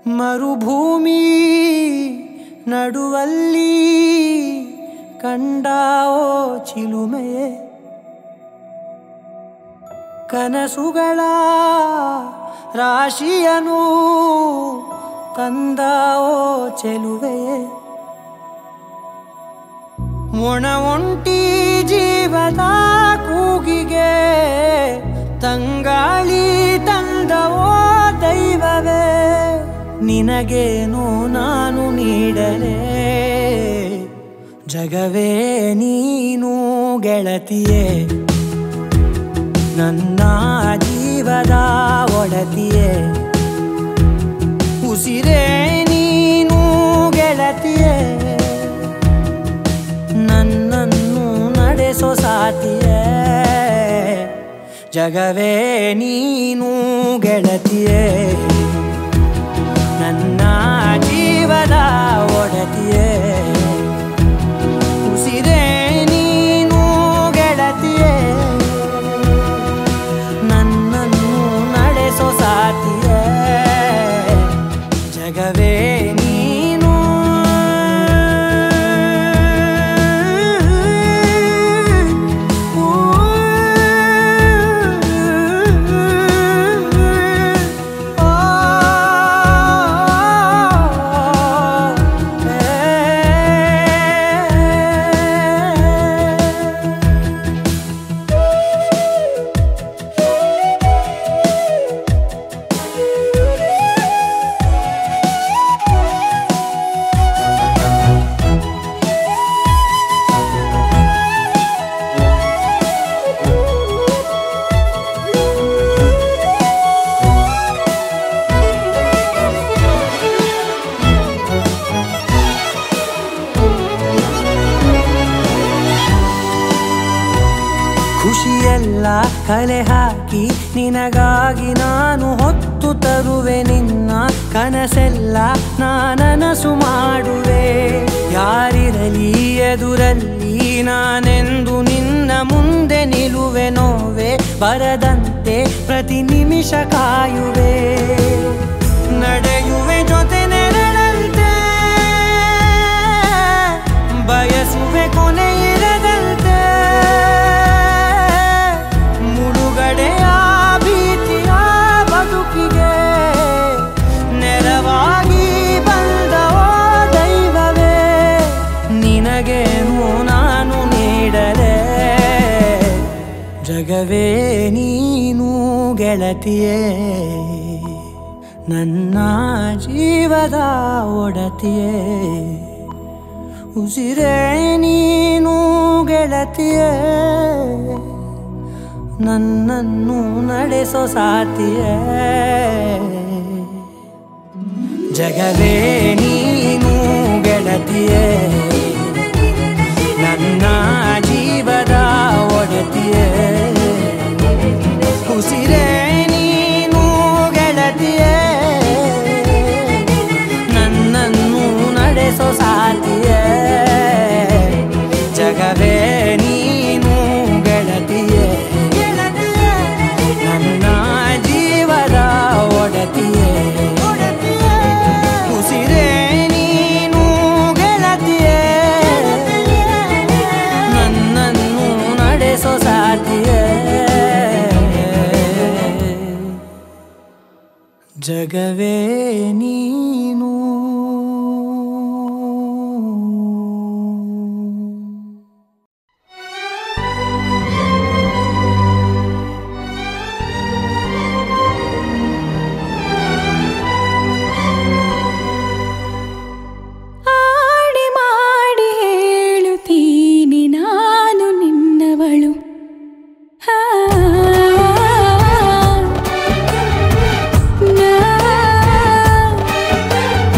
ಮರುಭೂಮಿ ನಡುವಲ್ಲಿ ಕಂಡಾವೋ ಚಿಲುಮೆಯೇ ಕನಸುಗಳ ರಾಶಿಯನು ತಂದಾವೋ ಚೆಲುವೆಯೇ ಒಣ ಒಂಟಿ ಜೀವದ ಕೂಗಿಗೆ ತಂಗಾಳಿ ತಂದವೋ ದೈವವೇ ನಿನಗೇನು ನಾನು ನೀಡಲೇ ಜಗವೇ ನೀನು ಗೆಳತಿಯೇ ನನ್ನ ಜೀವದ ಒಡತಿಯೇ ಉಸಿರೇ ನೀನು ಗೆಳತಿಯೇ ನನ್ನನ್ನು ನಡೆಸೋ ಸಾತಿಯೇ ಜಗವೇ ನೀನು ಗೆಳತಿಯೇ ನನ್ನ ಜೀವದ ಒಡತಿಯೇ ಉಸಿರೇ ನೀನು ಗೆಳತಿಯೇ ನನ್ನನ್ನು ನಡೆಸೋ ಸಾತಿಯೇ ಜಗವೇ ನೀನು ಖುಷಿಯೆಲ್ಲ ಕಲೆ ಹಾಕಿ ನಿನಗಾಗಿ ನಾನು ಹೊತ್ತು ತರುವೆ ನಿನ್ನ ಕನಸೆಲ್ಲ ನಾನನಸು ಮಾಡುವೆ ಯಾರಿರಲಿ ಎದುರಲ್ಲಿ ನಾನೆಂದು ನಿನ್ನ ಮುಂದೆ ನಿಲುವೆ ನೋವೆ ಬರದಂತೆ ಪ್ರತಿ ನಿಮಿಷ ಕಾಯುವೆ ನಡೆಯುವೆ ಜೊತೆ ನೆರಳಂತೆ ಬಯಸುವೆ ಕೊನೆ ಇರದಂತೆ ಮುಳುಗಡೆಯ ಭೀತಿಯ ಬದುಕಿಗೆ ನೆರವಾಗಿ ಬಂದವೋ ದೈವವೇ ನಿನಗೇನು ನಾನು ನೀಡಲೇ ಜಗವೇ ನೀನು ಗೆಳತಿಯೇ ನನ್ನ ಜೀವದ ಒಡತಿಯೇ ಉಸಿರೇ ನೀನು ಗೆಳತಿಯೇ ನನ್ನನ್ನು ನಡೆಸೋ ಸಾತಿಯೇ ಜಗವೇ ನೀನು ಗೆಳತಿಯೇ ನನ್ನ ಜೀವದ ಒಡತಿಯೇ ಉಸಿರೇ ನೀನು ಗೆಳತಿಯೇ ನನ್ನನ್ನು ನಡೆಸೋ ಸಾತಿಯೇ ಜಗವೇ ನೀನು ಗೆಳತಿಯೇ ನನ್ನ ಜೀವದ ಒಡತಿಯೇ ಉಸಿರೇ ನೀನು ಗೆಳತಿಯೇ ನನ್ನನ್ನು ನಡೆಸೋ ಸಾತಿಯೇ ಜಗವೇ ನೀನು ಆಡಿ ಮಾಡಿ ಹೇಳುತ್ತೀನಿ ನಾನು ನಿನ್ನವಳು ಆ, ನಾ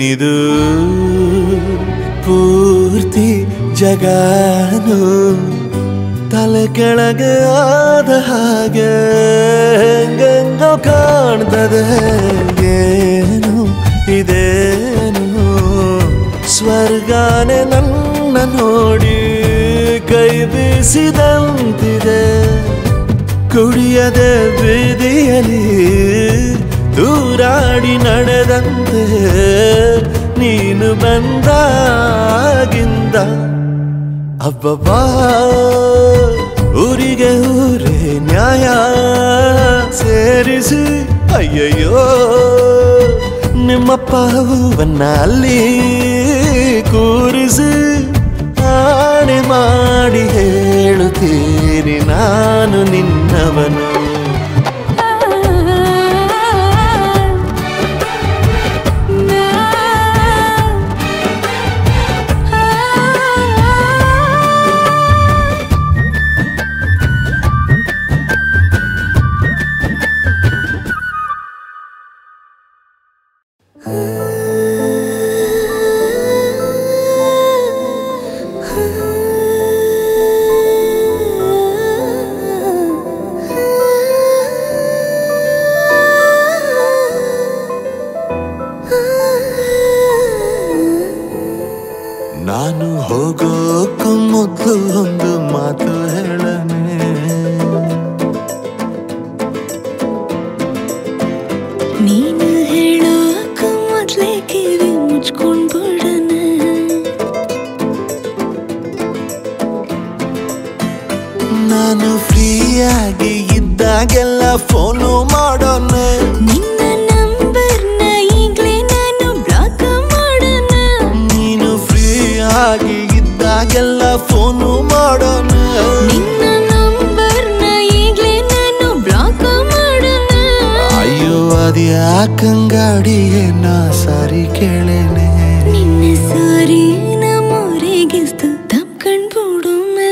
ನೀನಿದು ಪೂರ್ತಿ ಜಗಾನು ತಲೆ ಕೆಳಗೆ ಆದ ಹಾಗೆ ಗಂಗೋ ಕಾಣ್ತದೆ ಏನು ಇದೇನು ಸ್ವರ್ಗಾನೆ ನನ್ನ ನೋಡಿ ಕೈ ಬೀಸಿದಂತಿದೆ ಕುಡಿಯದೆ ಬೀದಿಯಲಿ ದೂರಾಡಿ ನಡೆದಂತೆ ನೀನು ಬಂದಾಗಿಂದ ಅಬ್ಬಬ್ಬಾ ಊರಿಗೆ ಊರೇ ನ್ಯಾಯ ಸೇರಿಸಿ ಅಯ್ಯಯ್ಯೋ ನಿಮ್ಮಪ್ಪ ಹೂವನ್ನ ಅಲ್ಲಿ ಕೂರಿಸಿ ಆಣೆ ಮಾಡಿ ಹೇಳುತ್ತೀನಿ ನಾನು ನಿನ್ನವನು ನಾನು ಹೋಗೋಕ್ಕೂ ಮೊದಲು ಒಂದು ಮಾತು ಹೇಳನೆ ನೀನು ಹೇಳೋಕ ಮೊದ್ಲೇ ಕಿವಿ ಮುಚ್ಕೊಂಡ್ ಬಿಡಣ ನಾನು ಫ್ರೀಯಾಗಿ ಇದ್ದಾಗೆಲ್ಲ ಫೋನು ಮಾಡೋಣ ನಿನ್ನ ನಂಬರ್ನ ಈಗ್ಲೇ ನಾನು ಬ್ಲಾಕ್ ಮಾಡೋಣ ನೀನು ಫ್ರೀಯಾಗಿ ಇದ್ದಾಗೆಲ್ಲ ಫೋನು ಮಾಡೋಣ ನಿನ್ನ ನಂಬರ್ನ ಈಗ್ಲೇ ನಾನು ಬ್ಲಾಕ್ ಮಾಡೋಣ ಅಯ್ಯೋ ಅದ್ಯಾಕಂಗಾಡಿಯೇ ನಾ ಸಾರಿ ಕೇಳೇನೆ ನಿನ್ನ ಸಾರಿ ನಮ್ಮೂರಿಗಿಸ್ತು ತಪ್ಕೊಂಡ್ ಬಿಡುಮೆ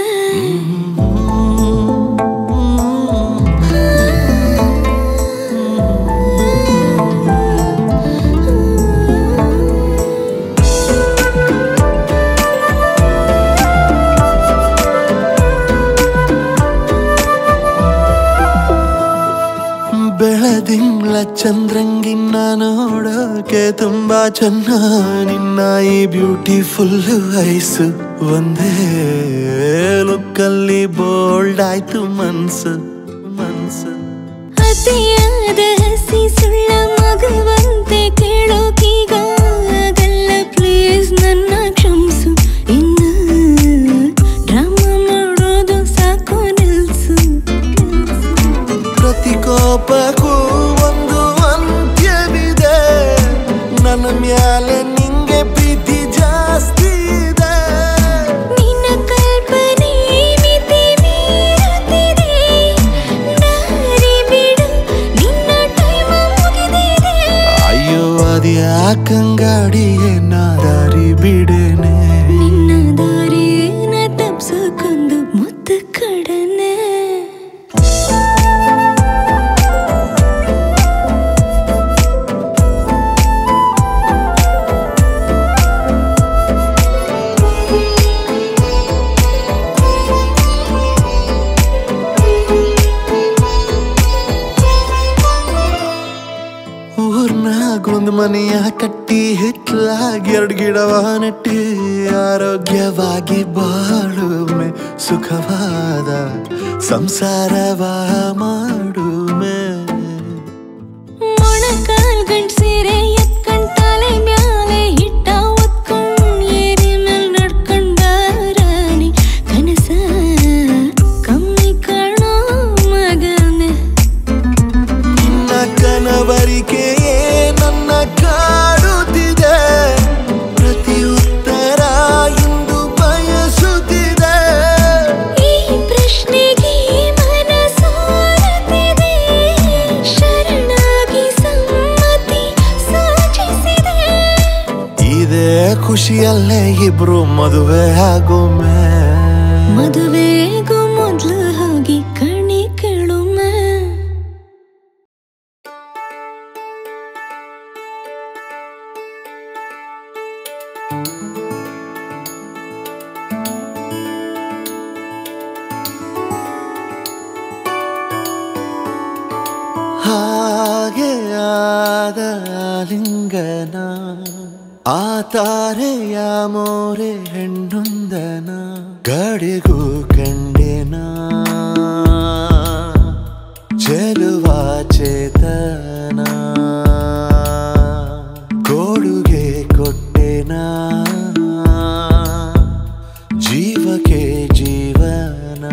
ಬೆಳದಿಂಗ್ಳ ಚಂದ್ರಂಗಿನ್ನ ನೋಡೋಕೆ ತುಂಬಾ ಚೆನ್ನ ನಿನ್ನ ಈ ಬ್ಯೂಟಿಫುಲ್ ಐಸು ಒಂದೇ ಲುಕ್ಕಲ್ಲಿ ಬೋಲ್ಡ್ ಆಯ್ತು ಮನ್ಸು ಮನ್ಸು ಅತಿಯಾದ ಹಸಿ ಸುಳ್ಳ ಮಗುವಂತೆ ಕೇಳೋಕೀಗ ಆಗಲ್ಲ ಪ್ಲೀಸ್ ನನ್ನ ಕ್ಷಮಿಸು ಇನ್ನು ಡ್ರಾಮಾ ಮಾಡೋದು ಸಾಕು ನಿಲ್ಸು ಪ್ರತಿ ಕೋಪಕ್ಕೂ ಒಂದು ಅಂತ್ಯವಿದೆ ನನ್ನ ಮ್ಯಾಲೆ ನಿಂಗೆ ಪ್ರೀತಿ ಜಾಸ್ತಿ ಇದೆ ನಿನ್ನ ಕಲ್ಪನೆ ಮಿತಿ ಮೀರುತ್ತಿದೆ ದಾರಿ ಬಿಡು ನಿನ್ನ ಟೈಮ್ ಮುಗಿದಿದೆ ಅಯ್ಯೋ ಅದ್ಯಾಕಂಗಾಡಿಯೇ ನಾ ದಾರಿ ಬಿಡೇನೆ ನಿನ್ನ ದಾರಿನ ತಪ್ಸಕ್ಕೊಂದು ಮುತ್ತು ಕಡನೆ ಊರ್ನಾಗ ಒಂದು ಮನೆಯ ಕಟ್ಟಿ ಹಿತ್ಲಾಗಿ ಎರಡು ಗಿಡವ ನೆಟ್ಟಿ ಆರೋಗ್ಯವಾಗಿ ಬಾಳುಮೆ ಸುಖವಾದ ಸಂಸಾರವ ಮಾಡುಮೆ ಮೊಣಕಾಲ್ ಗಂಟ್ ಸೀರೆ ಎತ್ಕೊಂಡ್ ತಲೆ ಮ್ಯಾಲೆ ಹಿಟ್ಟ ಒತ್ಕೊಂಡ್ ಏರಿ ಮೇಲ್ ನಡ್ಕೊಂಡ್ ಬಾರಾಣಿ ಕನಸ ಕಮ್ಮಿ ಕಾಣೋ ಮಗನೆ ನಿನ್ನ ಕನವರಿಕೆಯೇ ನನ್ನ ಕಾಡುತ್ತಿದೆ ಪ್ರತಿ ಉತ್ತರ ಇಂದು ಬಯಸುತ್ತಿದೆ ಈ ಪ್ರಶ್ನೆಗೆ ಮನ ಸೋರುತ್ತಿದೆ ಶರಣಾಗಿ ಸಮ್ಮತಿ ಸೂಚಿಸಿದೆ ಇದೇ ಖುಷಿಯಲ್ಲೇ ಇಬ್ರು ಮದುವೆ ಆಗೋಮೆ ಮದುವೆಗೂ ಮೊದ್ಲು ಹೋಗಿ ಕಣಿ ಕೇಳುಮೆ ಹಾಗೆ ಆದ ಲಿಂಗನ ಆ ತಾರೆಯ ಮೋರೆ ಹೆಣ್ಣೊಂದನ ಕಡೆಗೂ ಕಂಡೆನ ಚೆಲುವ ಚೇತನ ಕೊಡುಗೆ ಕೊಟ್ಟೆನ ಜೀವಕ್ಕೆ ಜೀವನ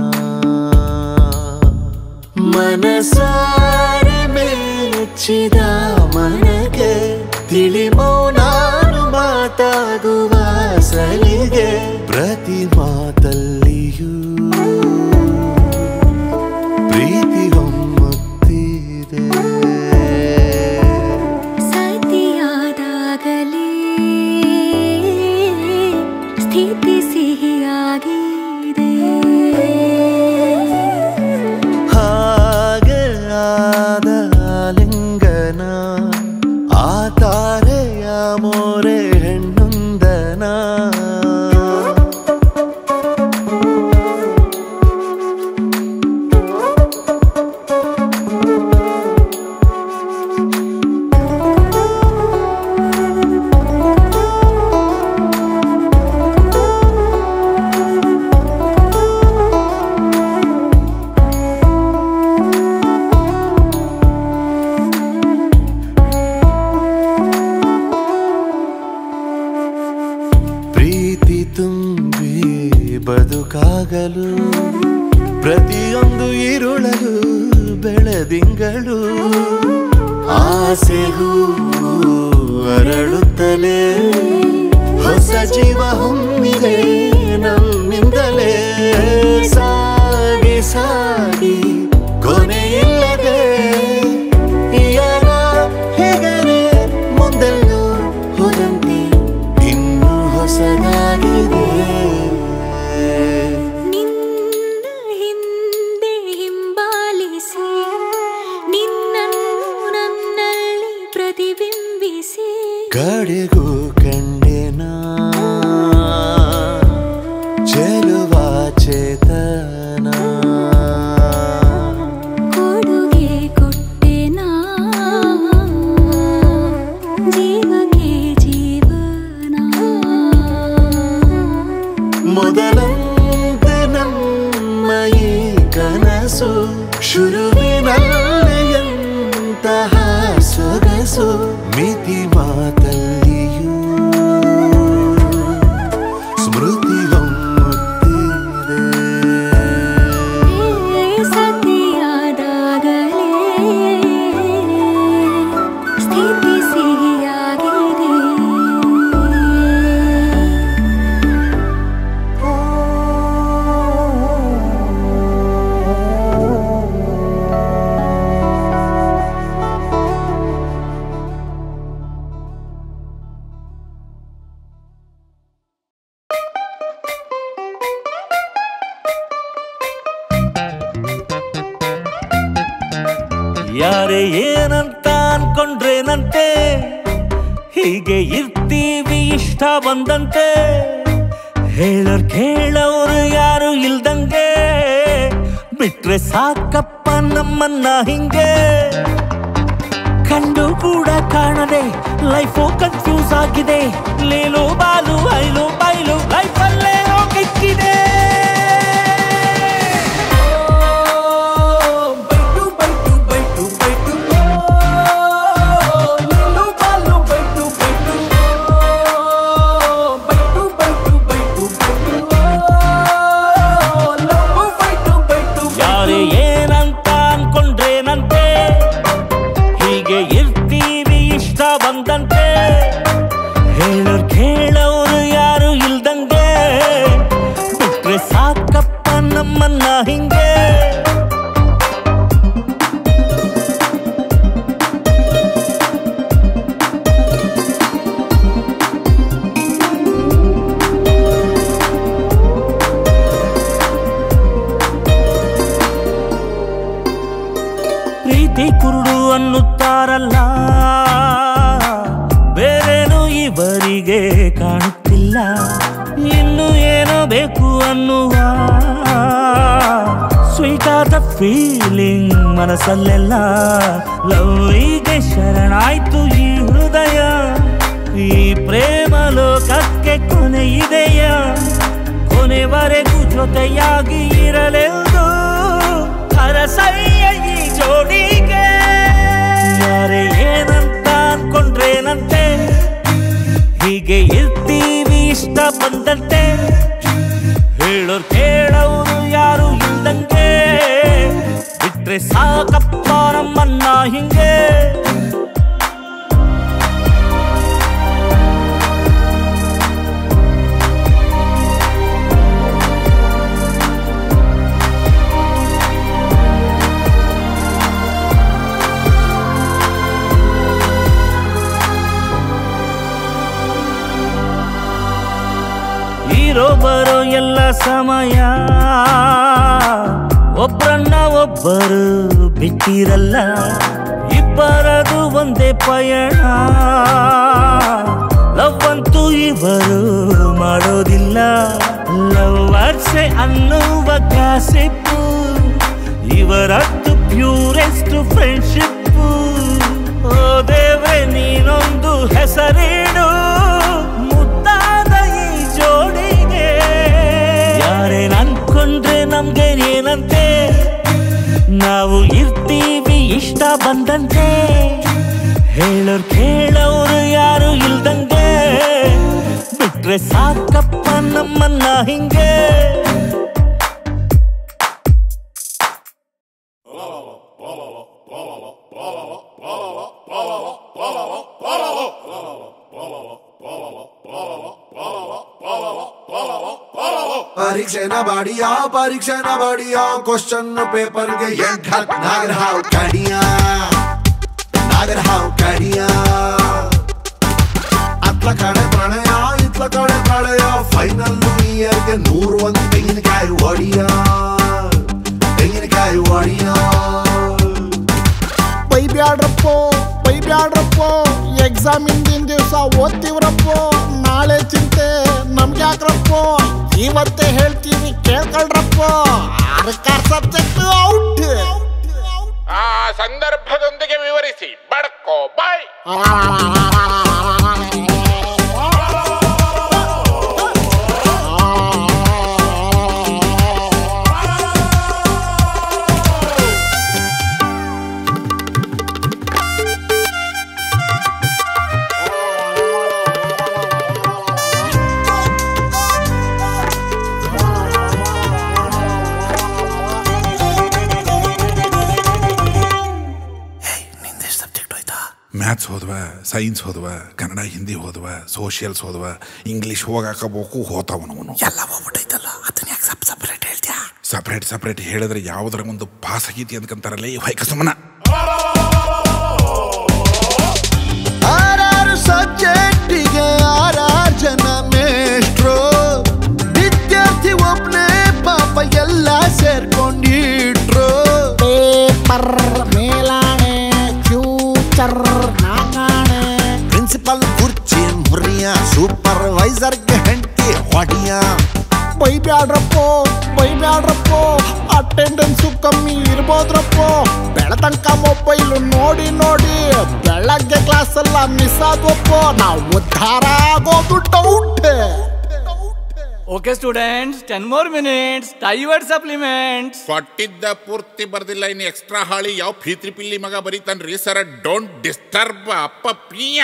ಮನಸಾರೆ ಮೆಚ್ಚಿದ ಮನಗೆ ತಿಳಿ ಮೌನಾನು ಮಾತಾಗುವ ಸಲಿಗೆ ಪ್ರತಿ ಮಾತಲ್ಲಿಯೂ ಪ್ರೀತಿ ಹೊಮ್ಮುತ್ತಿದೆ ಸತಿಯಾದಾಗಲೇ ಸ್ಥಿತಿ ಸಿಹಿಯಾಗಿದೆ ಹಾಗೆ ಆದ ಲಿಂಗನ ಆ ತಾರೆಯ ಮೋರೆ ಹೆಣ್ಣುಂದನ ಪ್ರೀತಿ ತುಂಬಿ ಬದುಕಾಗಲು ಪ್ರತಿಯೊಂದು ಇರುಳಲು ಬೆಳದಿಂಗಳು ಆಸೆಗೂ ಅರಳುತ್ತಲೇ ಹೊಸ ಜೀವ ಹೊಮ್ಮಿದೆ ನಮ್ಮಿಂದಲೇ ಸಾಗಿ ಸಾಗಿ ಕೊನೆಯಿಲ್ಲದೆ ಯಾರ ಹೆಗರೆ ಮುಂದೆಲ್ಲೂ ಹೋದಂತೆ ಇನ್ನು ಹೊಸದಾಗಿದೆ ನಿನ್ನ ಹಿಂದೆ ಹಿಂಬಾಲಿಸಿ ನಿನ್ನನ್ನು ನನ್ನಲ್ಲಿ ಪ್ರತಿಬಿಂಬಿಸಿ ಕಡೆಗೂ ಕಂಡೆನ ಚೆಲುವ ಚೇತನ ಕೊಡುಗೆ ಕೊಟ್ಟೆನಾ ಜೀವಕ್ಕೆ ಜೀವನ ಮೊದಲಂತೆ ನಮ್ಮ ಈ ಕನಸು ಶುರುವಿನಲ್ಲಿ ಎಂತಹ ಸೊಗಸು ಮಿತಿ ಮಾತಲ್ಲಿಯೂ ಸ್ಮೃತಿ ಹೊಮ್ಮುತ್ತಿದೆ ಸತಿಯಾದಾಗಲೇ ಸ್ಥಿತಿ ಸಿಹಿಯಾಗಿದೆ ಯಾರೇ ಏನಂತ ಅನ್ಕೊಂಡ್ರೇನಂತೆ ಹೀಗೆ ಇರ್ತೀವಿ ಇಷ್ಟ ಬಂದಂತೆ ಹೇಳೋರ್ ಕೇಳೋರು ಯಾರು ಇಲ್ದಂಗೆ ಬಿಟ್ರೆ ಸಾಕಪ್ಪ ನಮ್ಮನ್ನ ಹಿಂಗೆ ಕಂಡು ಕೂಡ ಕಾಣದೆ ಲೈಫು ಕನ್ಫ್ಯೂಸ್ ಆಗಿದೆ ಲೇಲು ಬಾಲು ಐಲು ಬೈಲು ಲೈಫಲ್ಲೇ ಹೋಗಿಕ್ಕಿದೆ ಯಾರೇ ಏನಂತ ಅನ್ಕೊಂಡ್ರೇನಂತೆ ಹೀಗೆ ಇರ್ತೀವಿ ಇಷ್ಟ ಬಂದಂತೆ ಹೇಳೋರ್ ಕೇಳೋರು ಯಾರು ಇಲ್ದಂಗೆ ಬಿಟ್ರೆ ಸಾಕಪ್ಪ ನಮ್ಮನ್ನ ಹಿಂಗೆ ಪ್ರೀತಿ ಕುರುಡು ಅನ್ನುತ್ತಾರಲ್ಲ ಬೇರೇನು ಇವರಿಗೆ ಕಾಣುತ್ತಿಲ್ಲ ಇನ್ನು ಏನೋ ಬೇಕು ಅನ್ನುವ ಸ್ವೀಟ್ ಆದ ಫೀಲಿಂಗ್ ಮನಸ್ಸಲ್ಲೆಲ್ಲ ಲವ್ವಿಗೆ ಶರಣಾಯ್ತು ಈ ಹೃದಯ ಈ ಪ್ರೇಮ ಲೋಕಕ್ಕೆ ಕೊನೆ ಇದೆಯ ಕೊನೆವರೆಗೂ ಜೊತೆಯಾಗಿ ಇರಲೆಂದು ಹರಸಯ್ಯ ಈ ಜೋಡಿಗೆ ಯಾರೇ ಏನಂತ ಅನ್ಕೊಂಡ್ರೇನಂತೆ ಹೀಗೆ ಇರ್ತೀವಿ ಇಷ್ಟ ಬಂದಂತೆ ಹೇಳೋರ್ ಕೇಳೋರು ಯಾರು ಇಲ್ದಂಗೆ ಬಿಟ್ರೆ ಸಾಕಪ್ಪ ನಮ್ಮನ್ನ ಹಿಂಗೆ ಇರೋ ಬರೋ ಎಲ್ಲ ಸಮಯ ಒಬ್ರನ್ನ ಒಬ್ಬರು ಬಿಟ್ಟಿರಲ್ಲ ಇಬ್ಬರದು ಒಂದೇ ಪಯಣ ಲವ್ ಅಂತೂ ಇವರು ಮಾಡೋದಿಲ್ಲ ಲವ್ ಅರ್ಸೆ ಅನ್ನುವ ಕಾಸಿಪ್ಪು ಇವರದ್ದು ಪ್ಯೂರೆಸ್ಟ್ ಫ್ರೆಂಡ್ಶಿಪ್ಪು ಓ ದೇವ್ರೆ ನೀನೊಂದು ಹೆಸರಿಡು ಮುದ್ದಾದ ಈ ಜೋಡಿಗೆ ಯಾರೇನ್ ಅನ್ಕೊಂಡ್ರೆ ನಮ್ಗೆ ಏನಂತೆ ನಾವು ಇರ್ತೀವಿ ಇಷ್ಟ ಬಂದಂತೆ ಹೇಳೋರ್ ಕೇಳೋರು ಯಾರು ಇಲ್ದಂಗೆ ಬಿಟ್ರೆ ಸಾಕಪ್ಪ ನಮ್ಮನ್ನ ಹಿಂಗೆ ಪರೀಕ್ಷೆನ ಬಾಡಿಯ ಪರೀಕ್ಷೆನ ಬಾಡಿಯ ಕ್ವಶನ್ ಪೇಪರ್ಗೆ ಎಂಟ್ ಹತ್ ನಾಗರ ಹಾವು ಕಡಿಯ ನಾಗರ ಹಾವು ಕಡಿಯ ಅತ್ಲ ಕಡೆ ಪ್ರಣಯ ಇತ್ಲ ಕಡೆ ಪ್ರಳಯ ಫೈನಲ್ ಇಯರ್ಗೆ ನೂರು ಒಂದು ತೆಂಗಿನಕಾಯಿ ಒಡಿಯ ತೆಂಗಿನಕಾಯಿ ಒಡಿಯ ಬೈಬ್ಯಾಡ್ರಪ್ಪೋ ಬೈಬ್ಯಾಡ್ರಪ್ಪೋ ಎಕ್ಸಾಮ್ ಹಿಂದಿನ ದಿವಸ ಓದ್ತೀವ್ರಪ್ಪೋ ನಾಳೆ ಚಿಂತೆ ನಮ್ಗೆ ಯಾಕ್ರಪ್ಪೋ ಇವತ್ತೇ ಹೇಳ್ತೀವಿ ಕೇಳ್ಕೊಳ್ರಪ್ಪೋ ಅದಕ್ಕಾರ್ ಸಬ್ಜೆಕ್ಟ್ ಔಟ್ ಆ ಸಂದರ್ಭದೊಂದಿಗೆ ವಿವರಿಸಿ ಬಡ್ಕೋ ಬಾಯ್ ಮ್ಯಾಥ್ಸ್ ಹೋದ್ವ ಸೈನ್ಸ್ ಹೋದ್ವ ಕನ್ನಡ ಹಿಂದಿ ಹೋದ್ವ ಸೋಷಿಯಲ್ಸ್ ಹೋದ್ವ ಇಂಗ್ಲಿಷ್ ಹೋಗಾಕಬೇಕು ಹೋತಾವ ಅವನು ಎಲ್ಲ ಹೋಗ್ಬಿಟ್ಟೈತಲ್ಲ ಅದನ್ನ ಯಾಕೆ ಸಪ್ ಸಪ್ರೇಟ್ ಹೇಳ್ತೀಯಾ ಸಪ್ರೇಟ್ ಸಪ್ರೇಟ್ ಹೇಳಿದ್ರೆ ಯಾವ್ದ್ರ ಒಂದು ಪಾಸ್ ಆಗೈತಿ ಅಂದ್ಕಂತಾರಲ್ಲ ಈ ವೈಕ ಸುಮ್ಮನ ಆರಾರು ಸಬ್ಜೆಕ್ಟಿಗೆ ಆರಾರು ಜನ ಮೇಷ್ಟ್ರು ವಿದ್ಯಾರ್ಥಿ ಒಬ್ನೇ ಪಾಪ ಎಲ್ಲ ಸೇರ್ಕೊಂಡಿಟ್ರು ಪೇಪರ್ ಮೇಲಾಣೆ ಫ್ಯೂಚರ್ ನಾಕಾಣೆ ಪ್ರಿನ್ಸಿಪಲ್ ಕುರ್ಚಿ ಮುರಿಯ ಸೂಪರ್ವೈಸರ್ಗೆ ಹೆಂಡತಿ ಹೊಡಿಯ ಬೈಬ್ಯಾಡ್ರಪ್ಪೋ ಬೈಬ್ಯಾಡ್ರಪ್ಪೋ ಅಟೆಂಡೆನ್ಸು ಕಮ್ಮಿ ಇರ್ಬೋದ್ರಪ್ಪೋ ಬೆಳತಂಕ ಮೊಬೈಲು ನೋಡಿ ನೋಡಿ ಬೆಳಗ್ಗೆ ಕ್ಲಾಸ್ ಎಲ್ಲ ಮಿಸ್ ಆದ್ವಪ್ಪೋ ನಾವು ಉದ್ಧಾರ ಆಗೋದು doubt okay students ten more minutes toward supplements ಕೊಟ್ಟಿದ್ದ ಪೂರ್ತಿ ಬರ್ದಿಲ್ಲ ಇನ್ನು ಎಕ್ಸ್ಟ್ರಾ ಹಾಳಿ ಯಾವ ಫೀತ್ರಿ ಪಿಲ್ಲಿ ಮಗ ಬರೀತಾನ್ರಿ ಸರ ಡೋಂಟ್ ಡಿಸ್ಟರ್ಬ್ ಅಪ್ಪ ಪಿಯ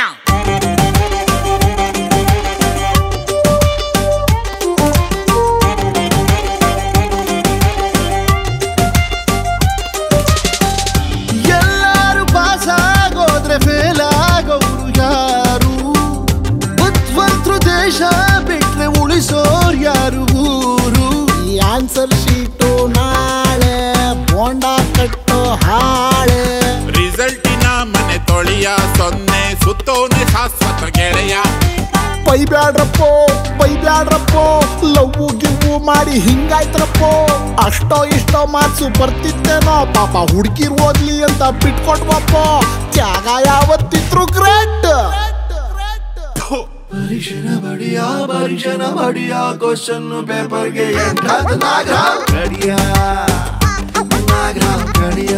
ಎಲ್ಲಾರು ಪಾಸ್ ಆಗೋದ್ರೆ ಫೇಲ್ ಆಗೋರು ಯಾರು ಬುದ್ಧಿವಂತರು ದೇಶ ಬಿಟ್ರೆ ಉಳಿಸೋರ್ ಯಾರು ಊರು ಈ ಆನ್ಸರ್ ಶೀಟು ನಾಳೆ ಬೋಂಡ ಕಟ್ಟೋ ಹಾಳೆ ರಿಸಲ್ಟಿನ ಮನೆ ತೊಳೆಯ ಸೊನ್ನೆ ಸುತ್ತೋನೆ ಶಾಶ್ವತ ಗೆಳೆಯ ಬೈಬ್ಯಾಡ್ರಪ್ಪೋ ಬೈಬ್ಯಾಡ್ರಪ್ಪೋ ಲವ್ ಗಿವ್ವು ಮಾಡಿ ಹಿಂಗಾಯ್ತ್ರಪ್ಪೋ ಅಷ್ಟೋ ಇಷ್ಟೋ ಮಾರ್ಕ್ಸು ಬರ್ತಿತ್ತೇನೋ ಪಾಪ ಹುಡುಗಿರ್ ಓದ್ಲಿ ಅಂತ ಬಿಟ್ಕೊಟ್ವಪ್ಪೋ ತ್ಯಾಗ ಯಾವತ್ತಿದ್ರು ಗ್ರೇಟ್ ಪರೀಕ್ಷೆನ ಬಡಿಯ ಪರೀಕ್ಷೆನ ಬಡಿಯ ಕ್ವಶನ್ ಪೇಪರ್ಗೆ ಎಂಟಾದ ನಾಗರ ಕಡಿಯ Instagram ಕಡೆಯ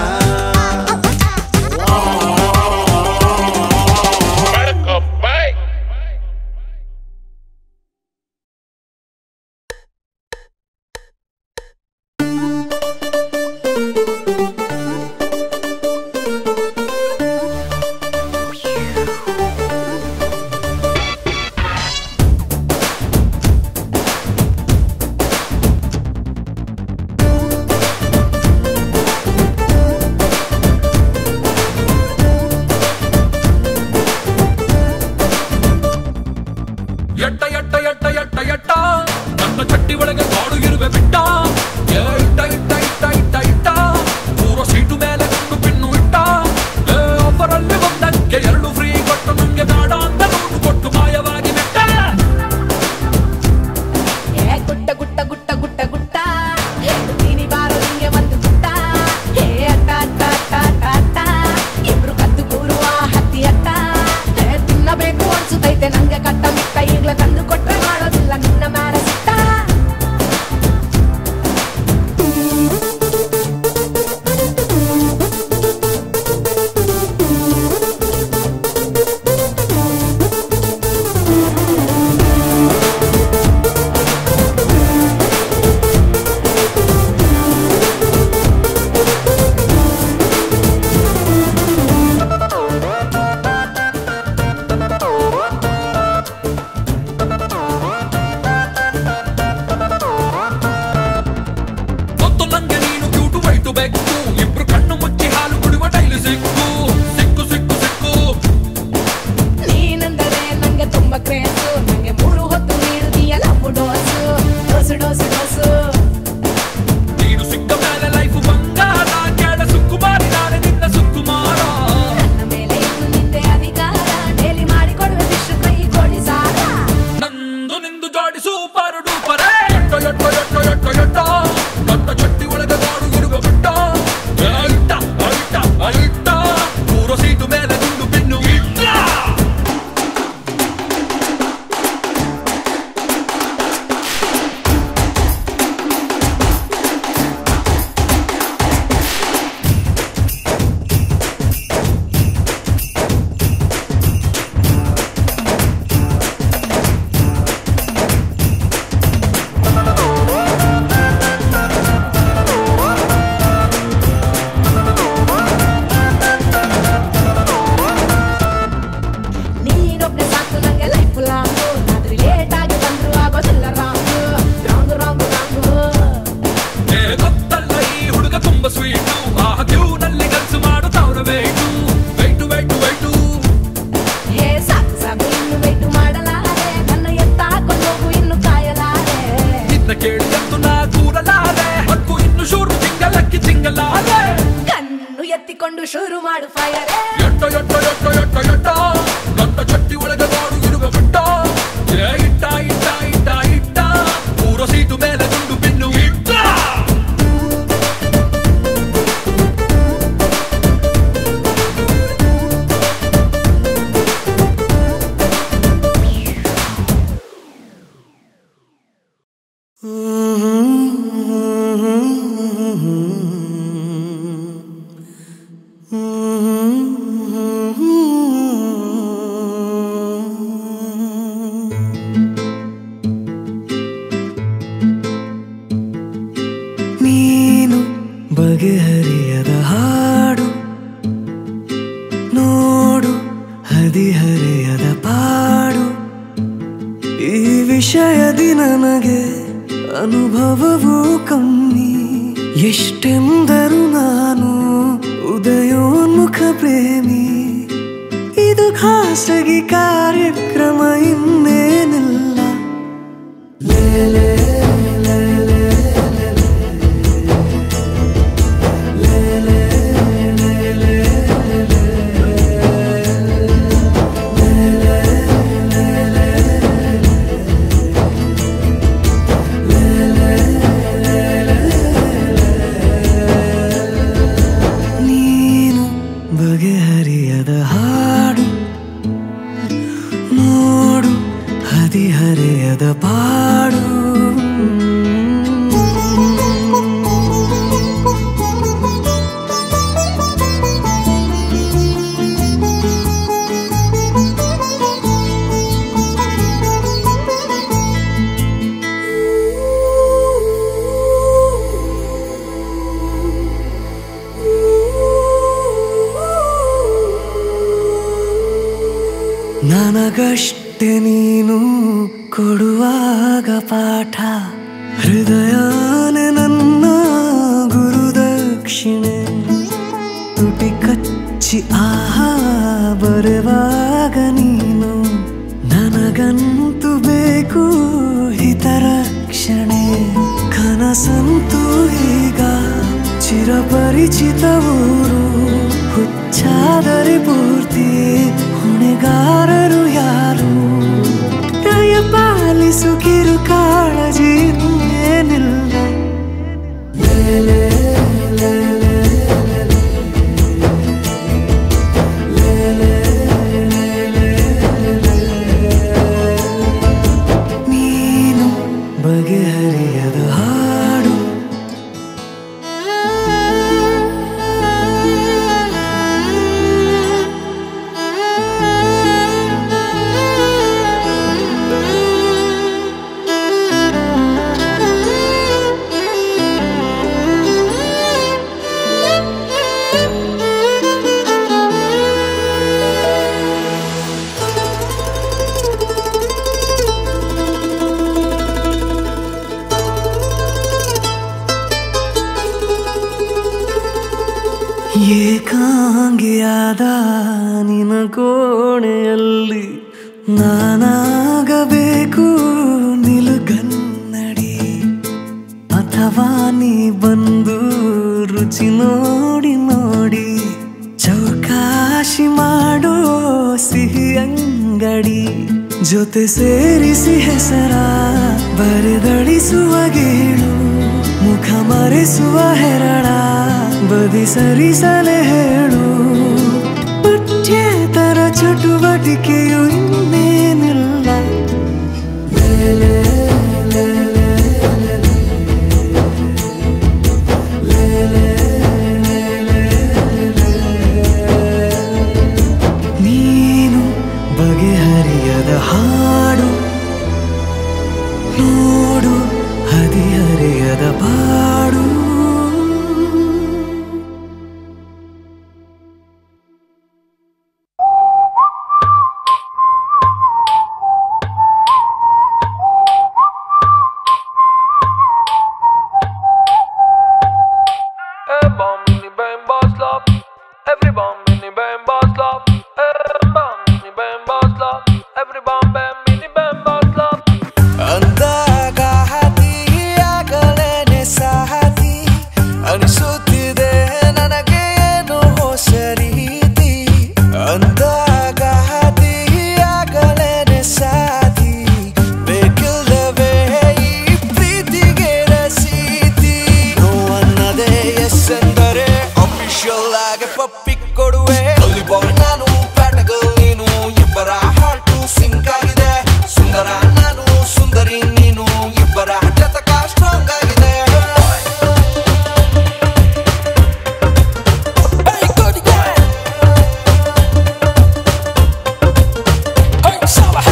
ಎಟ್ಟ ಎಟ್ಟ ಎಟ್ಟ ಎಟ್ಟ ಎಟ್ಟ ನನ್ನ ಚಟ್ಟಿ ಒಳಗೆ ಕಾಡು ಇರುವೆ ಬಿಟ್ಟ ಏ, ಇಟ್ಟ ಇಟ್ಟ ಇಟ್ಟ ಇಟ್ಟ ಇಟ್ಟ ಮೂರು ಸೀಟು ಮೇಲೆ ಒಂದು ಪಿನ್ನು ಇಟ್ಟ ಏ, ಆಫರಲ್ಲಿ ಒಂದಕ್ಕೆ ಎರಡು ಫ್ರೀ ಕೊಟ್ಟು ನಂಗೆ ಬೇಡ ಅಂತ ದುಡ್ಡು ಕೊಟ್ಟು ಮಾಯವಾಗಿ ಬಿಟ್ಟ ಏ ಗುಟ್ಟ ಗುಟ್ಟ ಗುಟ್ಟ ಗುಟ್ಟ ಗುಟ್ಟ ನೀನಿ ಬಾರೋ ನಿಂಗೆ ಒಂದು ಗುಟ್ಟ ಹೇ ಅಟ್ಟ ಅಟ್ಟ ಅಟ್ಟ ಅಟ್ಟ ಅಟ್ಟ ಇಬ್ರು ಕದ್ದು ಕೂರುವ ಹತ್ತಿ ಅಟ್ಟ ಏ, ತಿನ್ನಬೇಕು ಅನ್ಸುತ್ತೈತೆ ನಂಗೆ ಕಟ್ಟ ಮಿಟ್ಟ ಈಗ್ಲೇ ತಂದು ಕೊಟ್ರೆ ಮಾಡೋದಿಲ್ಲ ನಿನ್ನ ಮ್ಯಾಲ ಸಿಟ್ಟ ಗೊತ್ತು ನಂಗೆ ನೀನು ಕ್ಯೂಟು ವೈಟು ಬೆಕ್ಕು ಇಬ್ರು ಕಣ್ಣು ಮುಚ್ಚಿ ಹಾಲು ಕುಡಿಯುವ ಟೈಲು ಸಿಕ್ಕು ಸಿಕ್ಕು ಸಿಕ್ಕು ಸಿಕ್ಕು ನೀನಂದರೆ ನಂಗೆ ತುಂಬಾ ಕ್ರೇಜು ನಂಗೆ ಮೂರು ಹೊತ್ತು ನೀಡುದೀಯ ಲಂಬು ಡೋಸು ಡೋಸು ಡೋಸು ಡೋಸು ನೀನು ಸಿಕ್ಕ ಮೇಲೆ ಲೈಫ್ ಬಂಗಾರ ಕೇಳ ಸುಕ್ಕುಮಾರಿ ನಾಳೆ ನಿನ್ನ ಸುಕ್ಕುಮಾರ ನನ್ನ ಮೇಲೆ ಇನ್ನು ನಿಂದೆ ಅಧಿಕಾರ ಡೈಲಿ ಮಾಡಿ ಕೊಡುವೆ ವಿಶ್ವ ಕೈ ಕೊಡಿ ಸಾಲ ನಂದು ನಿಂದು ಜೋಡಿ ಸೂಪರ್ ಡೂಪರ್ ಎಟ್ಟ ಎಟ್ಟ ಎಟ್ಟ ಎಟ್ಟ ಎಟ್ಟ ನನ್ನ ಚಟ್ಟಿ ಒಳಗೆ ಗಾಡು ಇರುವ ಬಿಟ್ಟ ಏ, ಇಟ್ಟ ಇಟ್ಟ ಇಟ್ಟ ಮೂರು ಸೀಟು ಮೇಲೆ ದುಂಡು ಪಿನ್ನು ಇಟ್ಟ ನೀನೊಬ್ನೆ ಸಾಕು ನಂಗೆ ಲೈಫ್ ಲಾಂಗು ಆದ್ರೆ ಲೇಟ್ ಆಗಿ ಬಂದ್ರು ಆಗೋದಿಲ್ಲ ರಾಂಗು ರಾಂಗು ರಾಂಗು ರಾಂಗು ಏ, ಗೊತ್ತಲ್ಲ ಈ ಹುಡುಗ ತುಂಬ ಸ್ವೀಟು ಆ ಕ್ಯೂನಲ್ಲಿ ಕೆಲಸ ಮಾಡುತ್ತವರ ವೇಟು ವೇಟು ವೇಟು ವೇಟು ಹೇ ಸಾಕು ಸಾಕು ಇನ್ನು ವೆಯ್ಟ್ ಮಾಡಲಾರೆ ನನ್ನ ಎತ್ತ ಹಾಕೊಂಡು ಹೋಗು ಇನ್ನು ಕಾಯಲಾರೆ ನಿನ್ನ ಕೇಳಿ ಎದ್ದು ನಾ ಕೂರಲಾರೆ ಹಕ್ಕು ಇನ್ನು ಶೂರು ಚಿಂಗಲಕ್ಕಿ ಚಿಂಗಲಾರೆ ಕಣ್ಣು ಎತ್ತಿಕೊಂಡು ಶುರು ಮಾಡು ಫೈರೇ ಎಟ್ಟ ಎಟ್ಟ ಎಟ್ಟ ಎಟ್ಟ ಎಟ್ಟ ನನ್ನ ಚಟ್ಟಿ ಒಳಗೆ ಗಾಡು ಇರುವ ಬಿಟ್ಟ ಏ, ಇಟ್ಟ ಇಟ್ಟ ಇಟ್ಟ ಇಟ್ಟ ಮೂರು ಸೀಟು ಮೇಲೆ ದುಂಡು ಪಿನ್ನು ಇಟ್ಟ ನೀನು ಬಗೆಹರಿಯದ ಹಾಡು ನೋಡು ಹದಿಹರೆಯದ ಪಾಡು ಈ ವಿಷಯದಿ ನನಗೆ ಅನುಭವವೂ ಕಮ್ಮಿ ಎಷ್ಟೆಂದರು ನಾನು ಉದಯೋನ್ಮುಖ ಪ್ರೇಮಿ ಇದು ಖಾಸಗಿ ಕಾರ್ಯಕ್ರಮ ಇನ್ನೇನಿಲ್ಲ ಲೇ, ಲೇ, ಲೇ, ಲೇ, ನೀನು ಬಗೆಹರಿಯದ ಹಾಡು ನೋಡು ಹದಿಹರೆಯದ ಪಾಡು ನನಗಷ್ಟೆ ನೀನು ಕೊಡುವಾಗ ಪಾಠ ಹೃದಯನೇ ನನ್ನ ಗುರುದಕ್ಷಿಣೆ ತುಟಿ ಕಚ್ಚಿ ಆಹಾ ಬರುವಾಗ ನೀನು ನನಗಂತೂ ಬೇಕು ಹಿತರಕ್ಷಣೆ ಕನಸಂತೂ ಈಗ ಚಿರಪರಿಚಿತ ಊರು ಹುಚ್ಚಾದರೆ ಪೂರ್ತಿ ಹೊಣೆಗಾರರು ಯಾರು ದಯ ಪಾಲಿಸು ಕಿರು ಕಾಳಜಿ ಏನಿಲ್ಲ ಲೇಲೆ, ಲೇಲೆ, ನೀನು ಬಗೆಹರಿಯದ ಹಾಡು ಏಕಾಂಗಿಯಾದ ನಿನ ಕೋಣೆಯಲ್ಲಿ ನಾನಾಗಬೇಕು ನಿಲುಗನ್ನಡಿ ಅಥವಾ ನೀ ಬಂದು ರುಚಿ ನೋಡಿ ನೋಡಿ ಚೌಕಾಶಿ ಮಾಡೋ ಸಿಹಿ ಅಂಗಡಿ ಜೊತೆ ಸೇರಿಸಿ ಹೆಸರ ಬರೆದಳಿಸುವ ಗೇಳು ಮುಖ ಮರೆಸುವ ಹೆರಳ ಬದಿ ಸರಿಸಲೆ ಹೇಳು ಪಠ್ಯೇತರ ಚಟುವಟಿಕೆಯು ಇನ್ನೇನಿಲ್ಲ ಲೇಲೆ, ಲೇಲೆ, ನೀನು ಬಗೆಹರಿಯದ ಹಾಡು ನೋಡು ಹದಿಹರಿಯದ ಬಾಡು Hey, bomb in the bang boss love. Every bomb in the bang boss love. Hey, bomb in the bang boss love. Every bomb bam in the bang boss love. ಅಂದಾಗ ಹತಿಯಾಗಲೇನೆ ಸಾಹತಿ ಅನಿಸುತ್ತಿದೆ ನನಗೆ ಏನು ಹೊಸ ರೀತಿ ಅಂದಾಗ ಹತಿಯಾಗಲೇನೆ ಸಾಥಿ ಬೇಕಿಲ್ಲವೇ ಈ ಪ್ರೀತಿಗೆ ರಸೀತಿ ನೋ ಅನ್ನದೇ ಎಸ್ ಎಂದರೆ ಅಫಿಷಿಯಲ್ ಆಗಿ ಪಪ್ಪಿ ಕೊಡುವೆ ಅಲ್ಲಿ ಬಾಯ್ ನಾನು ಪ್ಯಾಟಗಲ್ ನೀನು ಇಬ್ಬರ ಹಾರ್ಟು ಸಿಂಕ್ ಆಗಿದೆ ಸುಂದರ ನಾನು ಸುಂದರಿ ನೀನು ಇಬ್ಬರ ಜತಕ ಸ್ಟ್ರಾಂಗ್ ಆಗಿದೆ Hey, good girl. Hey, Saba.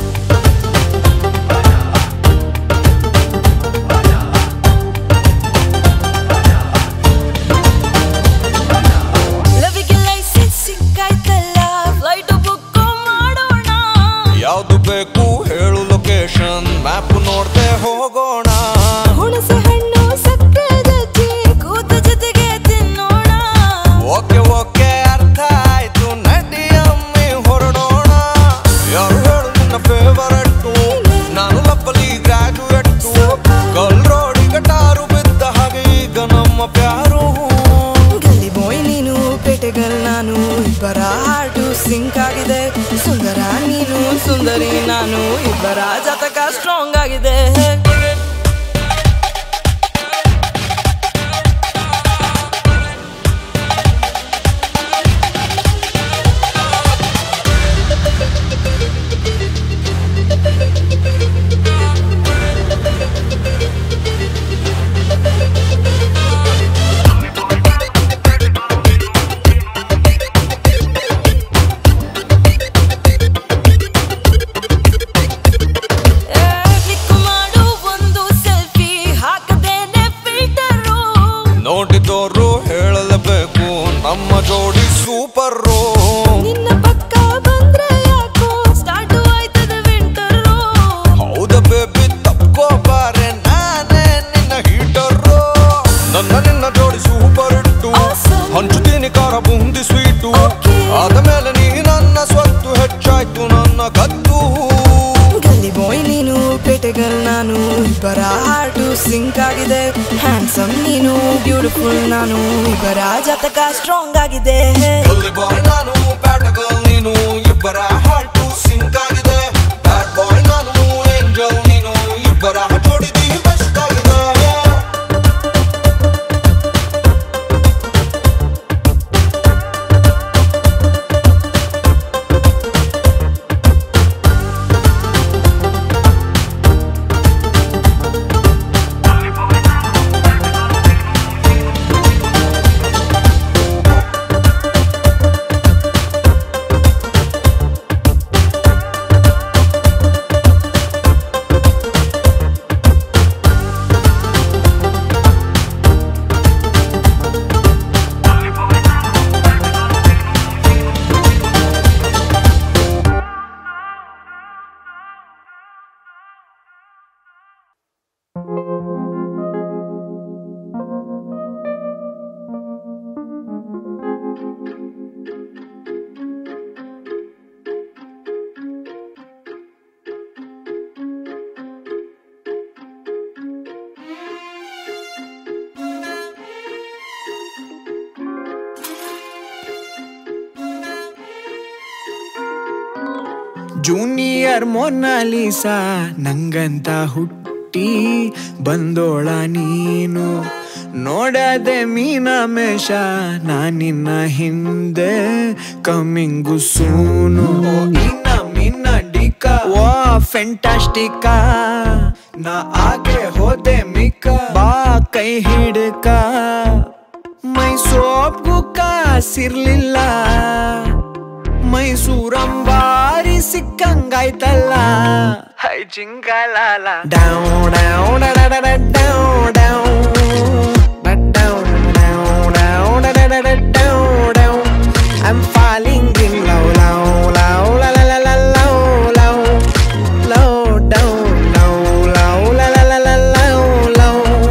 ಲವಿಗೆ ಲೈಸೆನ್ಸ್ ಸಿಕ್ಕಾಯ್ತಲ್ಲ ಫ್ಲೈಟ್ ಬುಕ್ ಮಾಡೋಣ ಯಾವ್ದು ಬೇಕು ಹೇಳು ಲೊಕೇಶನ್ ಮ್ಯಾಪ್ ನೋಡ್ದೆ ಹೋಗೋಣ ಹುಣಸೆ ಹಣ್ಣು ಸಕ್ಕರೆ ಜಜ್ಜಿ ಕೂತ ಜೊತೆಗೆ ತಿನ್ನೋಣ ಓಕೆ ಓಕೆ ಅರ್ಥ ಆಯ್ತು ನಡಿ ಅಮ್ಮಿ ಹೊರಡೋಣ ಯಾರು ಹೇಳು ನಿನ್ನ ಫೇವರೆಟ್ಟು ನಾನು ಲಪ್ಪಲಿ ಗ್ರಾಜುಯೆಟ್ಟು ಕಲ್ ರೋಡಿಗೆ ಟಾರು ಬಿದ್ದ ಹಾಗೆ ಈಗ ನಮ್ಮ ಪ್ಯಾರು ಗಲ್ಲಿ ಬಾಯ್ ನೀನು ಪೇಟೆಗಲ್ ನಾನು ಇಬ್ಬರ ಹಾರ್ಟು ಸಿಂಕ್ ಆಗಿದೆ ಸುಂದರ ನೀನು ಸುಂದರಿ ನಾನು ಇಬ್ಬರ ಜಾತಕ ಸ್ಟ್ರಾಂಗ್ ಆಗಿದೆ ಕ್ಲಿಕ್ ಮಾಡು ಒಂದು ಸೆಲ್ಫಿ ಹಾಕದೇನೆ ಫಿಲ್ಟರು ನೋಡಿದವರು ಹೇಳಲೇಬೇಕು ನಮ್ಮ ಜೋಡಿ ಸೂಪರು ನಿನ್ನ ಪಕ್ಕ ಬಂದ್ರೆ ಯಾಕೋ ಆಗಿದೆ ಹ್ಯಾಂಡ್ಸಮ್ ನೀನು ಬ್ಯೂಟಿಫುಲ್ ನಾನು ಇಬ್ಬರ ಜಾತಕ ಸ್ಟ್ರಾಂಗ್ ಆಗಿದೆ ಬಾಯ್ ನಾನು ಬ್ಯಾಡ್ ಗರ್ಲ್ ನೀನು ಇಬ್ಬರ ಹಾರ್ಟು ಸಿಂಕ್ ಆಗಿದೆ ಬ್ಯಾಡ್ ಬಾಯ್ ನಾನು ಏಂಜಲ್ ನೀನು ಇಬ್ಬರ ಜೋಡಿದಿ ಬೆಸ್ಟ್ ಆಗಿದೆ ಜೂನಿಯರ್ ಮೊನಾಲಿಸಾ ನಂಗಂತ ಹುಟ್ಟಿ ಬಂದೋಳ ನೀನು ನೋಡದೆ ಮೀನ ಮೇಷ ನಾನಿನ್ನ ಹಿಂದೆ ಕಮ್ಮಿಂಗು ಸೂನು ಇನ್ನ ಮಿನ್ನ ಡಿಕ ವಾ ಫೆಂಟಾಸ್ಟಿಕ ನಾ ಆಗೆ ಹೋದೆ ಮಿಕ್ಕ ಬಾ ಕೈ ಹಿಡ್ಕ ಮೈ ಸೋಪ್ಗೂ ಕಾಸಿರ್ಲಿಲ್ಲ ಮೈಸೂರಂಬಾರಿ ಸಿಕ್ಕಂಗಾಯ್ತಲ್ಲ ಹೈ ಜಿಂಗಲಾಲ ಡೌ ಡೌ ಡಡಡಡ ಡೌ ಡೌ ಡಡ್ ಡೌ ಡೌ ಡೌ ಡಡಡಡ ಡೌ ಡೌ I'm falling in love, love, love, la la la la love, love, love, down, love, love, la la la la love, love.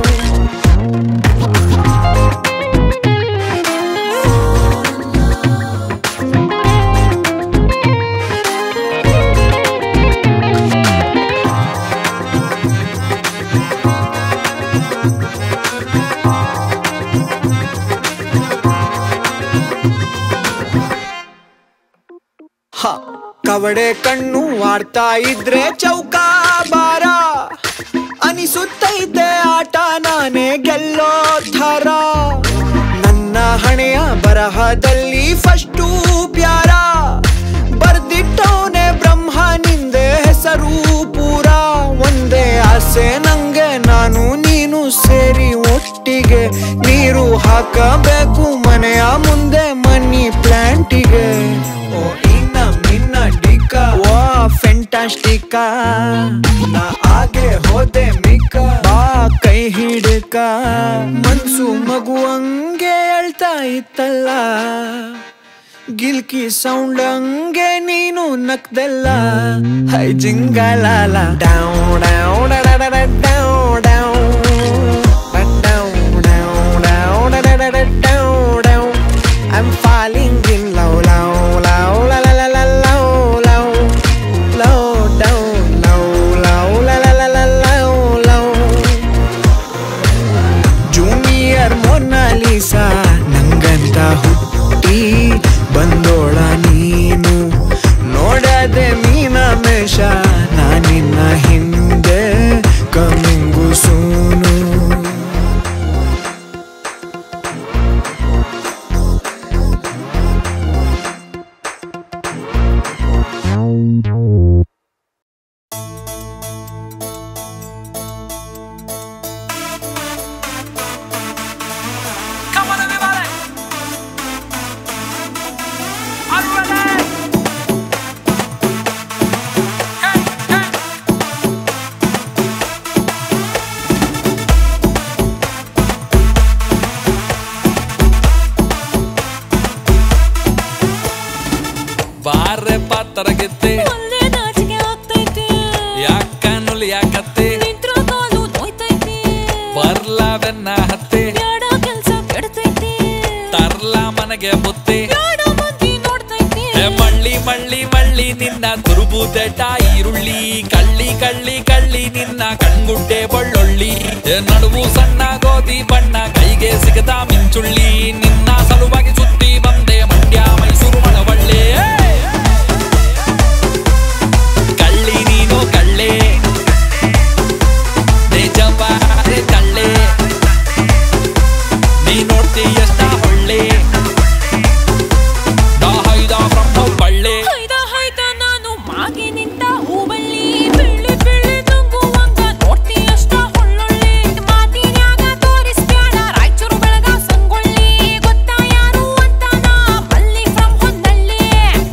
ಹ ಕವಡೆ ಕಣ್ಣು ಆಡ್ತಾ ಇದ್ರೆ ಚೌಕ ಬಾರ ಅನಿಸುತ್ತೈತೆ ಆಟ ನಾನೇ ಗೆಲ್ಲೋ ಥರ ನನ್ನ ಹಣೆಯ ಬರಹದಲ್ಲಿ ಫಸ್ಟು ಪ್ಯಾರ ಬರ್ದಿಟ್ಟವನೆ ಬ್ರಹ್ಮ ನಿಂದೆ ಹೆಸರು ಪೂರ ಒಂದೇ ಆಸೆ ನಂಗೆ ನಾನು ನೀನು ಸೇರಿ ಒಟ್ಟಿಗೆ ನೀರು ಹಾಕಬೇಕು ಮನೆಯ ಮುಂದೆ ಮನಿ ಪ್ಲಾಂಟಿಗೆ ಓ ಇನ್ನ ಮಿನ್ನ ಡಿಕ ವಾ ಫೆಂಟಾಸ್ಟಿಕ ನಾ ಆಗೆ ಹೋದೆ ಮಿಕ್ಕ ಬಾ ಕೈ ಹಿಡ್ಕ ಮನ್ಸು ಮಗುವಂಗೆ ಅಳ್ತಾ ಇತ್ತಲ್ಲ ಗಿಲ್ಕಿ ಸೌಂಡ್ ಹಂಗೆ ನೀನು ನಕ್ದಲ್ಲ ಹೈ ಜಿಂಗಲಾಲ ಡೌ ಡೌ ಡಡಡಡ ಡೌ ಡೌ ಡೌ ಡೌ ಡೌ ಡಡಡಡ ಡೌ ಡೌ I'm falling in love, love, love, la la la la love, love, love, down, love, love, la la la la love, love. Junior Mona Lisa ನಂಗಂತ ಹುಟ್ಟಿ ಬಂದೋಳ ನೀನು ನೋಡದೆ ಮೀನ ಮೇಷ ನಾನಿನ್ನ ಹಿಂದೆ coming soon Come on, everybody. Are you ready? Hey, hey. ಬಾರೆ ಪಾತರಗೆತ್ತೆ ಯಾಕ ನುಲಿ ಯಾಕತ್ತೆ ಬರ್ಲಾವೆನ್ನ ಹತ್ತೆ ತರ್ಲ ಮನೆಗೆ ಬುತ್ತಿ ಏ ಮಳ್ಳಿ ಮಳ್ಳಿ ಮಳ್ಳಿ ನಿನ್ನ ತುರುಬುದೆಟ ಈರುಳ್ಳಿ ಕಳ್ಳಿ ಕಳ್ಳಿ ಕಳ್ಳಿ ನಿನ್ನ ಕಣ್ಗುಡ್ಡೆ ಬಳ್ಳೊಳ್ಳಿ ಏ ನಡುವು ಸಣ್ಣ ಗೋಧಿ ಬಣ್ಣ ಕೈಗೆ ಸಿಗದ ಮಿಂಚುಳ್ಳಿ ನಿನ್ನ ಸಲುವಾಗಿ ಸುತ್ತಿ ಬಂದೆ ಮಂಡ್ಯ ಮೈಸೂರು ಮಳವಳ್ಳಿ ಕಳ್ಳಿ ನೀನು ಕಳ್ಳೆ ನಿಜವಾರೆ ಕಳ್ಳೆ ನೀ ನೋಡ್ತಿ ಎಷ್ಟ ಒಳ್ಳೆ ನಾ ಹೈದ ಬ್ರಹ್ಮ ಬಳ್ಳೆ ಹೈದ ಹೈದ ನಾನು ಮಾಗಿ ನಿಂತ ಹೂಬಳ್ಳಿ ಬೆಳ್ಳಿ ಬೆಳ್ಳಿ ನುಂಗುವಂಗ ನೋಡ್ತಿ ಅಷ್ಟ ಹೊಳ್ಳೊಳ್ಳಿ ಮಾತಿನ್ಯಾಗ ತೋರಿಸ್ಬ್ಯಾಡ ರಾಯಚೂರು ಬೆಳಗ ಸಂಗೊಳ್ಳಿ ಗೊತ್ತಾ ಯಾರು ಅಂತ ನಾ ಮಲ್ಲಿ ಫ್ರಮ್ ಹೊನ್ನಳ್ಳಿ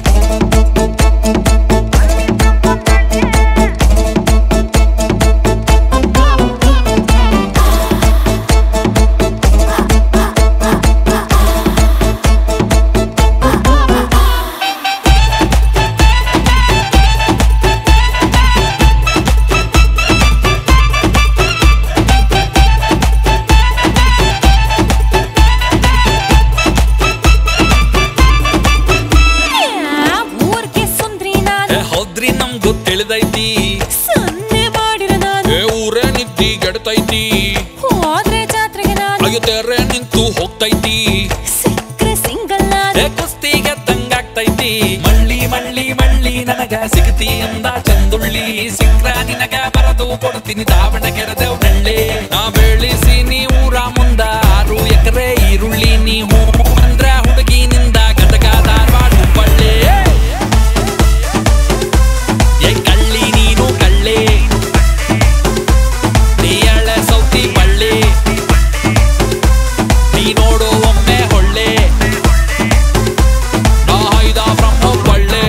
ಊರ್ಗೆ ಸುಂದ್ರಿ ನಾನು ಏ ಹೌದ್ರಿ ನಮ್ಗೂ ತಿಳಿದೈತಿ ಸನ್ನೆ ಮಾಡಿರ ನಾನು ಏ ಊರೇ ನಿಂತಿ ಗೆಡ್ತೈತಿ ಹೋದ್ರೆ ಜಾತ್ರೆಗೆ ನಾನು ಅಯ್ಯೋ ತೆರೆ ನಿಂತು ಹೋಗ್ತೈತಿ ಸಿಕ್ಕ್ರೆ ಸಿಂಗಲ್ ನಾನು ಏ ಕುಸ್ತಿಗೆ ತಂಗಾಗ್ತೈತಿ ಮಳ್ಳಿ ಮಳ್ಳಿ ಮಳ್ಳಿ ನನಗ ಸಿಗತಿ ಅಂದ ಚಂದುಳ್ಳಿ ಸಿಕ್ರ ನಿನಗ ಬರದು ಕೊಡ್ತೀನಿ ದಾವಣಗೆರೆ ಬೆಳ್ಳಿ ನಾ ಬೆಳಿಸಿ ನೀ ಊರ ಮುಂದ ಆರು ಎಕರೆ ಈರುಳ್ಳಿ ನೀ ಹೂ ಅಂದ್ರ ಹುಡುಗಿನಿಂದ ಗದಗ ಧಾರವಾಡ ಹುಬ್ಬಳ್ಳಿ ಏ ಕಳ್ಳಿ ನೀನು ಕಳ್ಳೆ ನೀ ಎಳೆ ಸೌತಿ ಬಳ್ಳಿ ನೀ ನೋಡು ಒಮ್ಮೆ ಹೊಳ್ಳೆ ನಾ ಹೈದ ಬ್ರಹ್ಮ ಬಳ್ಳೆ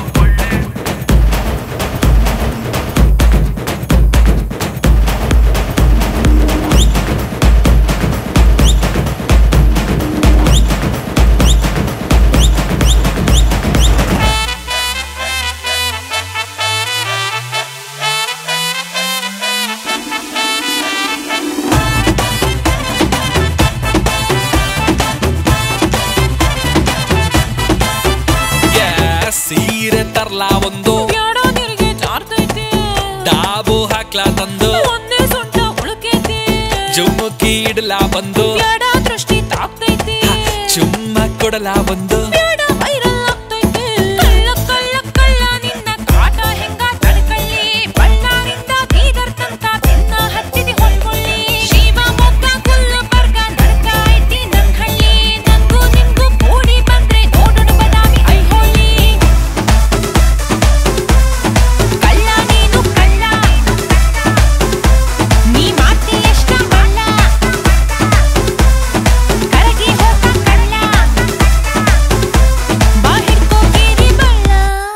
Yeah, ಸೀರೆ ತರ್ಲಾ ಒಂದು ಬ್ಯಾಡ ನಿನಗೆ ಜಾರ್ತೈತಿ ಡಾಬು ಹಾಕ್ಲಾ ತಂದು ಒಂದೇ ಸೊಂಟ ಉಳುಕೈತಿ ಜುಮ್ಮುಕಿ ಇಡ್ಲಾ ಬಂದು ಬ್ಯಾಡ ದೃಷ್ಟಿ ತಾಪ್ತೈತಿ ಚುಮ್ಮ ಕೊಡಲಾ ಬಂದು ಬ್ಯಾಡ ವೈರಲ್ ಆಗ್ತೈತಿ ಕಳ್ಳ ಕಳ್ಳ ಕಳ್ಳ ನಿನ್ನ ಕಾಟ ಹೆಂಗ ತಡ್ಕಳ್ಳಿ ಬಳ್ಳಾರಿಂದ ಬೀದರ್ ತನಕ ತಿನ್ನ ಹತ್ತಿದಿ ಹೊಳ್ಕೊಳ್ಳಿ ಶಿವಮೊಗ್ಗ ಗುಲ್ಬರ್ಗ ನಡ್ಕ ಐತಿ ನನ್ ಹಳ್ಳಿ ನಂಗೂ ನಿಂಗೂ ಕೂಡಿ ಬಂದ್ರೆ ನೋಡೋಣ ಬದಾಮಿ ಐಹೊಳಿ ಕಳ್ಳ ನೀನು ಕಳ್ಳ ನೀ ಮಾಡ್ತಿ ಎಷ್ಟ ಮಳ್ಳ ಕರಗಿ ಹೋಗ ಕಳ್ಳ ಬಾ ಹಿಡ್ಕೋಗಿರಿ ಬಳ್ಳ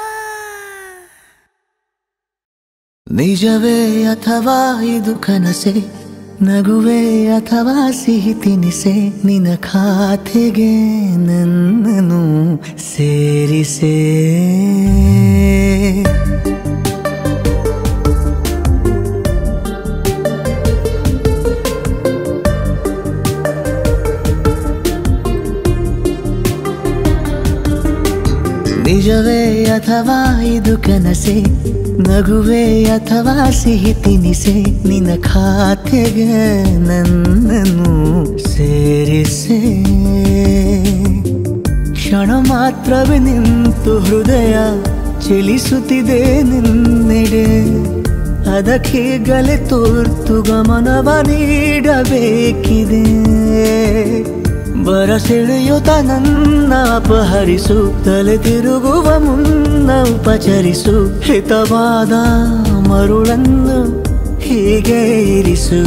ನಿಜವೇ ಅಥವಾ ಇದು ಕನಸೆ ನಗುವೆ ಅಥವಾ ಸಿಹಿ ತಿನಿಸೆ ನಿನ ಖಾತೆಗೆ ನನ್ನನು ಸೇರಿಸೆ ನಿಜವೇ ಅಥವಾ ಇದು ಕನಸೆ ನಗುವೆ ಅಥವಾ ಸಿಹಿ ತಿನಿಸೆ ನಿನ್ನ ಖಾತೆಗೆ ನನ್ನನ್ನು ಸೇರಿಸೆ ಕ್ಷಣ ಮಾತ್ರವೇ ನಿಂತು ಹೃದಯ ಚಲಿಸುತ್ತಿದೆ ನಿನ್ನೆಡೆ ಅದಕ್ಕೀಗಲೇ ತುರ್ತು ಗಮನವ ನೀಡಬೇಕಿದೆ ಬರಸೆಳೆಯುತ್ತ ನನ್ನ ಅಪಹರಿಸು ತಲೆ ತಿರುಗುವ ಮುನ್ನ ಉಪಚರಿಸು ಹಿತವಾದ ಮರುಳನ್ನು ಹೀಗೆ ಇರಿಸು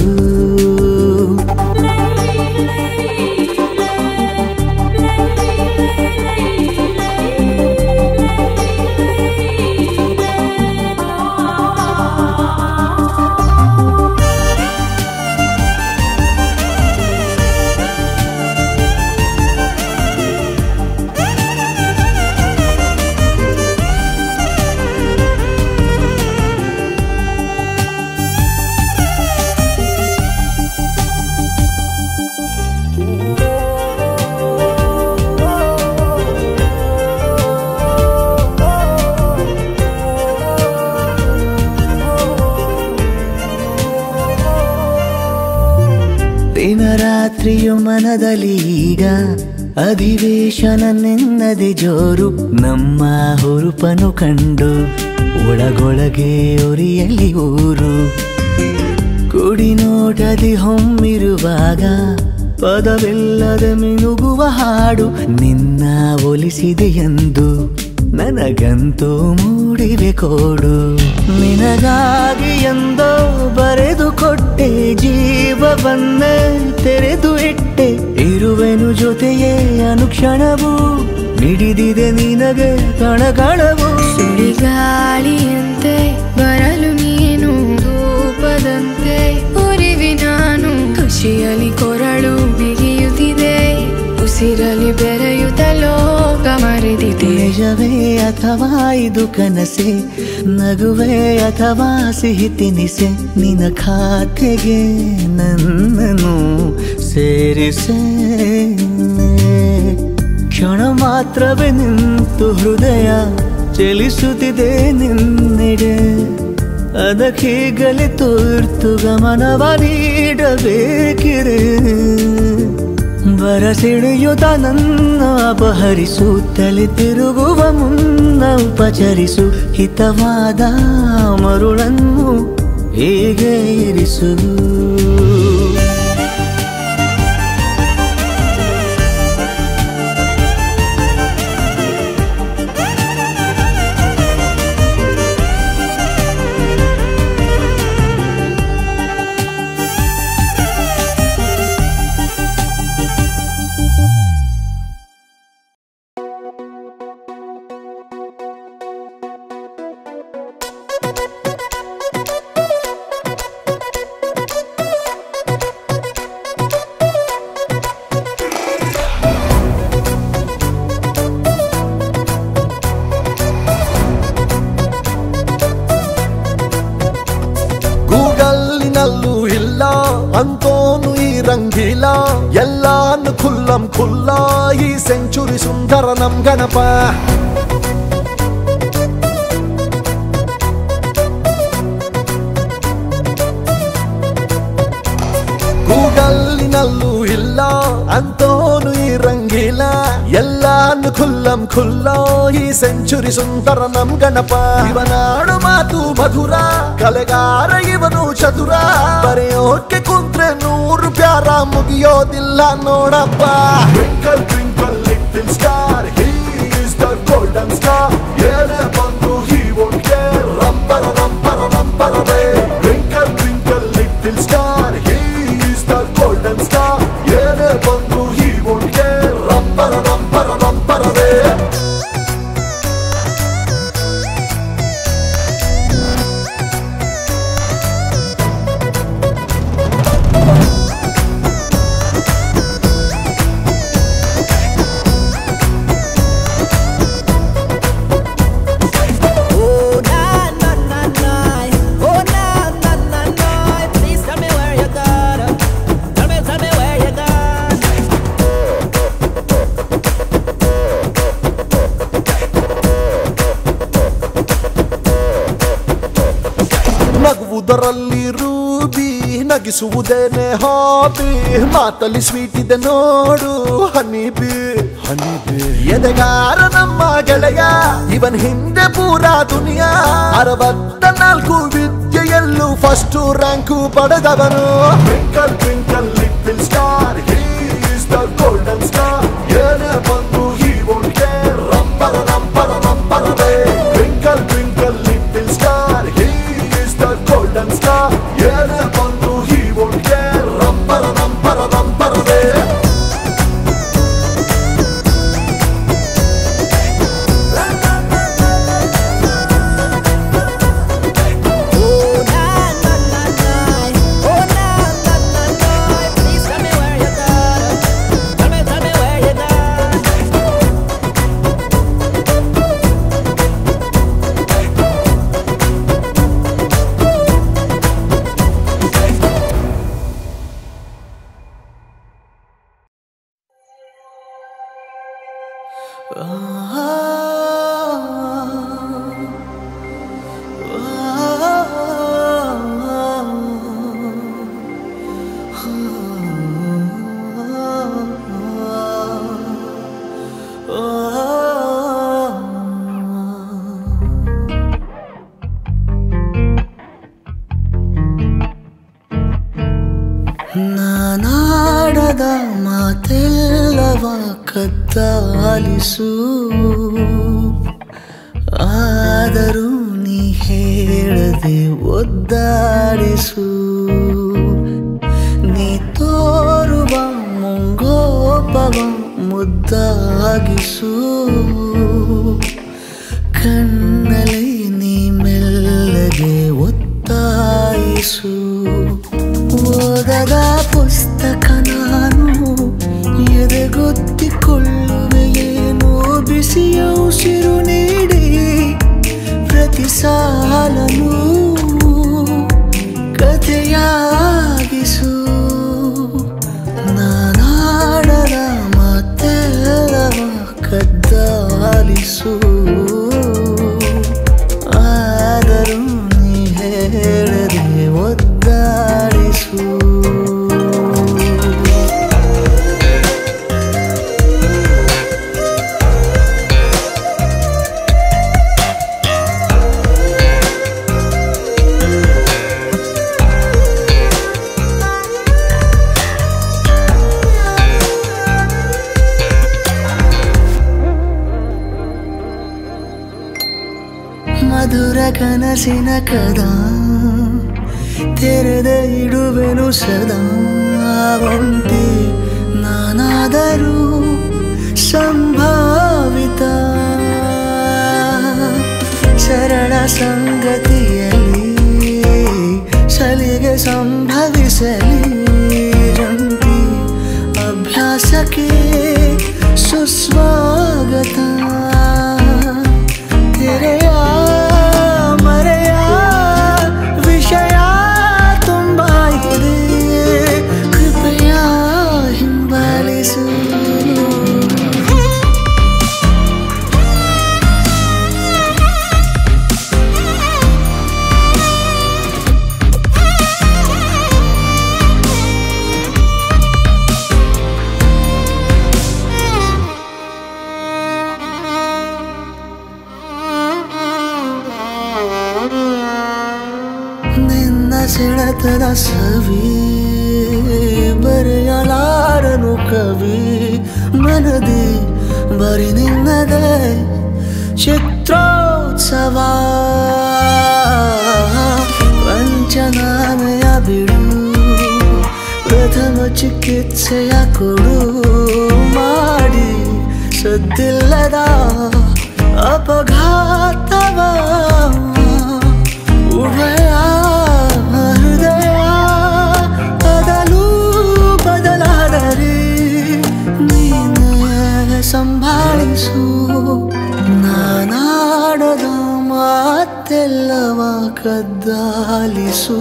ಬರೆಯೋ ಮನದಲ್ಲಿ ಈಗ ಅಧಿವೇಶನ ನೆನ್ನದೆ ಜೋರು ನಮ್ಮ ಹುರುಪನು ಕಂಡು ಒಳಗೊಳಗೆ ಒರಿಯಲಿ ಊರು ಕುಡಿ ನೋಟದಿ ಹೊಮ್ಮಿರುವಾಗ ಪದವಿಲ್ಲದೆ ಮಿನುಗುವ ಹಾಡು ನಿನ್ನ ಒಲಿಸಿದೆ ಎಂದು ನನಗಂತೂ ಮೂಡಿವೆ ಕೋಡು ನಿನಗಾಗಿ ಎಂದೋ ಬರೆದು ಕೊಟ್ಟೆ ಜೀವವನ್ನೇ ತೆರೆದು ಇಟ್ಟೆ ಇರುವೆನು ಜೊತೆಯೇ ಅನುಕ್ಷಣವು ಮಿಡಿದಿದೆ ನಿನಗೆ ಕಣಕಣವು ಸುಳಿಗಾಳಿಯಂತೆ ಬರಲು ನೀನು ಧೂಪದಂತೆ ಉರಿವಿ ನಾನು ಖುಷಿಯಲ್ಲಿ ಕೊರಳು ಬಿಗಿಯುತ್ತಿದೆ ಉಸಿರಲಿ ಬೆರೆಯುತ್ತ ಲೋಕ ಮರೆದಿದೆ ನಿಜವೇ ಅಥವಾ ಇದು ಕನಸೆ ನಗುವೆ ಅಥವಾ ಸಿಹಿ ತಿನಿಸೆ ನಿನ್ನ ಖಾತೆಗೆ ನನ್ನನ್ನು ಸೇರಿಸೆ ಕ್ಷಣ ಮಾತ್ರವೇ ನಿಂತು ಹೃದಯ ಚಲಿಸುತ್ತಿದೆ ನಿನ್ನೆಡೆ ಅದಕ್ಕೀಗಲೇ ತುರ್ತು ಗಮನವ ನೀಡಬೇಕಿರೆ ಬರಸಿಳಿಯುತ್ತ ನನ್ನ ಅಪಹರಿಸುತ್ತಲೇ ತಿರುಗುವ ಮುನ್ನ ಉಪಚರಿಸು ಹಿತವಾದ ಮರುಳನ್ನು ಹೀಗೆ ಇರಿಸು ಗೂಗಲ್ಲಿನಲ್ಲೂ ಇಲ್ಲ ಅಂತೋನು ಈ ರಂಗಿಲ್ಲ ಎಲ್ಲಾನು ಖುಲ್ಲಂ ಖುಲ್ಲ ಈ ಸೆಂಚುರಿ ಸುಂದರ ನಮ್ ಗಣಪ ಗೂಗಲ್ಲಿನಲ್ಲೂ ಇಲ್ಲ ಅಂತೋನು ಈ ರಂಗಿಲ್ಲ ಎಲ್ಲಾನು ಖುಲ್ಲಂ ಖುಲ್ಲ ಈ ಸೆಂಚುರಿ ಸುಂದರ ನಮ್ ಗಣಪ ಇವನಾಡು ಮಾತು ಮಧುರ ಕಲೆಗಾರ ಇವನು ಚತುರ ಬರೆಯೋಕೆ ಕುಂತ್ರೆ ನೂರು ಪ್ಯಾರ ಮುಗಿಯೋದಿಲ್ಲ ನೋಡಪ್ಪ twinkle twinkle little star he is the golden star ಏನೇ ಬಂದು ಹಿ ವೋಂಟ್ ಕೇರ್ ರಂಪರ ರಂಪರ ರಂಪರವೇ twinkle twinkle little star he is the golden star ಏನೇ ಬಂದು ಹಿ ವೋಂಟ್ ಕೇರ್ ರಂಪರ ರಂಪರ ರಂಪರವೇ Oh na na na na, oh na na na na. Please tell me where you got Tell me, tell me where you got ನಗುವುದರಲ್ಲಿ ruby ನಗಿಸುವುದೇನೆ hobby ಮಾತಲ್ಲಿ sweet ಇದೆ ನೋಡು ಹನಿಬಿ ಹನಿಬಿ ಎದೆಗಾರ ನಮ್ಮ ಗೆಳೆಯ ಇವನ್ ಹಿಂದೆ ಪೂರಾ ದುನಿಯಾ ಅರವತ್ತ ನಾಲ್ಕು ವಿದ್ಯೆಯಲ್ಲೂ ಫಸ್ಟ್ ರ್ಯಾಂಕು ಪಡೆದವನು twinkle twinkle little star he is the golden star ಏನೇ ಬಂದು ಹಿ ವೋಂಟ್ ಕೇರ್ ರಂಪರ ರಂಪರ ರಂಪರವೇ twinkle twinkle little star he is the golden star ಏನೇ ಬಂದು ಹಿ ವೋಂಟ್ ಕೇರ್ ರಂಪರ ರಂಪರ ರಂಪರವೇ Oh na na na na, oh na na na na. Please tell me where you got Tell me, tell me where you got ಆ ಕತ್ತಾಲಿಸು ಆದರೂ ನೀ ಹೇಳದೆ ಒದ್ದಾಡಿಸು ನೀ ತೋರುವ ಮುಂಗೋಪವ ಮುದ್ದಾಗಿಸು ಕಣ್ಣಲ್ಲಿ ನೀ ಮೆಲ್ಲಗೆ ಒತ್ತಾಯಿಸು ಓದದ ಪುಸ್ತಕ ನಾನು ಎದೆಗೊತ್ತಿಕೊಳ್ಳುವೆ ಏನೋ ಬಿಸಿಯ ಉಸಿರು ನೀಡಿ ಪ್ರತಿ ಸಾಲನು ಕಥೆಯಾಗಿಸು ನಾನಾಡದ ಮಾತೆಲ್ಲವ ಕದ್ದಾಲಿಸು ಆದರೂ ನೀ ಹೇಳದೆ ಒದ್ದಾಡಿಸು ಮಧುರ ಕನಸಿನ ಕದ ತೆರೆದ ಇಡುವೆನು ಸದಾ ಒಂಟಿ ನಾನಾದರೂ ಸಂಭಾವಿತ ಸರಳ ಸಂಗತಿಯಲ್ಲಿ ಸಲಿಗೆ ಸಂಭವಿಸಲಿ ಜಂಟಿ ಅಭ್ಯಾಸಕ್ಕೆ ಸುಸ್ವಾಗತ ತೆರೆಯ ಮರೆಯ ವಿಷಯ ತುಂಬ ಇದೆ ಕೃಪೆಯ ಹಿಂಬಾಲಿಸು ನಿನ್ನ ಸೆಳೆತದ ಸವಿ ಬರೆಯಲಾರನು ಕವಿ ಮನದಿ ಬರಿ ನಿನ್ನದೇ ಚಿತ್ರೋತ್ಸವ ಪಂಚನಾಮೆಯ ಬಿಡು ಪ್ರಥಮ ಚಿಕಿತ್ಸೆಯ ಕೊಡು ಮಾಡಿ ಸದ್ದಿಲ್ಲದ ಅಪಘಾತವ ಉಭಯ ಹೃದಯ ಅದಲು ಬದಲಾದರೆ ನೀನೇ ಸಂಭಾಳಿಸು ನಾನಾಡದ ಮಾತೆಲ್ಲವ ಕದ್ದಾಲಿಸು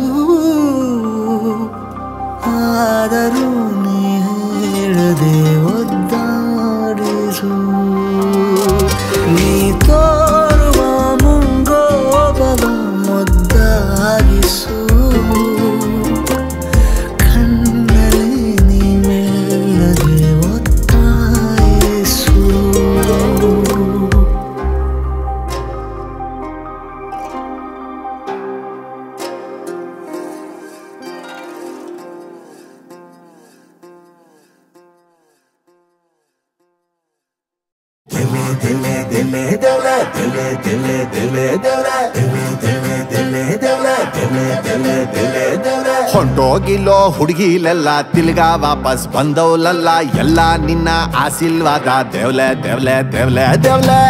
ಆದರೂ ನೀ ಹೇಳದೆ ಒದ್ದಾಡಿಸು ನೀ ತೋರುವ ಮುಂಗೋಪವ ಮುದ್ದಾಗಿಸು ಕಣ್ಣಲ್ಲಿ ನೀ ಮೆಲ್ಲದೆ ಒತ್ತಾಯಿಸು ಹೊಂಟೋಗಿಲ್ಲೋ ಹುಡುಗಿಲೆಲ್ಲ ತಿಲ್ಗ ವಾಪಸ್ ಬಂದವಲಲ್ಲ ಎಲ್ಲ ನಿನ್ನ ಆಶೀರ್ವಾದ ದೇವ್ಲೆ ದೇವ್ಲೆ ದೇವ್ಲೆ ದೇವ್ಲೆ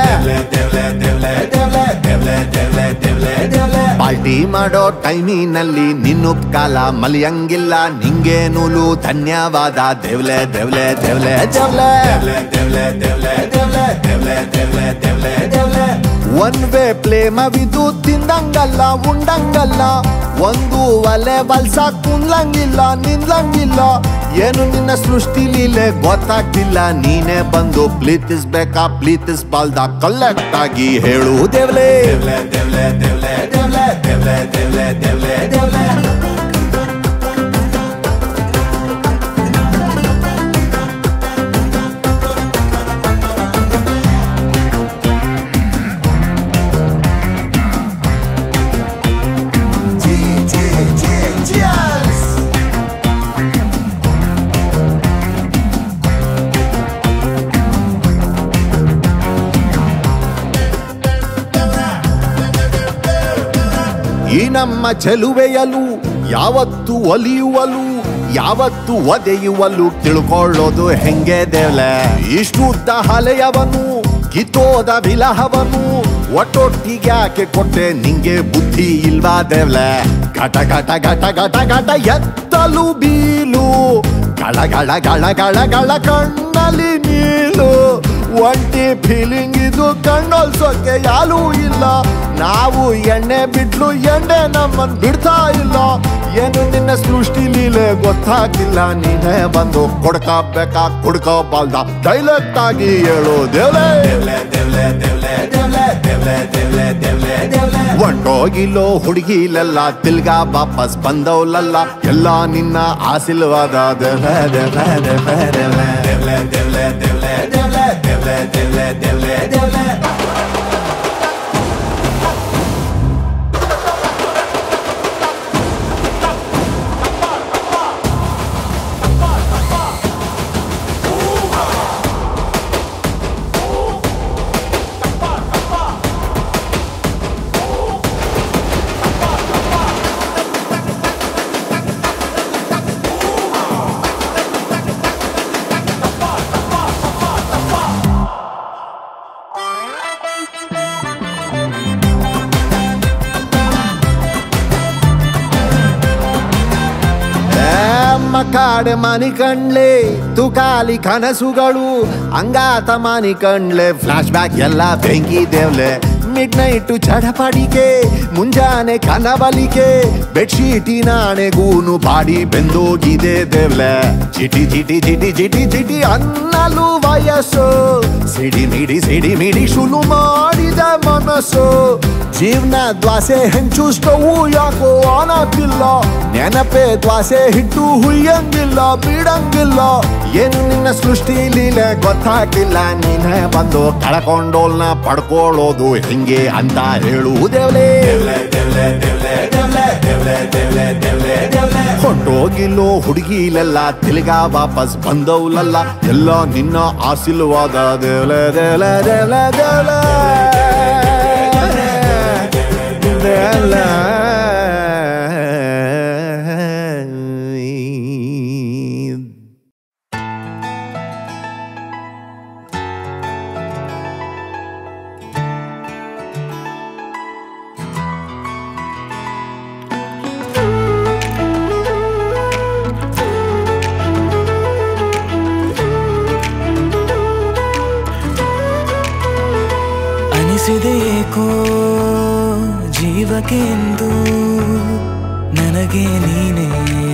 ಪಾರ್ಟಿ ಮಾಡೋ ಟೈಮಿನಲ್ಲಿ ನಿನ್ನುಪ್ಕಾಲ ಮಲಿಯಂಗಿಲ್ಲ ನಿಂಗೆ ನೂಲು ಧನ್ಯವಾದ ದೇವ್ಲೆ ದೇವ್ಲೆ ದೇವ್ಲೆ ದೇವ್ಲೆ ಒನ್ ವೇ ಪ್ಲೇಮವಿದು ತಿಂದಂಗಲ್ಲ ಉಂಡಂಗಲ್ಲ ಒಂದು ಒಲೆ ಬಲ್ಸ ಕುಂದ್ಲಂಗಿಲ್ಲ ನಿಂದ್ಲಂಗಿಲ್ಲ ಏನು ನಿನ್ನ ಸೃಷ್ಟಿ ಲೀಲೆ ಗೊತ್ತಾಗ್ತಿಲ್ಲ ನೀನೇ ಬಂದು ಪ್ರೀತಿಸ್ಬೇಕಾ ಪ್ರೀತಿಸ್ಬಾಲ್ದ ಕಲೆಕ್ಟ್ ಆಗಿ ಹೇಳು ದೇವ್ಲೆ ದೇವ್ಲೆ ದೇವ್ಲೆ ದೇವ್ಲೆ ದೇವ್ಲೆ ದೇವ್ಲೆ ದೇವ್ಲೆ ದೇವ್ಲೆ ದೇವ್ಲೆ ಈ ನಮ್ಮ ಚೆಲುವೆಯಲು ಯಾವತ್ತು ಒಲಿಯುವಲು ಯಾವತ್ತು ಒದೆಯುವಲು ತಿಳ್ಕೊಳ್ಳೋದು ಹೆಂಗೆ ದೇವ್ಲೆ ಇಷ್ಟುದ್ದ ಹಲೆಯವನು ಕಿತ್ತೋದ ವಿಲಹವನು ಒಟ್ಟೊಟ್ಟಿಗೆ ಯಾಕೆ ಕೊಟ್ಟೆ ನಿಂಗೆ ಬುದ್ಧಿ ಇಲ್ವಾ ದೇವ್ಲೆ ಘಟ ಘಟ ಘಟ ಘಟ ಘಟ ಎತ್ತಲು ಬೀಲು ಗಳ ಗಳ ಗಳ ಗಳ ಗಳ ಕಣ್ಣಲ್ಲಿ ನೀಲು ಒಂಟಿ ಫೀಲಿಂಗ್ ಇದು ಕಣ್ಣೊಲ್ಸೋಕೆ ಯಾಲೂ ಇಲ್ಲ ನಾವು ಎಣ್ಣೆ ಬಿಟ್ಲು ಎಣ್ಣೆ ನಮ್ಮನ್ ಬಿಡ್ತಾ ಇಲ್ಲ ಏನು ನಿನ್ನ ಸೃಷ್ಟಿ ಲೀಲೆ ಗೊತ್ತಾಗಿಲ್ಲ ನೀನೇ ಬಂದು ಕೊಡ್ಕಬೇಕಾ ಕೊಡ್ಕೋಬಾಲ್ದ ಡೈಲೆಕ್ಟ್ ಆಗಿ ಹೇಳು ದೇವ್ಲೆ ಒಂಟೋಗಿಲ್ಲೋ ಹುಡುಗಿಲೆಲ್ಲ ತಿಲ್ಗಾ ವಾಪಸ್ ಬಂದವಲಲ್ಲ ಎಲ್ಲ ನಿನ್ನ ಆಶೀರ್ವಾದ ದೇವ್ಲೆ ದೇವ್ಲೆ ದೇವ್ಲೆ ದೇವ್ಲೆ ದೇವ್ಲೆ ದೇವ್ಲೆ ದೇವ್ಲೆ ದೇವ್ಲೆ ದೇವ್ಲೆ ದೇವ್ಲೆ ದೇವ್ಲೆ ದೇವ್ಲೆ ಕಾಡೆ ಮನಿ ಕಣ್ಲೆ ತುಕಾಲಿ ಕನಸುಗಳು ಅಂಗಾತ ಮನಿ ಕಣ್ಲೆ ಫ್ಲಾಶ್ ಬ್ಯಾಕ್ ಎಲ್ಲ ಬೆಂಕಿ ದೇವ್ಲೆ ಮಿಡ್ ನೈಟ್ ಚಡಪಡಿಕೆ ಮುಂಜಾನೆ ಕನಬಲಿಕೆ ಬೆಡ್ಶೀಟಿನಾಣೆಗೂನು ಬಾಡಿ ಬೆಂದೋಗಿದೆ ದೇವ್ಲೆ ಚಿಟಿ ಚಿಟಿ ಚಿಟಿ ಚಿಟಿ ಚಿಟಿ ಅನ್ನಲು ವಯಸ್ಸು ಸಿಡಿ ಮಿಡಿ ಸಿಡಿ ಮಿಡಿ ಶುರು ಮಾಡಿದ ಮನಸ್ಸು ಜೀವನ ದ್ವಾಸೆ ಹೆಂಚು ಸ್ಟವು ಯಾಕೋ ಆನತಿಲ್ಲ ನೆನಪೆ ದ್ವಾಸೆ ಹಿಟ್ಟು ಹುಯ್ಯಂಗಿಲ್ಲ ಬಿಡಂಗಿಲ್ಲ ಏನು ನಿನ್ನ ಸೃಷ್ಟಿ ಲೀಲೆ ಗೊತ್ತಾಗಿಲ್ಲ ನೀನೇ ಬಂದು ಕಳ್ಕೊಂಡೋಲ್ನ ಪಡ್ಕೊಳ್ಳೋದು ಹೆಂಗೆ ಅಂತ ಹೇಳು ದೇವ್ಲೆ ಹೊಂಟೋಗಿಲ್ಲೋ ಹುಡುಗಿಲೆಲ್ಲ ತಿಲ್ಗಾ ವಾಪಸ್ ಬಂದವ್ಲಲ್ಲ ಎಲ್ಲ ನಿನ್ನ ಆಶೀರ್ವಾದ ದೇವ್ಲೆ ದೇವ್ಲೆ ದೇವ್ಲೆ ದೇವ್ಲೆ ದೇವ್ಲೆ ಅನಿಸಿದೆ ಏಕೋ ಜೀವಕ್ಕೆ ಎಂದು ನನಗೆ ನೀನೇ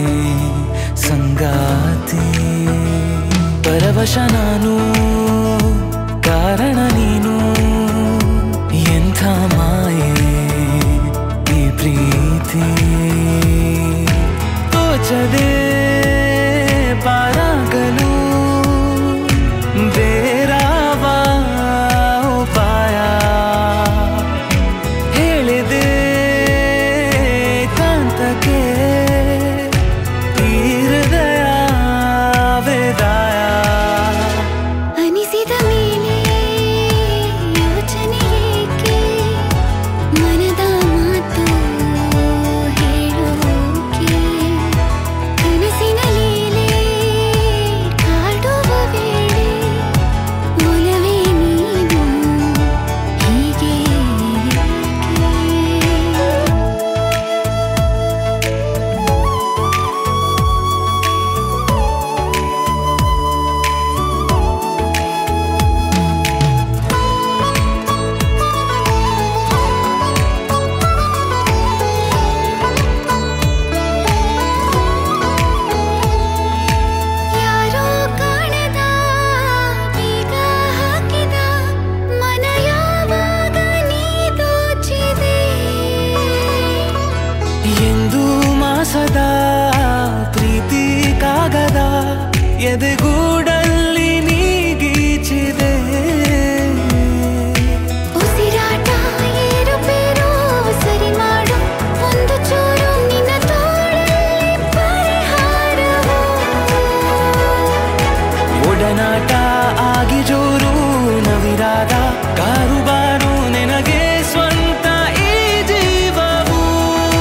ಸಂಗಾತಿ ಪರವಶ ನಾನು ಕಾರಣ ನೀನು ಎಂಥ ಮಾಯೆ ಈ ಪ್ರೀತಿ ತೋಚದೆ ಪಾರಾಗಲು ಬೇರಾವ ಉಪಾಯ ಹೇಳಿದೆ ಕಾಂತಕ್ಕೆ ಈ ಹೃದಯ ವೇದಾಯ ಅನಿಸಿದ ಮೇಲೆ ಯೋಚನೆ ಏಕೆ ಮನದ ಮಾತು ಹೇಳೋಕೆ ಕನಸಿನ ಲೀಲೆ ಕಾಡುವ ವೇಳೆ ಒಲವೇ ನೀನು ಹೀಗೆ ಏಕೆ? ಯಾರೋ ಕಾಣದ ಬೀಗ ಹಾಕಿದ ಮನ ಯಾವಾಗ ನೀ ದೋಚಿದೆ ಎಂದು ಮಾಸದ ಪ್ರೀತಿ ಕಾಗದ ಎದೆಗೂಡಲ್ಲಿ ನೀಗೀಚಿದೆ ಉಸಿರಾಟ ಏರುಪೇರು ಸರಿ ಮಾಡು ಒಂದು ಚೂರು ನಿನ್ನ ತೋಳಲ್ಲಿ ಪರಿಹಾರವು ಒಡನಾಟ ಆಗಿ ಜೋರು ನವಿರಾದ ಕಾರುಬಾರು ನಿನಗೆ ಸ್ವಂತ ಈ ಜೀವವು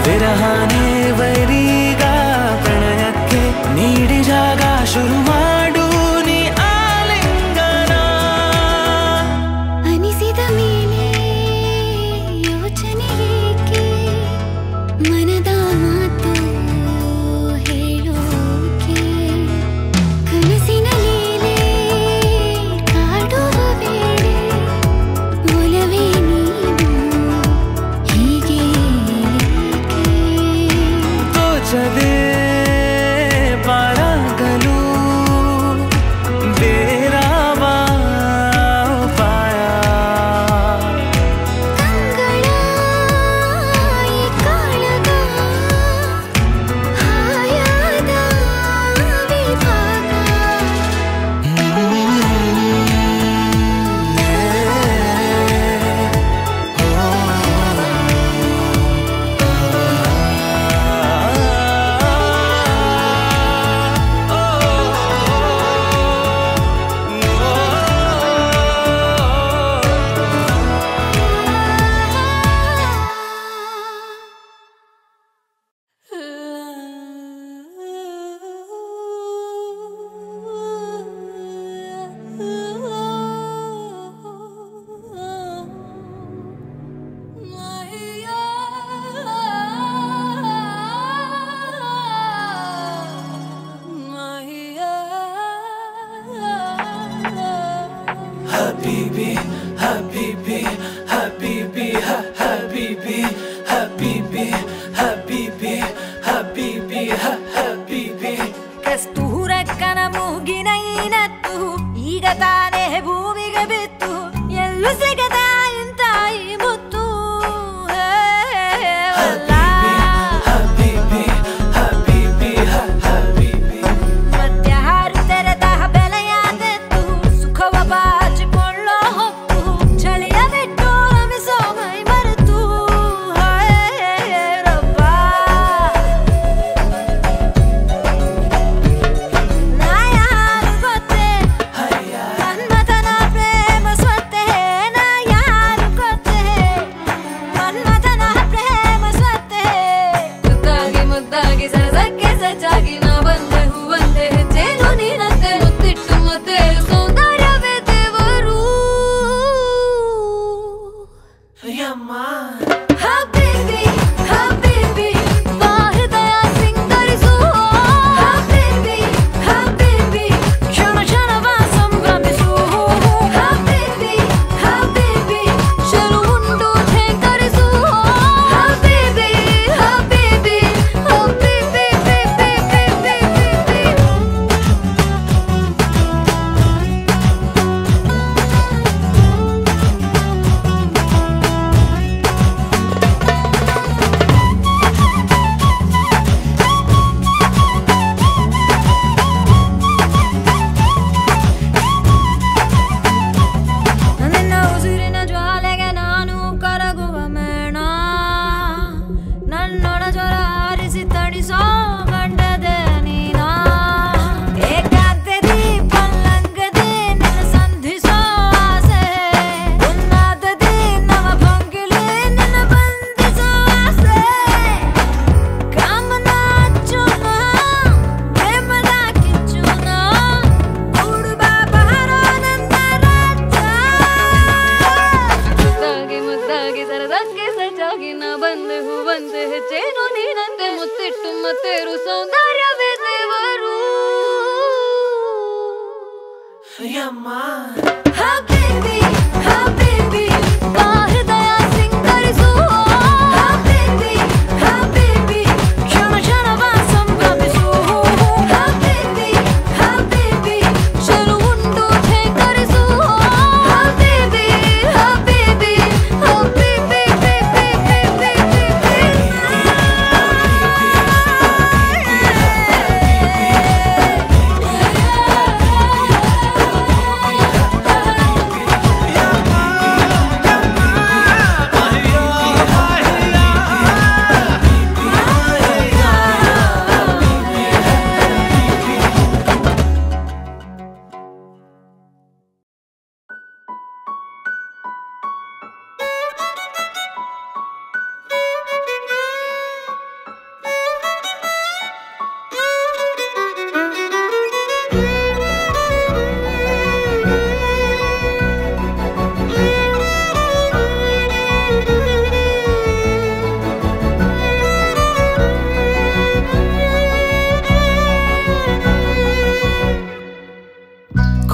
ವಿರಹಾನೇ ವೈರೀಗ ಪ್ರಣಯಕ್ಕೆ ನೀಡಿ ಜಾಗ ಶುರು ಮಾಡು ನೀ ಆಲಿಂಗನ ಅನಿಸಿದ ಮೇಲೆ ಯೋಚನೆ ಏಕೆ ಮನದ ಮಾತು ಹೇಳೋಕೆ ಕನಸಿನ ಲೀಲೆ ಕಾಡುವ ವೇಳೆ ಒಲವೇ ನೀನು ಹೀಗೆ ತೋಚದೆ ಪಾರಾಗಲು ಬೇರಾವ ಉಪಾಯ ಈ ಕಾಳಗ ಹಾಯಾದ ವಿಭಾಗ Habibi, Habibi, Habibi, ha- Habibi, Habibi, Habibi, Habibi, ha- Habibi. ಕಸ್ತೂರಕ್ಕನ ಮೂಗಿನ ಈನತ್ತು ಈಗ ತಾನೇ ಭೂಮಿಗೆ ಬಿತ್ತು ಎಲ್ಲೂ ಸಿಗದ ಇಂತ ಈ ಮುತ್ತು ಹೇ, ವಲ್ಲ. ಮಧ್ಯ ಹಾರು ತೆರೆದ ಬೆಲೆಯಾದೆತ್ತು ಸುಖವ ಬಾಚಿಕೊಳ್ಳೋ ಹೊತ್ತು ಚಳಿಯ ಬಿಟ್ಟು ರಮಿಸೋ ಮೈ ಮರೆತು ಹೇ, ರಬ್ಬ. ನಾ ಯಾರು ಗೊತ್ತೇ ಮನ್ಮಥನ ಪ್ರೇಮ ಸ್ವತ್ತೇ ನಾ ಯಾರು ಗೊತ್ತೇ ಮನ್ಮಥನ ಪ್ರೇಮ ಸ್ವತ್ತೇ ಮುದ್ದಾಗಿ ಮುದ್ದಾಗಿ ಸರಸಕ್ಕೆ ಸಜ್ಜಾಗಿ ನಾ ಬಂದೆ ಹೂವಂತೆ ಹೆಜ್ಜೇನು ನೀನಂತೆ ಮುತ್ತಿಟ್ಟು ಮತ್ತೆ ಸೌಂದರ್ಯವೇ ದೇವರು ಹಬೀಬಿ ಹಬೀಬಿ ಹೃದಯ ಸಿಂಗರಿಸು ಹಬೀಬಿ ಹಬೀಬಿ ಕ್ಷಣ ಕ್ಷಣವ ಸಂಭ್ರಮಿಸು ಹಬೀಬಿ ಹಬೀಬಿ ಚೆಲುವುಂಡು ಠೇಕರಿಸು ಹಬೀಬಿ ಹಬೀಬಿ ಹಬೀಬಿ ನಿನ್ನ ಉಸಿರಿನ ಜ್ವಾಲೆಗೆ ನಾನು ಕರಗುವ ಮೇಣ ನನ್ನೊಳ ಜ್ವರ ಆರಿಸಿ ತಣಿಸೋ ಗಂಡದೆ ನೀನ ಏಕಾಂತದಿ ಪಲ್ಲಂಗದಿ ನಿನ್ನ ಸಂಧಿಸೋ ಆಸೆ ಉನ್ನಾದದಿ ನವ ಭಂಗಿಲಿ ನಿನ್ನ ಬಂಧಿಸೋ ಆಸೆ ಕಾಮನ ಅಚ್ಚುನ ಪ್ರೇಮದ ಕಿಚ್ಚುನ ಕೂಡು ಬಾ ಬಹರೋ ನನ್ನ ಮುದ್ದಾಗಿ ಮುದ್ದಾಗಿ ಸರದಕ್ಕೆ ಸಜ್ಜಾಗಿ ನಾ ಬಂದೆ ಹೂವಂತೆ ಹೆಚ್ಚೇನು ನೀನಂತೆ ಮುತ್ತಿಟ್ಟು ಮತ್ತೇರು ಸೌಂದರ್ಯವೇ ದೇವರು ಹಬೀಬಿ ಹಬೀಬಿ ಬಾ ಹೃದಯ ಸಿಂಗರಿಸು ಹಬೀಬಿ ಹಬೀಬಿ ಕ್ಷಣ ಕ್ಷಣವ ಸಂಭ್ರಮಿಸು ಹಬೀಬಿ ಹಬೀಬಿ ಚೆಲುವುಂಡು ಠೇಕರಿಸು ಹಬೀಬಿ ಹಬೀಬಿ ಹಬೀಬಿ Habibi,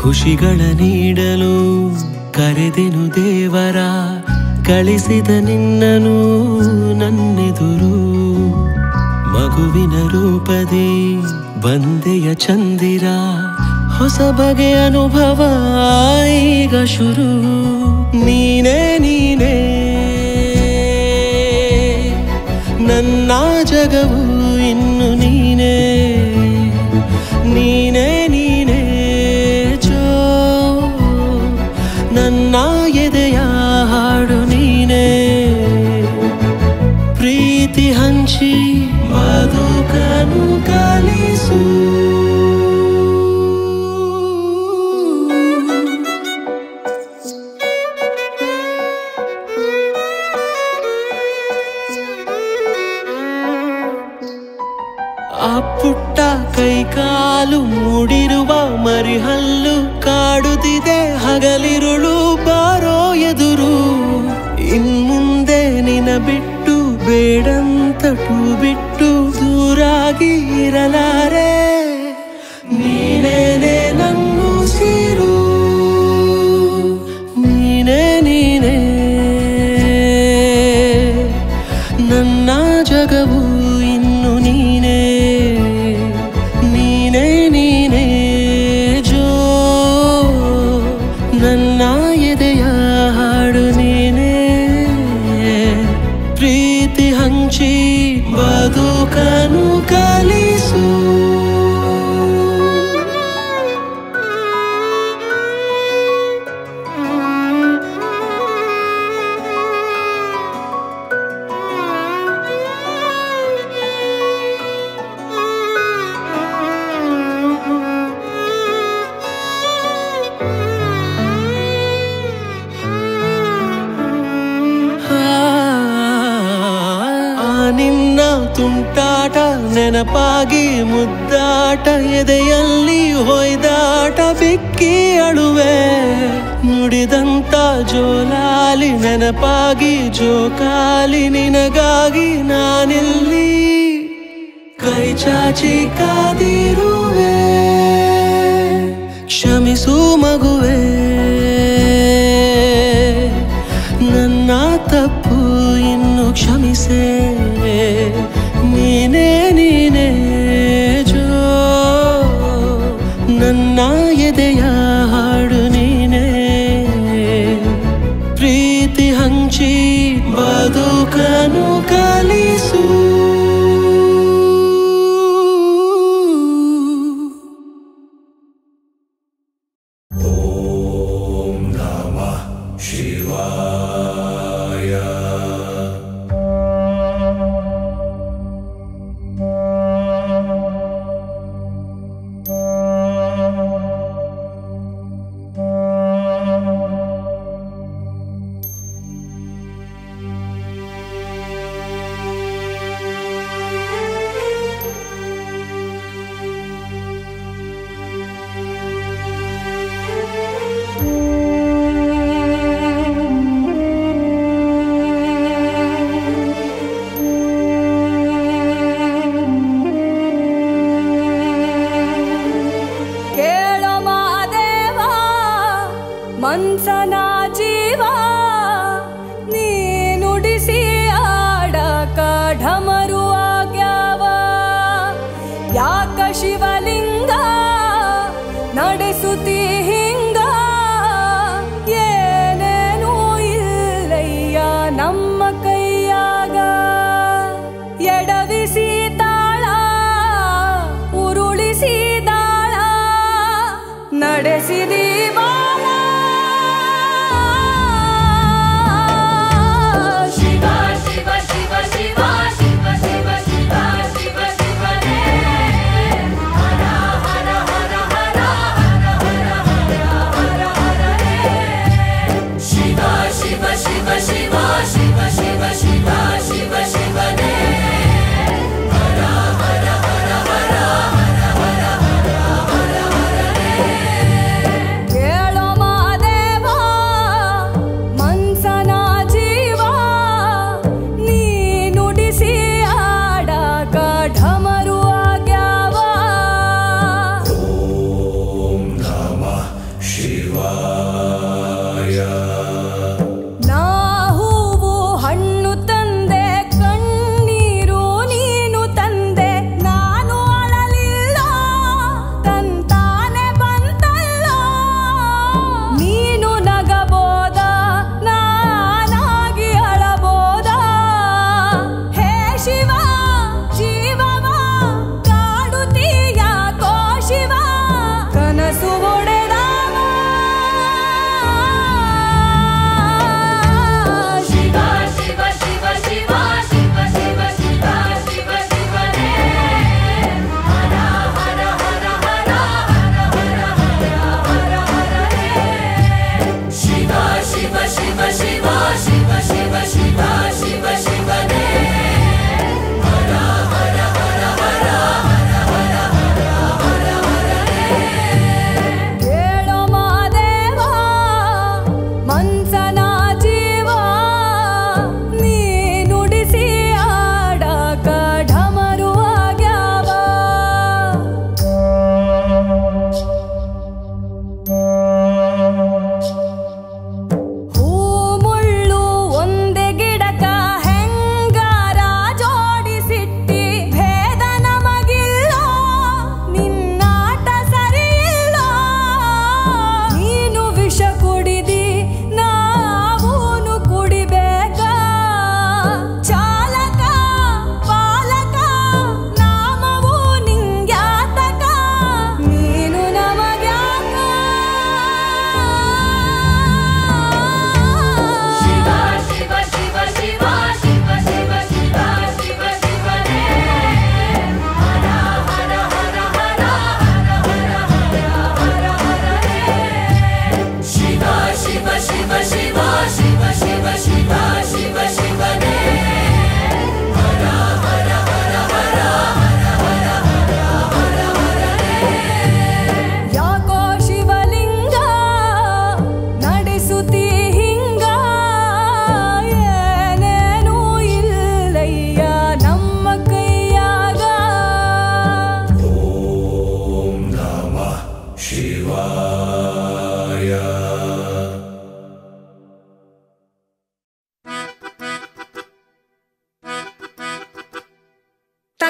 ಖುಷಿಗಳ ನೀಡಲು ಕರೆದೆನು ದೇವರ ಕಳಿಸಿದ ನಿನ್ನನು ನನ್ನೆದುರು ಮಗುವಿನ ರೂಪದಿ ಬಂದೆಯ ಚಂದಿರ ಹೊಸ ಬಗೆಯ ಅನುಭವ ಈಗ ಶುರು ನೀನೇ ನೀನೇ ನನ್ನ ಜಗವು ಇನ್ನು ನೀನೇ ನೀನೇ ನೀನೇ ಜೋ ನನ್ನ ಎದೆಯ ಹಾಡು ನೀನೇ ಪ್ರೀತಿ ಹಂಚಿ ಬದುಕನು ಕಲಿಸು ಆ ಪುಟ್ಟ ಕೈಕಾಲು ಮೂಡಿರುವ ಮರಿಹಲ್ಲು ಕಾಡುತ್ತಿದೆ ಹಗಲಿರುಳು ಬಾರೋ ಎದುರು ಇನ್ಮುಂದೆ ನಿನ ಬಿಟ್ಟು ಬೇಡಂತಟು ಬಿಟ್ಟು ದೂರಾಗಿ ಇರಲಾರೆ ನೀನೇನೆ ನನ್ನುಸಿರು ನೀನೇ ನೀನೇ ನನ್ನ ಜಗವು ಇನ್ನು ನೀನೇ ನೀನೇ ನೀನೇ ಜೋ ನನ್ನ ಎದೆಯ ಹಾಡು ನೀನೇ ಪ್ರೀತಿ ಹಂಚಿ ಬದುಕನು ಕಲಿಸು ಆ ನಿನ್ನ ತುಂಟಾಟ ನೆನಪಾಗಿ ಮುದ್ದಾಟ ಎದೆಯಲ್ಲಿ ಹೊಯ್ದಾಟ ಬಿಕ್ಕಿ ಅಳುವೆ ನುಡಿದಂತ ಜೋಲಾಲಿ ನೆನಪಾಗಿ ಜೋಕಾಲಿ ನಿನಗಾಗಿ ನಾನಿಲ್ಲಿ ಕೈ ಚಾಚಿ ಕಾದಿರುವೆ ಕ್ಷಮಿಸು ಮಗುವೆ ನನ್ನ ತಪ್ಪು ಇನ್ನು ಕ್ಷಮಿಸೆ ನೀನೇ ನೀನೇ ಜೋ ನನ್ನ ಎದೆಯ ಹಾಡು ನೀನೇ ಪ್ರೀತಿ ಹಂಚಿ ಬದುಕನು ಕಲಿಸು ಕೇಳೋ ಮಾದೇವ ಮನ್ಸನ ಜೀವ ನೀ ನುಡಿಸಿ ಆಡಕ ಢಮರು ಆಗ್ಯಾವ ಯಾಕ ಶಿವಲಿಂಗ ನಡೆಸುತ್ತಿ ಹಿಂಗ ಏನೇನೂ ಇಲ್ಲಯ್ಯ ನಮ್ಮ ಕೈಯಾಗ ಎಡವಿಸಿ ತಾಳ ಉರುಳಿಸಿ ದಾಳ ನಡೆಸಿದಿ ಬಾಳ ಶಿವ ಶಿವ ಶಿವ ಶಿವ ಶಿವ ಶಿವ ಶಿವ ಶಿವ ಶಿವನೇ ಹರ ಹರ ಹರ ಹರ ಹರ ಹರ ಹರ ಹರ ಹರನೇ ಶಿವ ಶಿವ ಶಿವ ಶಿವ ಶಿವ ಶಿವ ಶಿವ ಶಿವ ಶಿವನೇ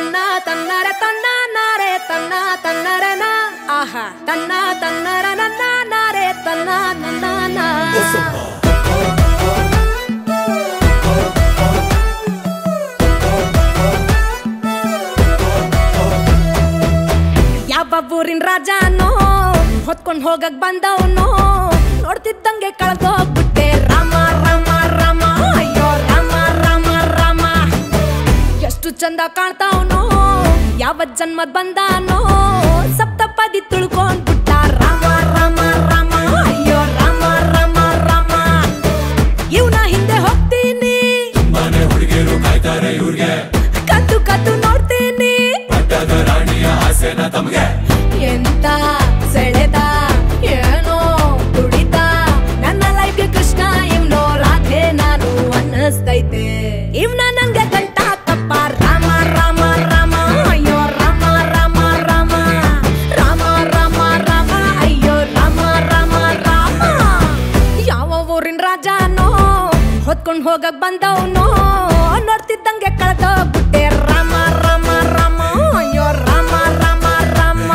ತನ್ನ ತನ್ನರ ತನ್ನ ನಾರೆ ತನ್ನ ತನ್ನರನ ಆಹಾ ತನ್ನ ತನ್ನರ ನನ್ನ ನಾರೆ ತನ್ನ ನನ್ನ ನಾ. ಯಾವ ಊರಿನ ರಾಜನೋ ಹೊತ್ಕೊಂಡ್ ಹೋಗಕ್ ಬಂದವನು ನೋಡ್ತಿದ್ದಂಗೆ ಕಳ್ದೋಗ್ಬಿಟ್ಟೆ ರಾಮ ರಾಮ ರಾಮ ಅಯ್ಯೋ ರಾಮ ರಾಮ ರಾಮ ಎಷ್ಟು ಚಂದ ಕಾಣ್ತಾವನು ಯಾವ ಜನ್ಮದ್ ಬಂದಾನೋ ಸಪ್ತಪದಿ ತುಳ್ಕೊಂಡ್ಬಿಟ್ಟ ರಾಮ ರಾಮ ರಾಮ ಅಯ್ಯೋ ರಾಮ ರಾಮ ರಾಮ ಇವನ ಹಿಂದೆ ಹೋಗ್ತೀನಿ ಮನೆ ಹುಡುಗಿರು ಕಾಯ್ತಾರೆ ಇವ್ರಿಗೆ ಕದ್ದು ಕದ್ದು ನೋಡ್ತೀನಿ ಪಟ್ಟದ ರಾಣಿಯ ಆಸೆನ ತಮಗೆ ಎಂತ ಸೆಳೆದ ಏನೋ ತುಡಿತ ನನ್ನ ಲೈಫ್ಗೆ ಕೃಷ್ಣ ಇವ್ನೋ ರಾಧೆ ನಾನು ಅನ್ನಿಸ್ತೈತೆ ಇವ್ನ ನಂಗೆ ಗಂಟ ಕಪ್ಪ ರಾಮ ರಾಮ ರಾಮ ಅಯ್ಯೋ ರಾಮ ರಾಮ ರಾಮ ರಾಮ ರಾಮ ರಾಮ ಅಯ್ಯೋ ರಾಮ ರಾಮ ರಾಮ ಯಾವ ಊರಿನ ರಾಜನೋ ಹೊತ್ಕೊಂಡ್ ಹೋಗಕ್ ಬಂದವನು ನೋಡ್ತಿದ್ದಂಗೆ ಕಳ್ದೋಗ್ಬಿಟ್ಟೆ ರಾಮ ರಾಮ ರಾಮ ಅಯ್ಯೋ ರಾಮ ರಾಮ ರಾಮ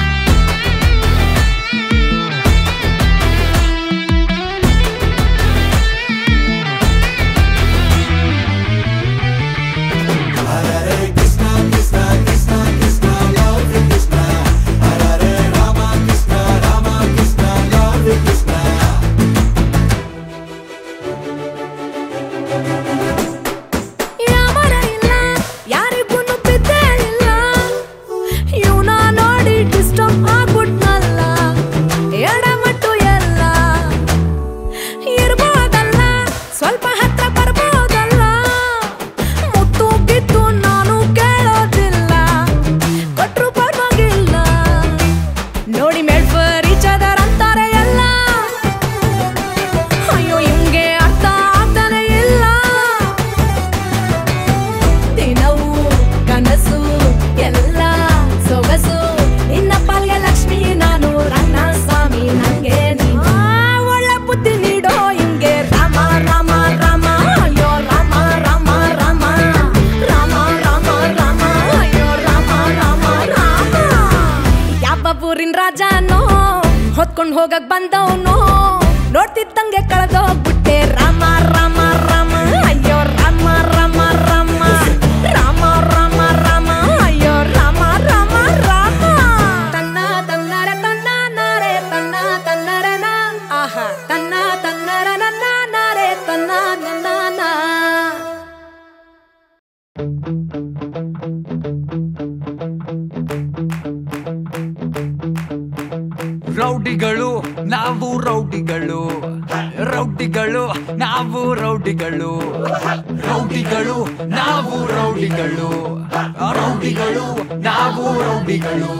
ಯಾಮರ ಇಲ್ಲ ಯಾರಿಗೂ ಬಿದ್ದೇ ಇಲ್ಲ ಇವನ ನೋಡಿ ಡಿಸ್ಟರ್ಬ್ ಆಗ್ಬಿಟ್ನಲ್ಲ ಎಡಮಟ್ಟು ಎಲ್ಲ ಇರ್ಬೋದಲ್ಲ ಸ್ವಲ್ಪ ಹತ್ರ ಬರ್ಬೋದಲ್ಲ ಮುತ್ತು ಬಿದ್ದು ನಾನು ಕೇಳೋದಿಲ್ಲ ಕೊಟ್ರು ಪರವಾಗಿಲ್ಲ ನೋಡಿ ಮೇಡ್ ಫರ್ ಈಚ್ ಅದರ್ ಅಂತಾರೆ ಎಲ್ಲ ಅಯ್ಯೋ ಇವ್ಗೆ ಅರ್ಥ ಆಗ್ತಾನೆ ಇಲ್ಲ ದಿನವೂ ಕನಸು ಎಲ್ಲ ಸೊಗಸು ನಿನ್ನ ಪಾಲ್ಗೆ ಲಕ್ಷ್ಮಿ ನಾನು ರನ್ನ ಸ್ವಾಮಿ ನಂಗೆ ನೀನು. ಆ, ಒಳ್ಳೆ ಬುದ್ಧಿ ನೀಡೋ ಹಿಂಗೆ ರಾಮ ರಾಮ ರಾಮ ಅಯ್ಯೋ ರಾಮ ರಾಮ ರಾಮ ರಾಮ ರಾಮ ರಾಮ ಅಯ್ಯೋ ರಾಮ ರಾಮ ರಾಮ ಯಾವ ಊರಿನ ರಾಜನೋ ಹೊತ್ಕೊಂಡ್ ಹೋಗಕ್ ಬಂದವನು ನೋಡ್ತಿದ್ದಂಗೆ ಕಳೆದೋಗ್ಬಿಟ್ಟೆ ರಾಮ ರಾಮ ರಾಮ ಅಯ್ಯೋ ರಾಮ ರಾಮ ರಾಮ ರಾಮ ರಾಮ ರಾಮ ಅಯ್ಯೋ ರಾಮ ರಾಮ ರಾಮ ತನ್ನ ತನ್ನರ ತನ್ನ ನಾರೆ ತನ್ನ ತನ್ನರನ ಆಹಾ ತನ್ನ ತನ್ನರ ನನ್ನ ನಾರೆ ತನ್ನ ನನ್ನ ನಾ. ರೌಡಿಗಳು ನಾವು ರೌಡಿಗಳು ರೌಡಿಗಳು ನಾವು ರೌಡಿಗಳು ರೌಡಿಗಳು ನಾವು ರೌಡಿಗಳು ರೌಡಿಗಳು ನಾವು ರೌಡಿಗಳು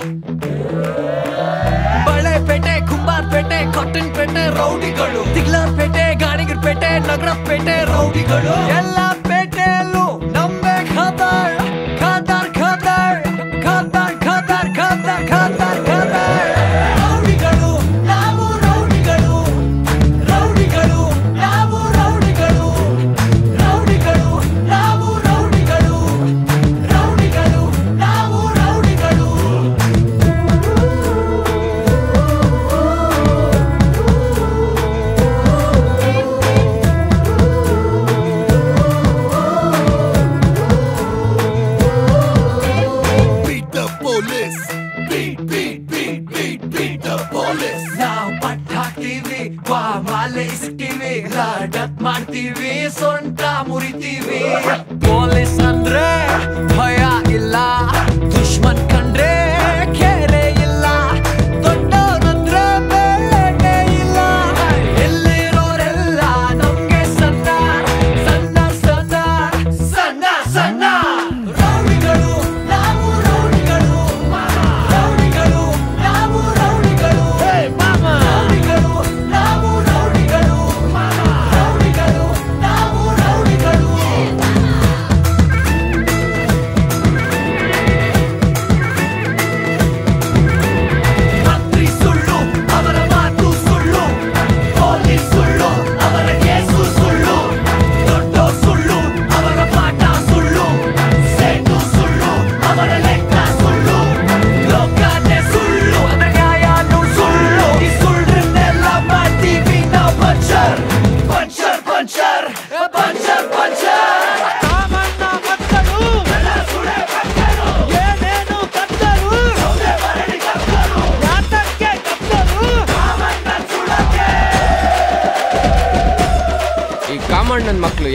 ಬಳೆಪೇಟೆ ಕುಂಬಾರ್ಪೇಟೆ ಕಾಟನ್ ಪೇಟೆ ರೌಡಿಗಳು ತಿಗ್ಲಾರ್ಪೇಟೆ ಗಾಣಿಗರ್ಪೇಟೆ ನಗರಪೇಟೆ ರೌಡಿಗಳು ಎಲ್ಲ ಪೇಟೆಯಲ್ಲೂ ನಮ್ಮೆ ಖಾದರ್ ಖಾದರ್ ಖಾದರ್ ಖಾದರ್ ಖಾದರ್ ಖಾದರ್ ಖಾದರ್ ಖಾದರ್ ರೌಡಿಗಳು ನಾವು ರೌಡಿಗಳು ರೌಡಿಗಳು ನಾವು ರೌಡಿಗಳು ರೌಡಿಗಳು ನಾವು ರೌಡಿಗಳು ರೌಡಿಗಳು ನಾವು ರೌಡಿಗಳು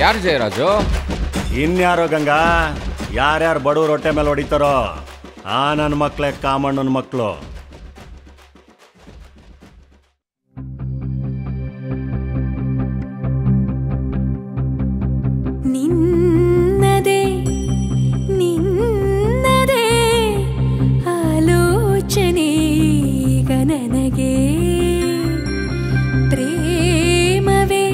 ಯಾರು ಜಯರಾಜು ಇನ್ಯಾರೋ ಗಂಗಾ ಯಾರ್ಯಾರು ಬಡವ್ರ ಹೊಟ್ಟೆ ಮೇಲೆ ಹೊಡಿತಾರೋ ಆ ನನ್ನ ಮಕ್ಳೇ ಕಾಮಣ್ಣನ ಮಕ್ಕಳು ನಿನ್ನದೇ ನಿನ್ನದೇ ಆಲೋಚನೆ ಈಗ ನನಗೆ ಪ್ರೇಮವೇ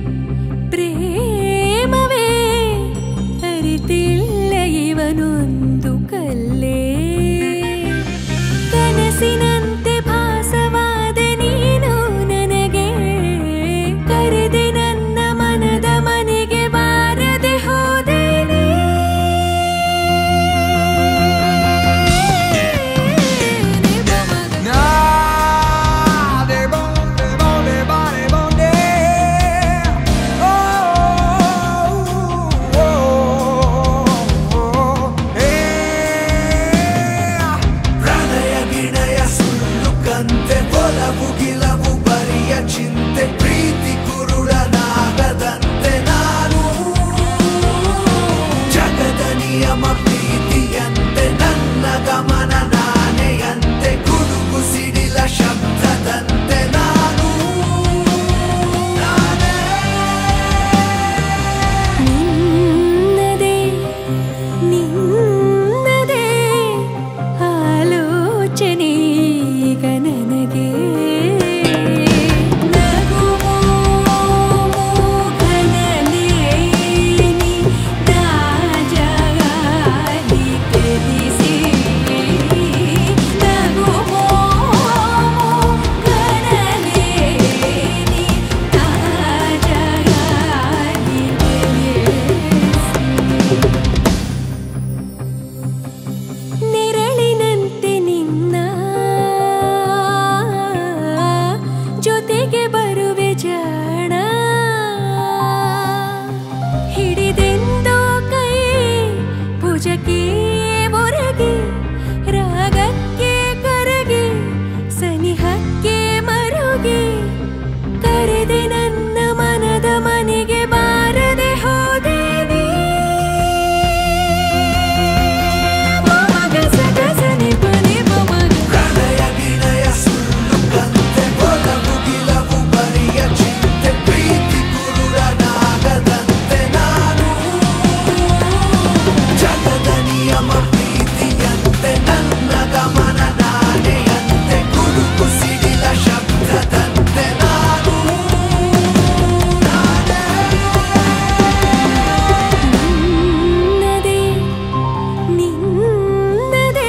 ಪ್ರೇಮವೇ ಅರಿತಿಲ್ಲ ಇವನೊಂದು ಕಲ್ಲೇ ಕನಸಿನಂತೆ ಭಾಸವಾದ ನೀನು ನನಗೆ ಕರೆದೆ ನನ್ನ ಮನದ ಮನೆಗೆ ಬಾರದೆ ಹೋದೇನೆ ಪ್ರಣಯ ಗಿಣಯ ಸುಳ್ಳು ಕಂತೆ ಒಲವು ಗಿಲವು ಬರಿಯ ಚಿಂತೆ ಪ್ರೀತಿ ಕುರುಡನಾಗದಂತೆ ನಾನು ಜಗದ ನಿಯಮ ಪ್ರೀತಿಯಂತೆ ನನ್ನ ಗಮನ ನಾನೆಯಂತೆ ಗುಡುಗು ಸಿಡಿಲ ಶಬ್ದದಂತೆ ನಾನು ನಿನ್ನದೇ ನಿನ್ನದೇ ಆಲೋಚನೆ ಈಗ ನನಗೆ ನಗುವು ಮೂಗನಲ್ಲಿ ತಾಜಾಗಿ ಕೆದಿಸಿ ನಗುವು ಮೂಗನಲ್ಲಿ ತಾಜಾಗಿ ನೆರಳಿನಂತೆ ನಿನ್ನ ಜೊತೆಗೆ ಬರುವೆ ಜಾಣ ಹಿಡಿದೆಂದೋ ಕೈ ಭುಜಕ್ಕೆ ಒರಗಿ ರಾಗಕ್ಕೆ ಕರಗಿ ಸನಿಹಕ್ಕೆ ಮರುಗಿ ಕರೆದೆ ನನ್ನ ಮನದ ಮನೆಗೆ ಬಾರದೆ ಹೋದೇನೆ ಪ್ರಣಯ ಗಿಣಯ ಸುಳ್ಳು ಕಂತೆ ಒಲವು ಗಿಲವು ಬರಿಯ ಚಿಂತೆ ಪ್ರೀತಿ ಕುರುಡನಾಗದಂತೆ ನಾನು ಜಗದ ನಿಯಮ ಪ್ರೀತಿಯಂತೆ ನನ್ನ ಗಮನ ನಾನೆಯಂತೆ ಗುಡುಗು ಸಿಡಿಲ ಶಬ್ದದಂತೆ ನಾನು ನಿನ್ನದೇ ನಿನ್ನದೇ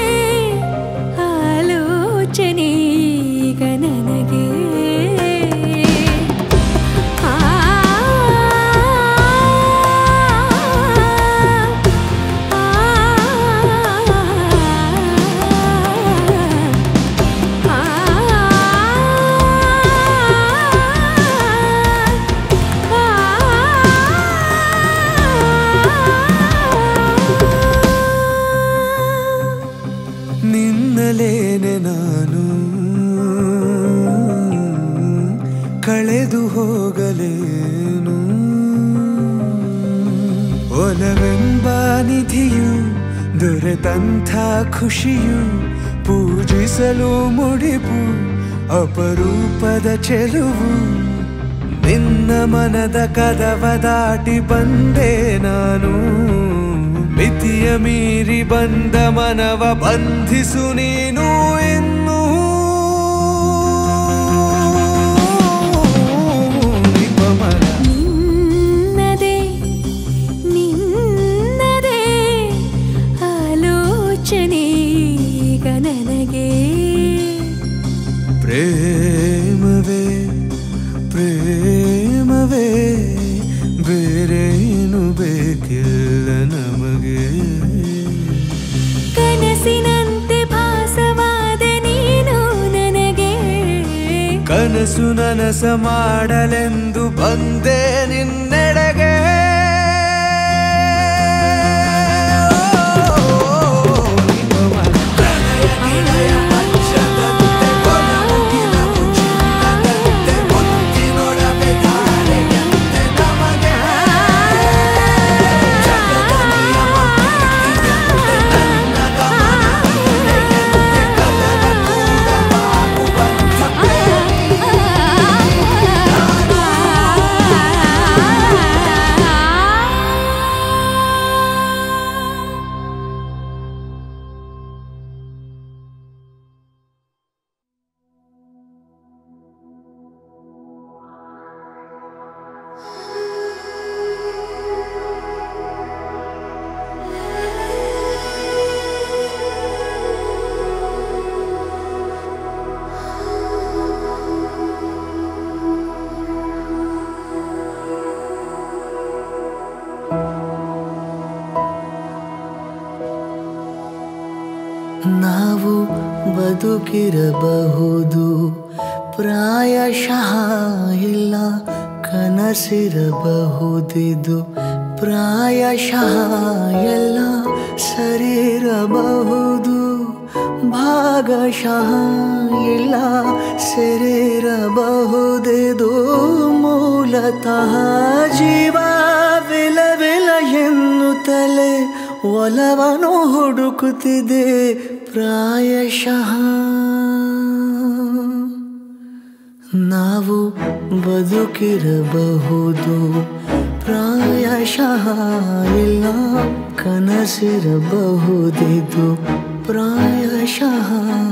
ಆಲೋಚನೆ ಈಗ ನನಗೆ ಆ ನಿನ್ನಲೇನೆ ನಾನು ಕಳೆದು ಹೋಗಲೇನು ಒಲವೆಂಬ ನಿಧಿಯು ದೊರೆತಂಥ ಖುಷಿಯು ಪೂಜಿಸಲು ಮುಡಿಪು ಅಪರೂಪದ ಚೆಲುವು ನಿನ್ನ ಮನದ ಕದವ ದಾಟಿ ಬಂದೆ ನಾನು ಮಿತಿಯ ಮೀರಿ ಬಂದ ಮನವ ಬಂಧಿಸು ನೀನು ಇನ್ನು ನಿನ್ನದೇ ನಿನ್ನದೇ ಆಲೋಚನೆ ಈಗ ನನಗೆ ಪ್ರೇಮವೇ ಪ್ರೇಮವೇ ಬೇರೇನು ಬೇಕಿಲ್ಲ ನಮಗೆ ಕನಸಿನಂತೆ ಭಾಸವಾದ ನೀನು ನನಗೆ ಕನಸು ನನಸ ಮಾಡಲೆಂದು ಬಂದೆ ನಿನ್ನೆಡೆಗೆ ಆ ನಾವು ಬದುಕಿರಬಹುದು ಪ್ರಾಯಶಃ ಇಲ್ಲ ಕನಸಿರಬಹುದಿದು ಪ್ರಾಯಶಃ ಎಲ್ಲ ಸರಿರಬಹುದು ಭಾಗಶಃ ಇಲ್ಲ ಸೆರಿರಬಹುದಿದು ಮೂಲತಃ ಜೀವ ವಿಲ ವಿಲ ಎನ್ನುತ್ತಲೇ ಒಲವನು ಹುಡುಕುತ್ತಿದೆ ಪ್ರಾಯಶಃ ನಾವು ಬದುಕಿರಬಹುದು ಪ್ರಾಯಶಃ ಇಲ್ಲ ಕನಸಿರಬಹುದಿದು ಪ್ರಾಯಶಃ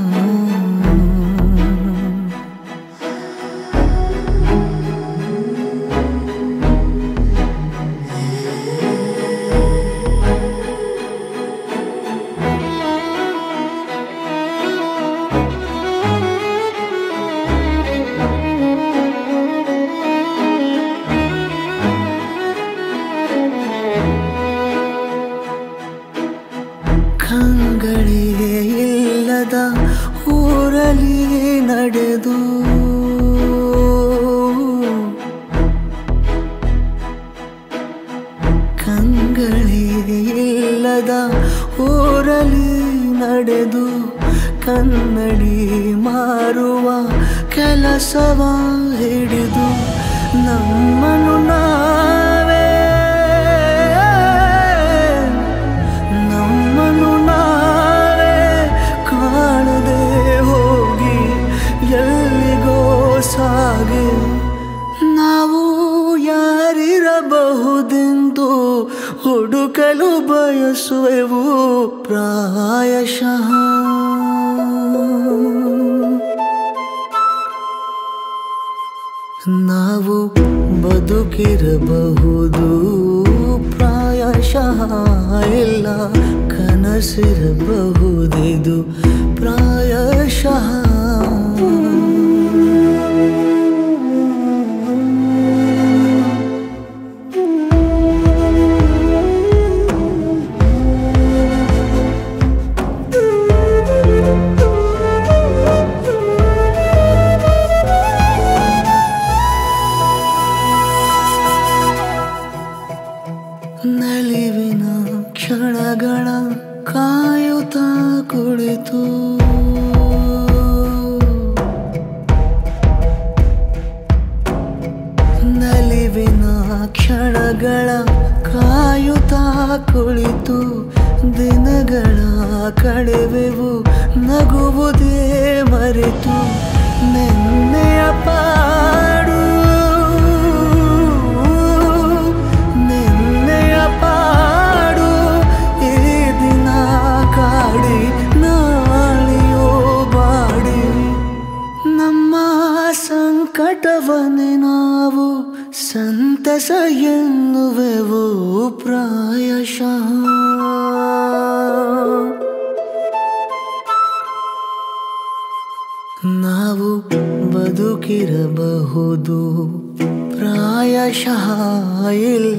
ಕಂಗಳಿಗೆ ಇಲ್ಲದ ಊರಲ್ಲಿ ನಡೆದು ಕಂಗಳಿಗೆ ಇಲ್ಲದ ಊರಲ್ಲಿ ನಡೆದು ಕನ್ನಡಿ ಮಾರುವ ಕೆಲಸವ ಹಿಡಿದು ನಮ್ಮನ್ನು ನಾವೇ ನಮ್ಮನ್ನು ನಾವೇ ಕಾಣದೆ ಹೋಗಿ ಎಲ್ಲಿಗೋ ಸಾಗಿ ನಾವು ಯಾರಿರಬಹುದೆಂದು ಹುಡುಕಲು ಬಯಸುವೆವು ಪ್ರಾಯಶಃ ನಾವು ಬದುಕಿರಬಹುದು ಪ್ರಾಯಶಃ ಇಲ್ಲ ಕನಸಿರಬಹುದಿದು ಪ್ರಾಯಶಃ ನಲಿವಿನ ಕ್ಷಣಗಳ ಕಾಯುತ್ತ ಕುಳಿತು ನಲಿವಿನ ಕ್ಷಣಗಳ ಕಾಯುತ್ತ ಕುಳಿತು ದಿನಗಳ ಕಳೆವೆವು ನಗುವುದೇ ಮರೆತು ನೆನ್ನೆಯ ಪಾಡು ನಿನ್ನೆಯ ಪಾಡು ಈ ದಿನ ಕಾಡಿ ನಾಳೆಯೋ ಬಾಡಿ ನಮ್ಮ ಸಂಕಟವನ್ನೇ ನಾವು ಸಂತಸ ಎನ್ನುವೆವು ಪ್ರಾಯಶಃ ನಾವು ಬದುಕಿರಬಹುದು ಪ್ರಾಯಶಃ ಇಲ್ಲ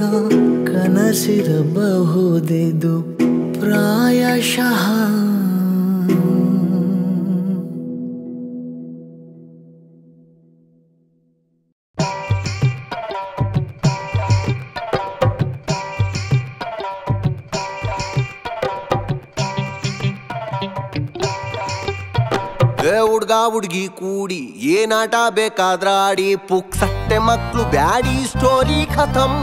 ಕನಸಿರಬಹುದಿದು ಪ್ರಾಯಶಃ ಏ ಹುಡ್ಗ ಹುಡ್ಗಿ ಕೂಡಿ ಏನಾಟ ಬೇಕಾದ್ರ ಆಡಿ ಪುಕ್ಸಟ್ಟೆ ಮಕ್ಳು ಬ್ಯಾಡಿ ಸ್ಟೋರಿ ಖತಮ್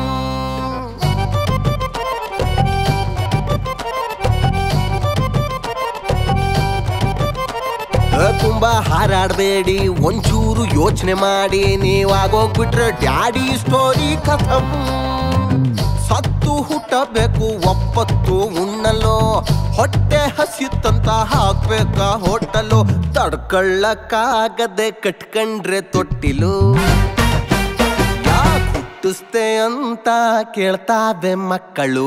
ಏ, ತುಂಬಾ ಹಾರಾಡ್ಬೇಡಿ ಒಂಚೂರು ಯೋಚನೆ ಮಾಡಿ ನೀವಾಗೋಗ್ಬಿಟ್ರೆ ಡ್ಯಾಡಿ ಸ್ಟೋರಿ ಖತಮ್ ಸತ್ತು ಹುಟ್ಟಬೇಕು ಒಪ್ಪತ್ತು ಉಣ್ಣಲು ಹೊಟ್ಟೆ ಹಸಿತಂತ ಹಾಕ್ಬೇಕ ಹೋಟಲು ತಡ್ಕೊಳ್ಳಕ್ಕಾಗದೆ ಕಟ್ಕಂಡ್ರೆ ತೊಟ್ಟಿಲು ಯಾಕೆ ಹುಟ್ಟಿಸ್ತೆ ಅಂತ ಕೇಳ್ತಾವೆ ಮಕ್ಕಳು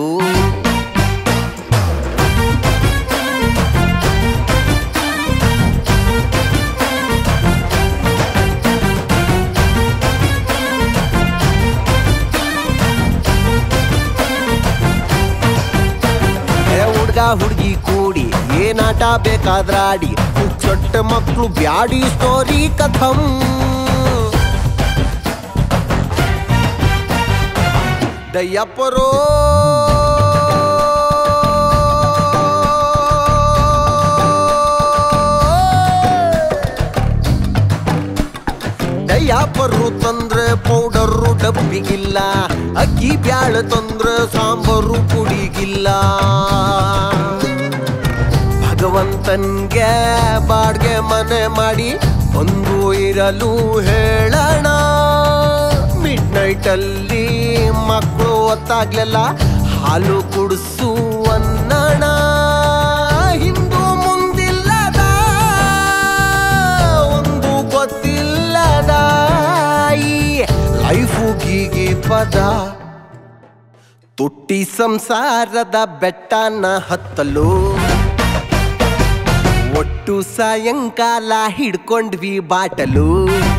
ಹುಡ್ಗ ಹುಡ್ಗಿ ಕೂಡಿ ಏನಾಟ ಬೇಕಾದ್ರಾಡಿ ಚೊಟ್ಟ ಮಕ್ಕಳು ಬ್ಯಾಡಿ ಸ್ಟೋರಿ ಕಥಂ ದಯ್ಯಪ್ಪರೋ ದಯ್ಯಪ್ಪರು ತಂದ್ರೆ ಪೌಡರು ಡಬ್ಬಿಗಿಲ್ಲ ಅಕ್ಕಿ ಬ್ಯಾಳ ತಂದ್ರೆ ಸಾಂಬಾರು ಪುಡಿಗಿಲ್ಲ ಭಗವಂತನ್ಗೆ ಬಾಡ್ಗೆ ಮನೆ ಮಾಡಿ ಒಂದು ಇರಲು ಹೇಳೋಣ ಮಿಡ್ ನೈಟ್ ಅಲ್ಲಿ ಮಕ್ಕಳು ಒತ್ತಾಗ್ಲೆಲ್ಲ ಹಾಲು ಕುಡಿಸು ಅನ್ನಣ ಹಿಂದೂ ಮುಂದಿಲ್ಲದ ಒಂದು ಗೊತ್ತಿಲ್ಲದ ಈ ಲೈಫು ಗೀಗಿ ಪದ ತುಟ್ಟಿ ಸಂಸಾರದ ಬೆಟ್ಟನ ಹತ್ತಲು ಒಟ್ಟು ಸಾಯಂಕಾಲ ಹಿಡ್ಕೊಂಡ್ವಿ ಬಾಟಲು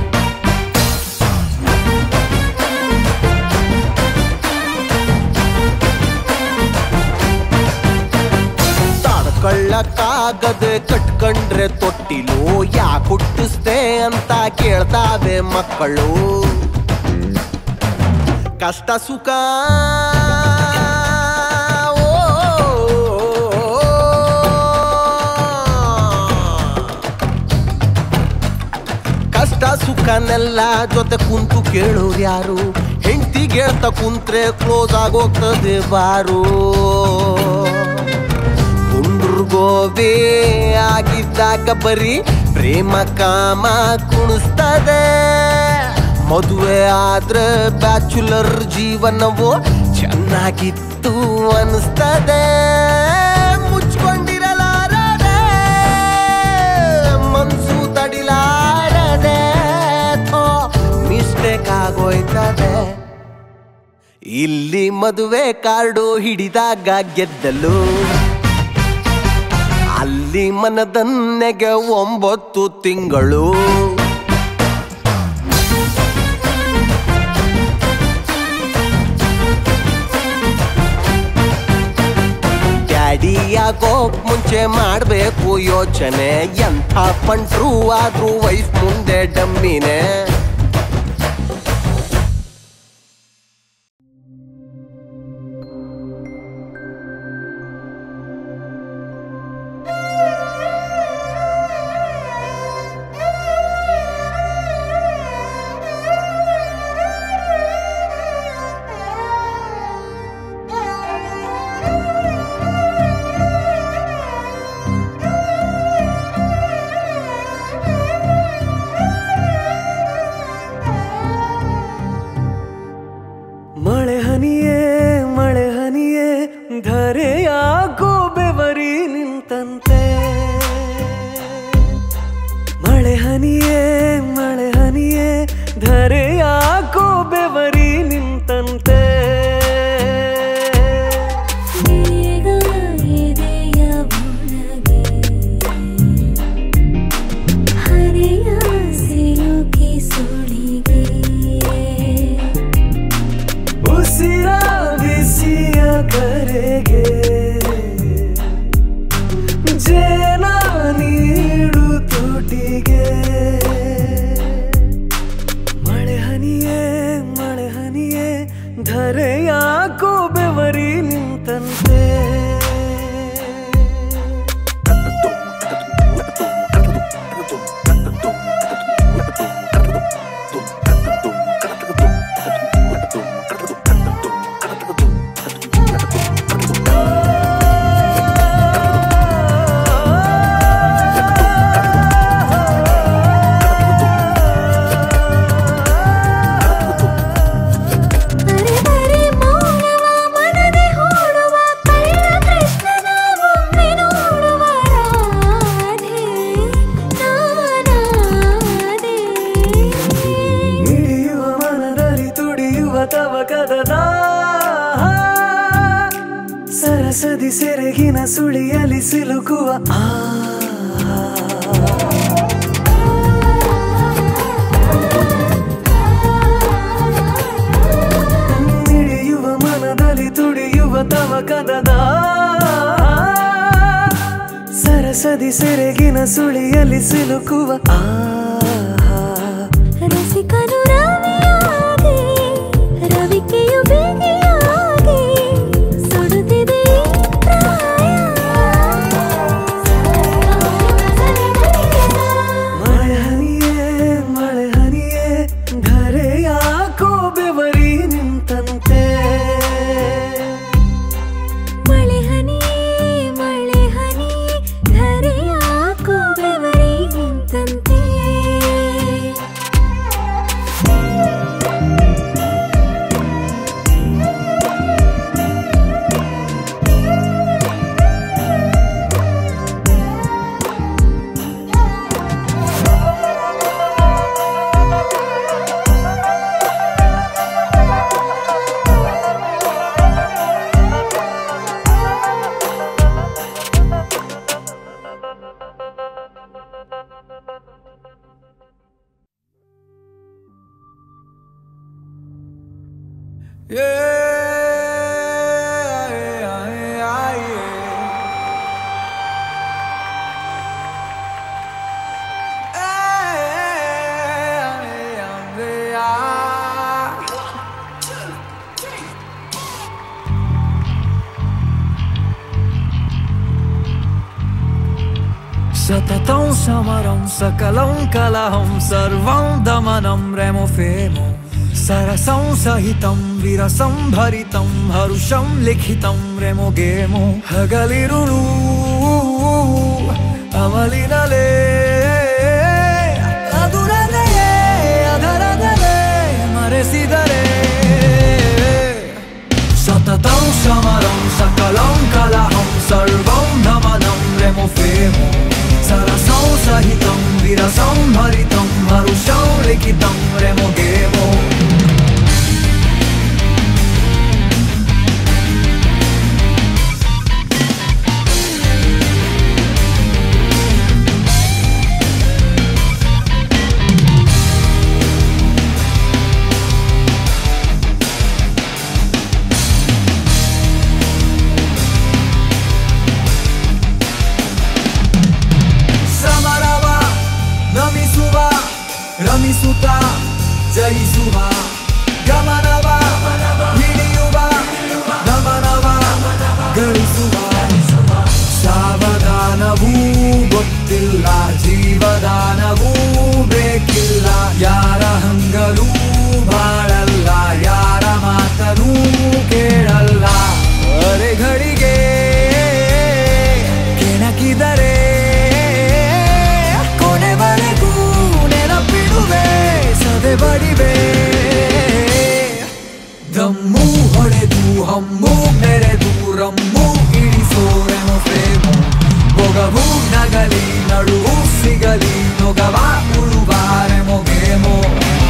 ತಾಡ್ಕೊಳ್ಳಕ್ಕಾಗದೆ ಕಟ್ಕೊಂಡ್ರೆ ತೊಟ್ಟಿಲು ಯಾಕೆ ಹುಟ್ಟಿಸ್ದೆ ಅಂತ ಕೇಳ್ತಾವೆ ಮಕ್ಕಳು ಕಷ್ಟ ಸುಖ ಕಷ್ಟ ಸುಖನೆಲ್ಲ ಜೊತೆ ಕುಂತು ಕೇಳೋರು ಯಾರು ಹೆಂಡತಿ ಗೆಳ್ತ ಕುಂತ್ರೆ ಕ್ಲೋಸ್ ಆಗೋಗ್ತದೆ ಬಾರು ಗುಂಡ್ರುಗೋಬೆ ಆಗಿದ್ದಾಗ ಬರೀ ಪ್ರೇಮ ಕಾಮ ಕುಣಿಸ್ತದೆ ಮದುವೆ ಆದ್ರೆ ಬ್ಯಾಚುಲರ್ ಜೀವನವು ಚೆನ್ನಾಗಿತ್ತು ಅನಿಸ್ತದೆ ಮುಚ್ಕೊಂಡಿರಲಾರದೆ ಮನ್ಸು ತಡಿಲಾರದೆ ಥೋ ಮಿಸ್ಟೇಕ್ ಆಗೋಯ್ತದೆ ಇಲ್ಲಿ ಮದುವೆ ಕಾರ್ಡು ಹಿಡಿದಾಗ ಗೆದ್ದಲು ಅಲ್ಲಿ ಮನದನ್ನೆಗೆ ಒಂಬತ್ತು ತಿಂಗಳು ಡ್ಯಾಡಿಯಾಗೋಕ್ ಮುಂಚೆ ಮಾಡ್ಬೇಕು ಯೋಚನೆ ಎಂಥ ಪಂಟ್ರು ಆದ್ರೂ ವೈಫ್ ಮುಂದೆ ಡಮ್ಮಿನೇ ಮಳೆ ಹನಿಯೇ ಮಳೆ ಹನಿಯೇ ಧರೆಯಾಗೋ ಬೆವರಿ ನಿಂತಂತೆ ಮಳೆ ಹನಿಯೇ ಮಳೆ ಹನಿಯೇ ಧರೆಯಾಗೋ ಬೆವರಿ ನಿಂತಂತೆ ಬೇಗ ಎದೆಯ ಒಳಗೆ ಹರೆಯ ಸಿಲುಕಿ ಸುಳಿಗೆ ಉಸಿರ ಬಿಸಿಯ ಕರೆಗೆ ಜೇನ ನೀಡು ತುಟಿಗೆ ಮಳೆ ಹನಿಯೇ ಮಳೆ ಹನಿಯೇ ಧರೆಯಾಕೋ ಬೆವರಿ ನಿಂತಂತೆ ಬರೆ ಮೌನವ ಮನದೆ ಹೂಡುವ ಕಳ್ಳ ಕೃಷ್ಣನ ಒಮ್ಮೆ ನೋಡುವ ರಾಧೆ ನಾನಾದೆ ಮಿಡಿಯುವ ಮನದಲ್ಲಿ ತುಡಿಯುವ ತವಕದ ದಾಹ. ಸರಸದಿ ಸೆರಗಿನ ಸುಳಿಯಲಿ ಸಿಲುಕುವ ಆ ಮಿಡಿಯುವ ಮನದಲ್ಲಿ ತುಡಿಯುವ ತವಕದ ದಾಹ. ಸರ ಸರಸದಿ ಸೆರೆಗಿನ ಸುಳಿಯಲ್ಲಿ ಸಿಲುಕುವ ಆ ರಸಿಕನು ರವಿಯಾಗಿ ರವಿಕೆಯು ಬೇಗೆಯಾಗಿ ಸುಡುತ್ತಿದೆ ಈ ಪ್ರಾಯ ಮಳೆ ಹನಿಯೇ ಮಳೆ ಹನಿಯೇ ಧರೆ ಯಾಕೋ ಬೆವರಿ ನಿಂತಂತೆ ಮಳೆ ಹನಿ ಮಳೆ ಹನಿ ಧರೆಯಾಕೋ ಬೆವರಿ ನಿಂತಂತೆ सततं समरं सकलं कलहं सर्वं दमनं रेमो फेमो सरसं सहितं विरसं भरितं हरुषं लिखितं रेमो गेमो हगलिरुಳು ಅಮಲಿನಲೇ ಅದುರದೆಯೇ ಅದರದಲೇ ಮರೆಸಿದರೆ सततं समरं सकलं कलहं सर्वं धमनं रेमो फेमो सरसं सहितं विरसं भरितं हरुषं लिखितं रेमो गेमो ಸಮರವ ನಮಿಸುವ ರಮಿಸುತ್ತ ಜಯಿಸುವ ಗಮನವ ಹಿಡಿಯುವ ನಮನವ ಗಳಿಸುವ ಸಾವಧಾನವೂ ಗೊತ್ತಿಲ್ಲ ಜೀವದಾನವೂ ಬೇಕಿಲ್ಲ ಯಾರ ಹಂಗಲೂ ಬಾಳಲ್ಲ ಯಾರ ಮಾತನೂ ಕೇಳಲ್ಲ ಅರೆಗಳಿಗೆ ಕೆಣಕಿದರೆ ಕೊನೆವರೆಗೂ ನೆನಪಿಡುವೆ ಸದೆ ಬಡಿವೆ ದಮ್ಮು ಹೊಡೆದು ಹಮ್ಮು ಮೆರೆದು ರಮ್ಮು ಇಳಿಸೋರೆಮೋ ಪ್ರೇಮು ಬೊಗವು ನಗಲಿ ನಡುವು ಸಿಗಲಿ ನೊಗವ ಉಳುವಾರೆಮೋ ಗೇಮೋ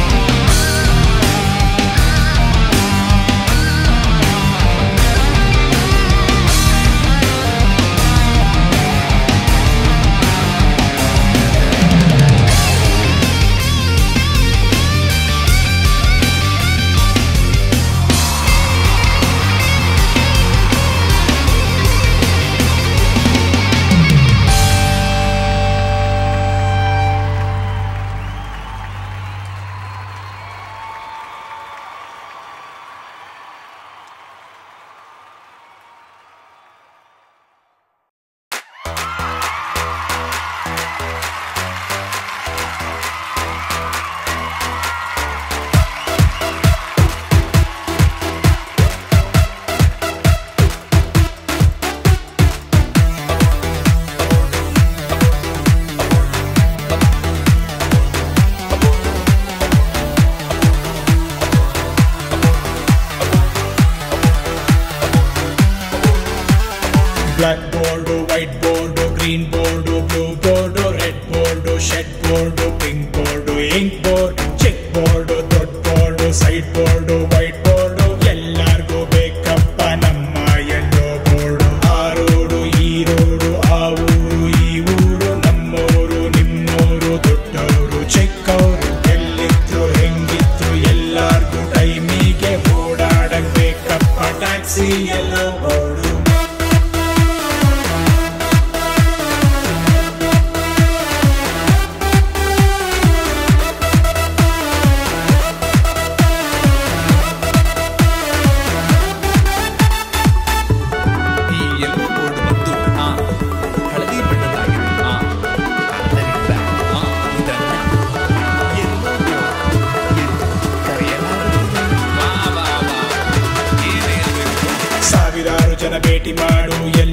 black board white board green board blue board red board shed board pink board ink board check board ದೊಡ್ಡ board side board white board ಎಲ್ಲಾರ್ಗೂ ಬೇಕಪ್ಪ ನಮ್ಮ ಎಲ್ಲೋ ಬೋರ್ಡು ಆ ರೋಡು ಈ ರೋಡು ಆ ಊರು ಈ ಊರು ನಮ್ಮೋರು ನಿಮ್ಮೋರು ದೊಡ್ಡವರು ಚಿಕ್ಕವರು ಎಲ್ಲಿದ್ರು ಹೆಂಗಿದ್ರು ಎಲ್ಲಾರ್ಗೂ ಟೈಮಿಗೆ ಓಡಾಡಕ್ ಬೇಕಪ್ಪ ಟ್ಯಾಕ್ಸಿ ಎಲ್ಲೋ ಬೋರ್ಡು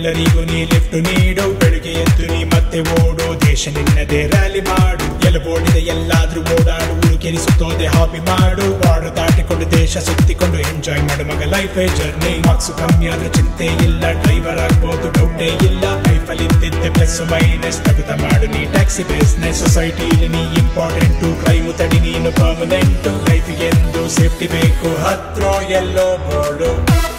ಎಲ್ಲರಿಗೂ ನೀ ಲಿಫ್ಟ್ ನೀಡು ಬೆಳಿಗ್ಗೆ ಎದ್ದು ನೀ ಮತ್ತೆ ಓಡು ದೇಶ ನಿನ್ನದೇ ರ್ಯಾಲಿ ಮಾಡು ಎಲಬೋಡಿದೆ ಎಲ್ಲಾದ್ರೂ ಓಡಾಡು ಊರು ಕೆರಿಸುತ್ತೋದೆ ಹಾಬಿ ಮಾಡು ಬಾರ್ಡರ್ ದಾಟಿಕೊಂಡು ದೇಶ ಸುತ್ತಿಕೊಂಡು ಎಂಜಾಯ್ ಮಾಡು ಮಗ ಲೈಫ್ ಜರ್ನಿ ಮಾರ್ಕ್ಸ್ ಕಮ್ಮಿ ಆದ್ರೂ ಚಿಂತೆ ಇಲ್ಲ ಡ್ರೈವರ್ ಆಗ್ಬೋದು ಡೌಟೇ ಇಲ್ಲ ಲೈಫಲ್ಲಿ ಇದ್ದಿದ್ದೆ ಪ್ಲಸ್ ಮೈನಸ್ ತಗುತ ಮಾಡು ನೀ ಟ್ಯಾಕ್ಸಿ ಬಿಸ್ನೆಸ್ ಸೊಸೈಟಿಲಿ ನೀ ಇಂಪಾರ್ಟೆಂಟು ಕ್ರೈಮು ತಡಿ ನೀನು ಪರ್ಮನೆಂಟು ಲೈಫಿಗೆ ಎಂದು ಸೇಫ್ಟಿ ಬೇಕು ಹತ್ರ yellow board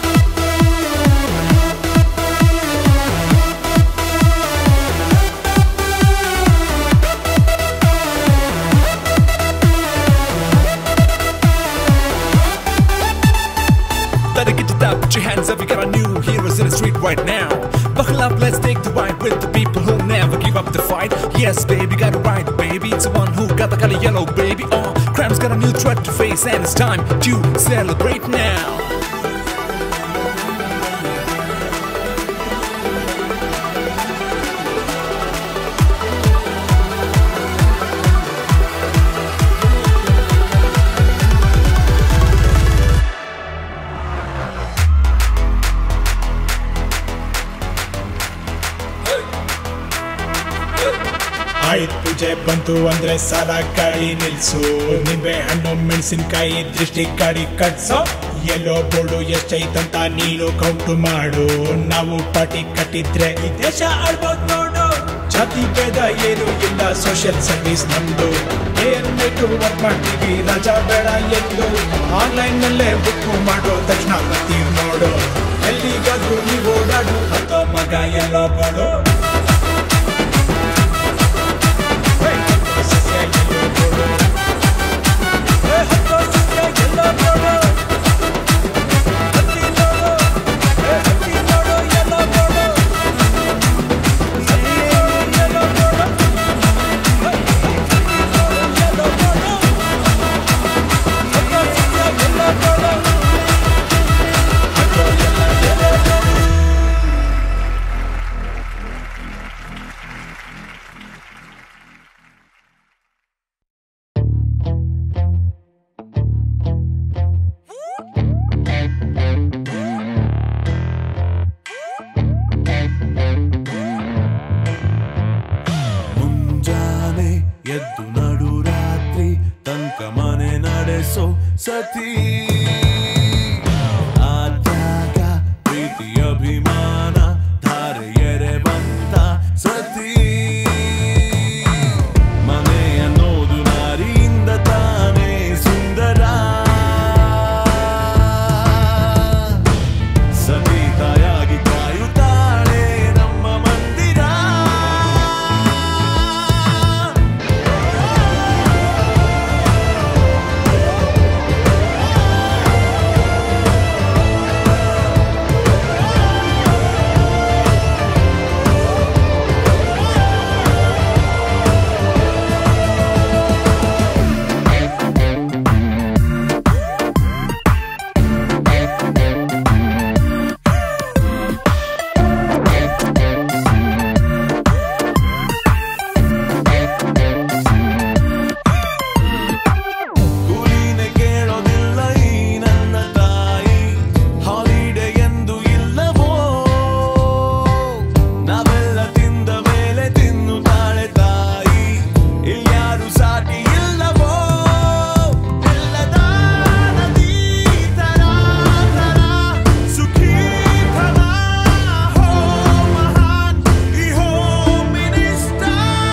Better get it up, put your hands up, we got our new heroes in the street right now. Buckle up, let's take the ride with the people who never give up the fight. Yes, baby, got it right, baby. It's the one who got the color yellow, baby. Oh, crime's got a new threat to face, and it's time to celebrate now. ಆಯ್ತು ಪೂಜೆ ಬಂತು ಅಂದ್ರೆ ಸಾಲ ಗಾಡಿ ನಿಲ್ಸು ನಿಂಬೆ ಹಣ್ಣು ಮೆಣಸಿನ್ಕಾಯಿ ದೃಷ್ಟಿ ಗಾಡಿ ಕಟ್ಸೋ ಎಲ್ಲೋ ಬೋರ್ಡು ಎಷ್ಟೈತಂತ ನೀನು ಕೌಂಟು ಮಾಡು ನಾವು ಪಾಟಿ ಕಟ್ಟಿದ್ರೆ ಈ ದೇಶ ಆಳ್ಬೋದು ನೋಡು ಜಾತಿ ಭೇದ ಏನು ಇಲ್ಲ ಸೋಷಿಯಲ್ ಸರ್ವಿಸ್ ನಮ್ದು ಏನ್ಬೇಕು ವರ್ಕ್ ಮಾಡ್ತೀವಿ ರಜಾ ಬೇಡ ಎಂದು ಆನ್ಲೈನ್ ನಲ್ಲೇ ಬುಕ್ ಮಾಡೋ ತಕ್ಷಣ ಬರ್ತೀವಿ ನೋಡು ಎಲ್ಲಿಗಾದ್ರೂ ನೀವು ಓಡಾಡು ಹತ್ತೋ ಮಗ ಎಲ್ಲೋ ಬೋರ್ಡು ಮುಂಜಾನೆ ಎದ್ದು ನಡು ರಾತ್ರಿ ತನಕ ಮನೆ ನಡೆಸೋ ಸತಿ ಆತ್ಯಾಗ ಪ್ರೀತಿ ಅಭಿಮಾನ ಧಾರೆ ಎರೆವಂತ ಸತಿ ಮನೆ ಅನ್ನೋದು ನಾರಿಯಿಂದ ತಾನೇ ಸುಂದರ ಸತಿ ತಾಯಾಗಿ ಕಾಯುತ್ತಾಳೆ ನಮ್ಮ ಮಂದಿರ ಕೂಲಿನೆ ಕೇಳೋದಿಲ್ಲ ಈ ನನ್ನ ತಾಯಿ ಹಾಲಿಡೇ ಎಂದು ಇಲ್ಲವೋ ನಾವೆಲ್ಲ ತಿಂದ ಮೇಲೆ ತಿನ್ನುತ್ತಾಳೆ ತಾಯಿ ಇಲ್ಯಾರು ಸಾಟಿ ಇಲ್ಲವೋ ಇಲ್ಲದ ನದಿ ತರ ತರ ಸುಖೀ ಫಲ ಹೋ ಮಹಾನ್ ಈ ಹೋ ಮಿನಿಸ್ಟರ್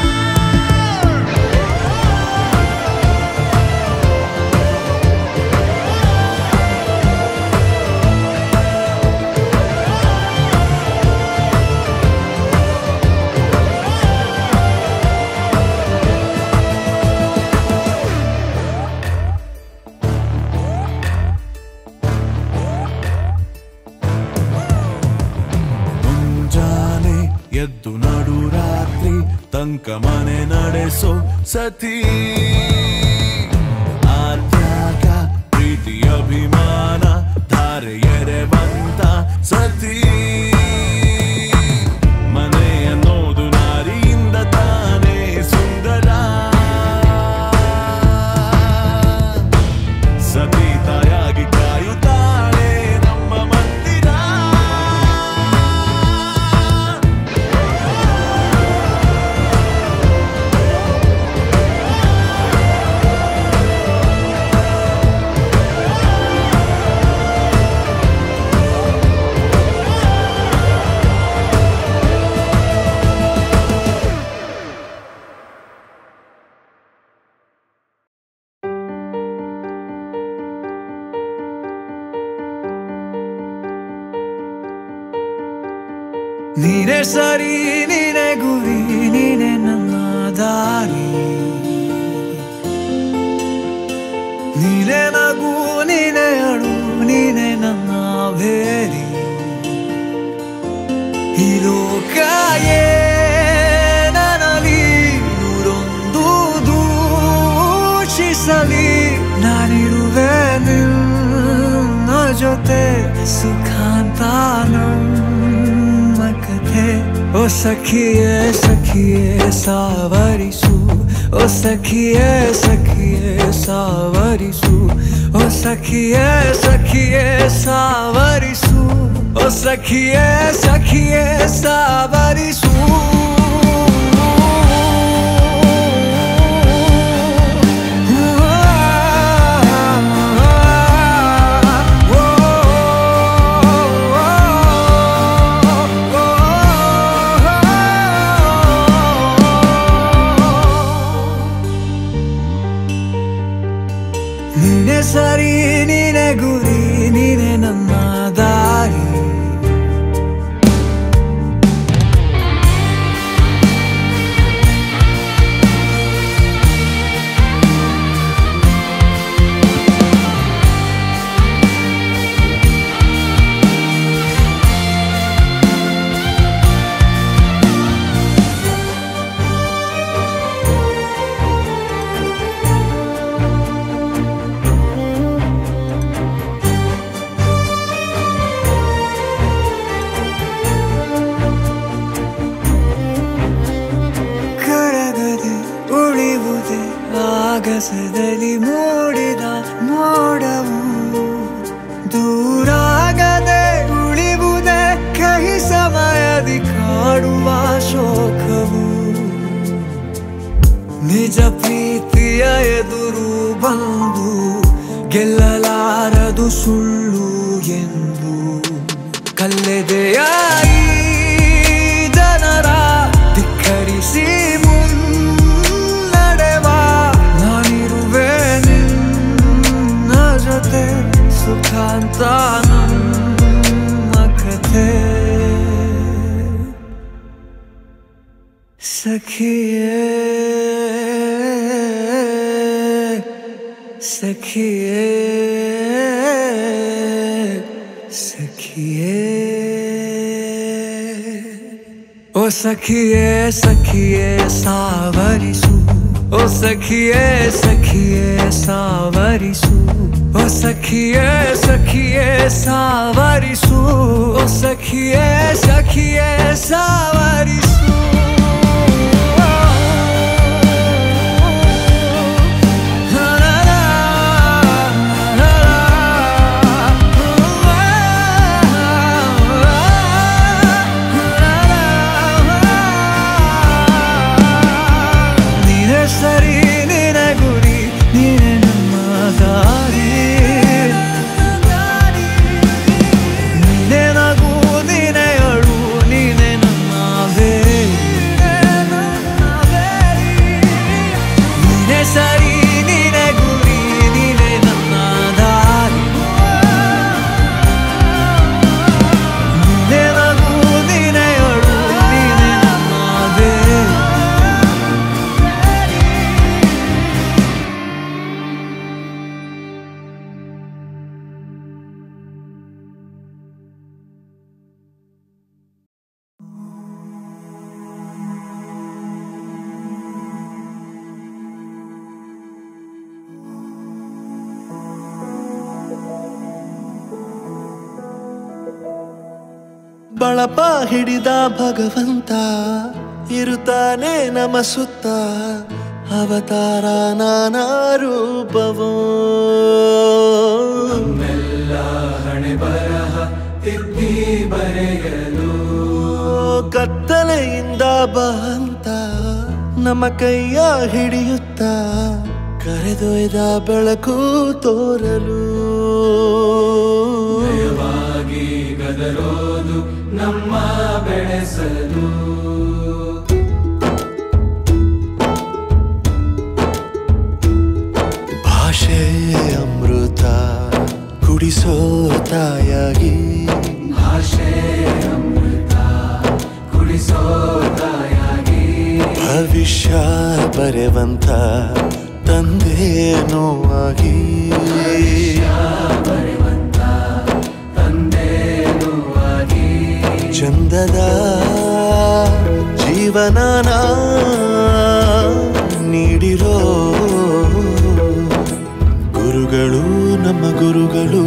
ಮುಂಜಾನೆ ಎದ್ದು ನಡು ರಾತ್ರಿ ತನಕ ಮನೆ ನಡೆಸೋ ಸತಿ ಆತ್ಯಾಗ ಪ್ರೀತಿ ಅಭಿಮಾನ ಧಾರೆ ಎರೆವಂತ ಸತಿ ಮನೆ ಅನ್ನೋದು ನಾರಿಯಿಂದ ತಾನೇ ಸುಂದರ ಸತಿ ತಾಯಾಗಿ ಕಾಯುತ್ತಾಳೆ ನಮ್ಮ ಮಂದಿರ ಸರಿ ನೀನೆ ಗುರಿ ನೀನೆ ನನ್ನ ದಾರಿ ನೀನೆ ನಗು ನೀನೆ ಅಳು ನೀನೆ ನನ್ನ ಬೇರಿ ಈ ಲೋಕ ಏನಲಿ ನೂರೊಂದು ದೂಷಿಸಲಿ ನಾನಿರುವೆ ನಿನ್ನ ಜೊತೆ ಸುಖಾಂತ ನಮ್ಮ ಕಥೆ ಓ ಸಖಿಯೇ ಸಖಿಯೇ ಸಾವರಿಸು ಓ ಸಖಿಯೇ ಸಖಿಯೇ ಸಾವರಿಸು ಓ ಸಖಿಯೇ ಸಖಿಯೇ ಸಾವರಿಸು ಓ ಸಖಿಯೇ ಸಖಿಯೇ ಸಾವರಿಸು ನೀನೆ ಸರಿ ನೀನೆ ಗುರಿ ನೀನೆ ನನ್ನ ದಾರಿ ಕರಗದೆ ಉಳಿವುದೇ ಆಗಸದಲ್ಲಿ ಮೂಡಿದ ಮೋಡವು ದೂರಾಗದೆ ಉಳಿವುದೇ ಕಹಿ ಸಮಯದಿ ಕಾಡುವ ಶೋಕವು ನಿಜ ಪ್ರೀತಿಯ ಎದುರು ಬಂದು ಗೆಲ್ಲಲಾರದು ಸುಳ್ಳು ಎಂದು ಕಲ್ಲೆದೆಯಾಯಿ ಜನರ ಧಿಕ್ಕರಿಸಿ ಮುನ್ನಡೆವ ನಾನಿರುವೆ ನಿನ್ನ ಜೊತೆ ಸುಖಾಂತ ನಮ್ಮ ಕಥೆ ಸಖಿಯೇ ಸಖಿಯೇ ಸಖಿಯೇ ಓ ಸಖಿಯೇ ಸಖಿಯೇ ಸಾವರಿಸು ಓ ಸಖಿಯೇ ಸಖಿಯೇ ಸಾವರಿಸು ಓ ಸಖಿಯೇ ಸಖಿಯೇ ಸಾವರಿಸು ಓ ಸಖಿಯೇ ಸಖಿಯೇ ಸಾವರಿಸು ನೀನೆ ಸರಿ ನೀನೆ ಗುರಿ ನೀನೆ ನಮ್ಮ ದಾರಿ ನೀನೆ ನಗು ನೀನೆ ಅಳು ನೀನೆ ನನ್ನ ಬೇರಿ ನೀನೆ ಸರಿ ನೀನೆ ಗುರಿ ನೀನೆ ನನ್ನ ದಾರಿ ನೀನೆ ನಗು ನೀನೆ ಅಳು ನೀನೆ ನನ್ನ ಬೇರಿ ಬಳಪ ಹಿಡಿದ ಭಗವಂತ ಇರುತ್ತಾನೆ ನಮ ಸುತ್ತ ಅವತಾರ ನಾನಾ ರೂಪವೋ ಹಣೆ ಬರಹ ತಿದ್ದಿ ಬರೆಯಲು ಕತ್ತಲೆಯಿಂದ ಬಂತ ನಮ್ಮ ಕೈಯ ಹಿಡಿಯುತ್ತ ಕರೆದೊಯ್ದ ಬೆಳಕು ತೋರಲು ಭಯವಾಗಿ ಗದರೋದು ನಮ್ಮ ಬೆಳೆಸಲು ಭಾಷೆ ಅಮೃತ ಕುಡಿಸೋ ತಾಯಾಗಿ ಭಾಷೆ ಅಮೃತ ಕುಡಿಸೋ ಭವಿಷ್ಯ ಬರೆವಂತ ತಂದೇನೋ ಆಗಿ ಚಂದದ ಜೀವನನ ನೀಡಿರೋ ಗುರುಗಳು ನಮ್ಮ ಗುರುಗಳು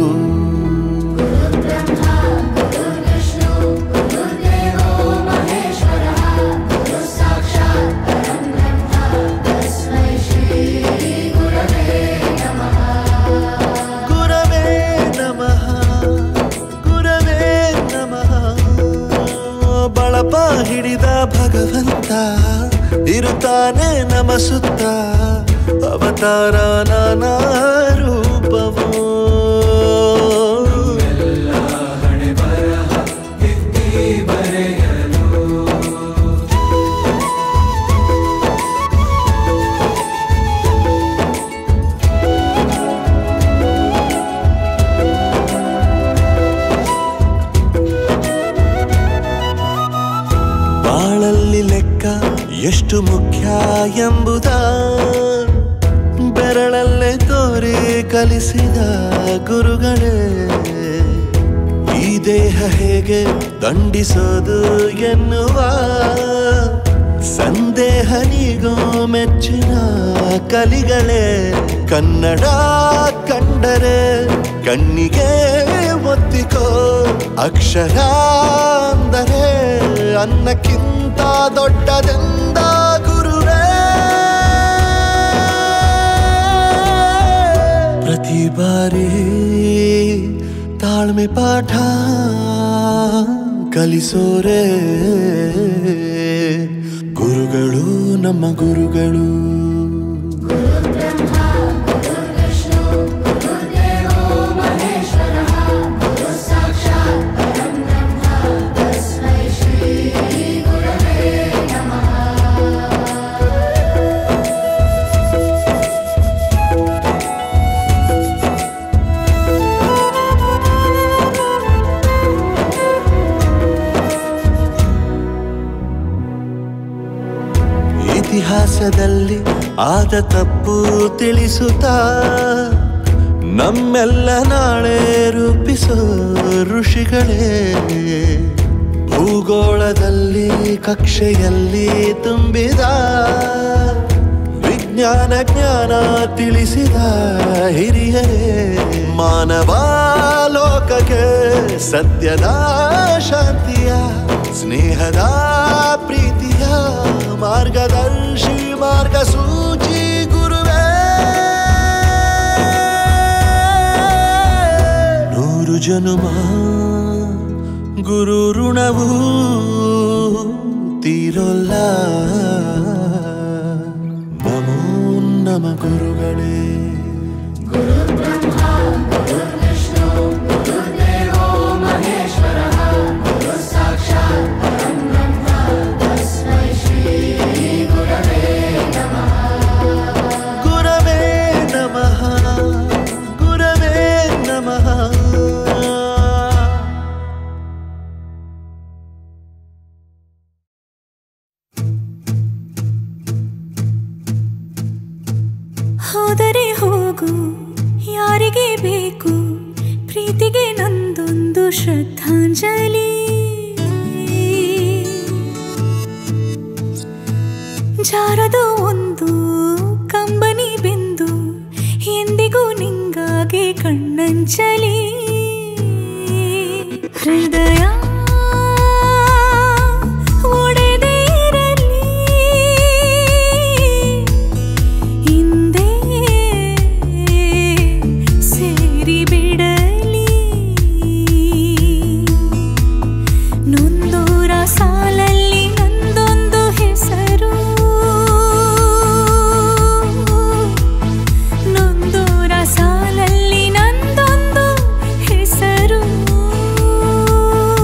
ಗುರವೇ ನಮಃ ಗುರವೇ ನಮಃ ಬಳಪ ಹಿಡಿದ ಭಗವಂತ ಇರುತ್ತಾನೆ ನಮ ಸುತ್ತ ಅವತಾರ ನಾನಾ ರೂಪವೋ ಬಾಳಲ್ಲಿ ಲೆಕ್ಕ ಎಷ್ಟು ಮುಖ್ಯ ಎಂಬುದ ಬೆರಳಲ್ಲೇ ತೋರಿ ಕಲಿಸಿದ ಗುರುಗಳೇ ಈ ದೇಹ ಹೇಗೆ ದಂಡಿಸೋದು ಎನ್ನುವ ಸಂದೇಹ ನೀಗೋ ಮೆಚ್ಚಿನ ಕಲಿಗಳೇ ಕನ್ನಡ ಕಂಡರೆ ಕಣ್ಣಿಗೆ ಒತ್ತಿಕೋ ಅಕ್ಷರ ಅಂದರೆ ಅನ್ನಕ್ಕಿಂತ ದೊಡ್ಡದೆಂದ ಗುರುವೇ ಪ್ರತಿ ಬಾರಿ ತಾಳ್ಮೆ ಪಾಠ ಕಲಿಸೋರೆ ಗುರುಗಳು ನಮ್ಮ ಗುರುಗಳು ಇತಿಹಾಸದಲ್ಲಿ ಆದ ತಪ್ಪು ತಿಳಿಸುತ್ತಾ ನಮ್ಮೆಲ್ಲ ನಾಳೆ ರೂಪಿಸೋ ಋಷಿಗಳೇ ಭೂಗೋಳದಲ್ಲಿ ಕಕ್ಷೆಯಲ್ಲಿ ತುಂಬಿದ ವಿಜ್ಞಾನ ಜ್ಞಾನ ತಿಳಿಸಿದ ಹಿರಿಯರೇ ಮಾನವ ಲೋಕಕ್ಕೆ ಸತ್ಯದ ಶಾಂತಿಯ ಸ್ನೇಹದ ಪ್ರೀತಿಯ ಮಾರ್ಗದರ್ಶಿ ಮಾರ್ಗಸೂಚಿ ಗುರುವೇ ನೂರು ಜನುಮ ಗುರು ಋಣವು ತೀರೋಲ್ಲ ನಮೋ ನಮ ಗುರುಗಳೇ ಗುರವೇ ನಮಃ ಗುರವೇ ನಮಃ ಹೋದರೆ ಹೋಗು ಯಾರಿಗೆ ಬೇಕು ಪ್ರೀತಿಗೆ ನಂದೊಂದು ಶ್ರದ್ಧಾಂಜಲಿ ಜಾರದು ಒಂದು ಕಂಬನಿ ಬಿಂದು ಎಂದಿಗೂ ನಿಂಗಾಗಿ ಕಣ್ಣಂಚಲಿ ಹೃದಯ ಒಡೆದೇ ಇರಲಿ ಹಿಂದೆ ಸೇರಿ ಬಿಡಲಿ ನೊಂದೂರ ಸಾಲಲ್ಲಿ ನಂದೊಂದು ಹೆಸರು ನೊಂದೂರ ಸಾಲಲ್ಲಿ ನಂದೊಂದು ಹೆಸರು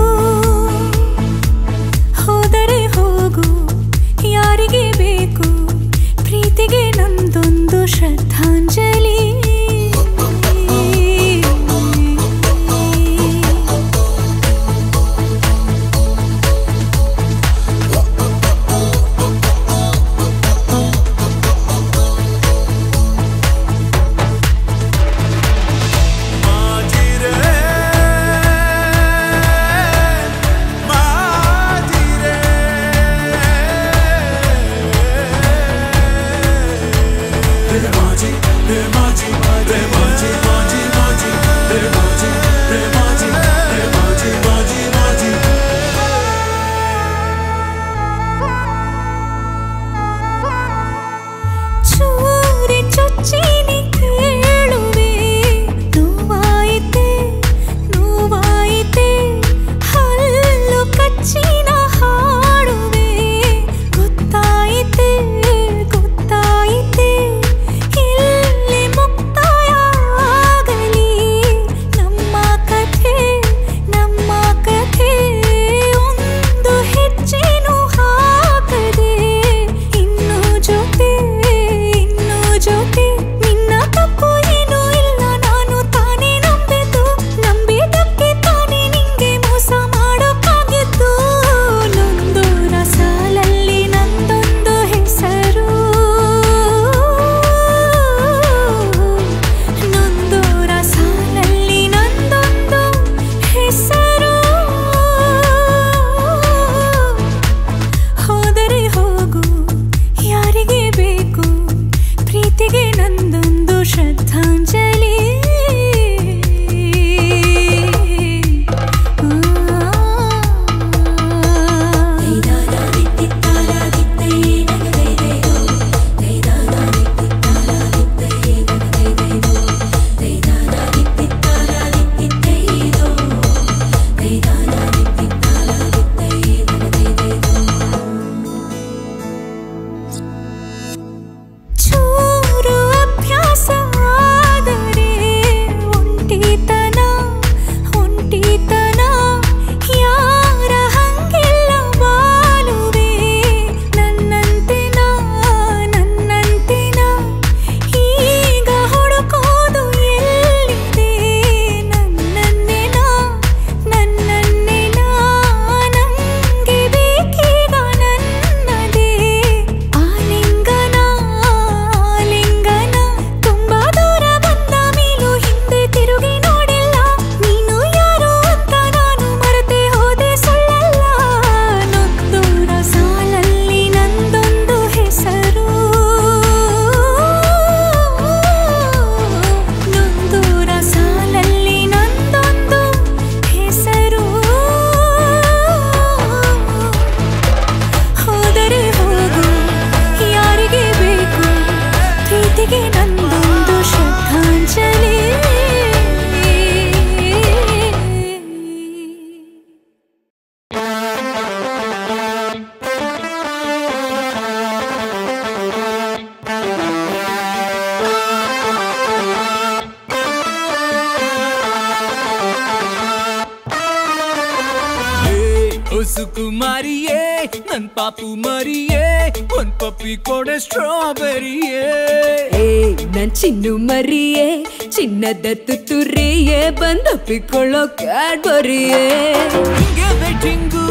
ನನ್ ಪಾಪು ಮರಿಯೇ ಒಂದ್ ಪಪ್ಪಿ ಕೊಡೆ ಸ್ಟ್ರಾಬೆರಿಯೇ ಏ ನನ್ ಚಿನ್ನು ಮರಿಯೇ ಚಿನ್ನದ ತುತ್ತುರಿಯೇ ಬಂದಪ್ಪಿಕೊಳ್ಳೋ ಕ್ಯಾಡ್ಬರಿಯೇ ಹಿಂಗೆ ವೆಡ್ಡಿಂಗು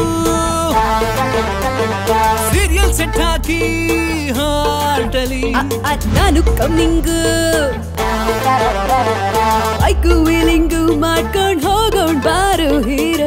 ಸೀರಿಯಲ್ ಸೆಟ್ ಹಾಕಿ ಹಾಲ್ಟಲಿ ನಾನು ಕಮ್ಮಿಂಗು ಐಕು ವೀಲಿಂಗು ಮಾಡ್ಕೊಂಡ್ ಹೋಗೋಣ್ bar hero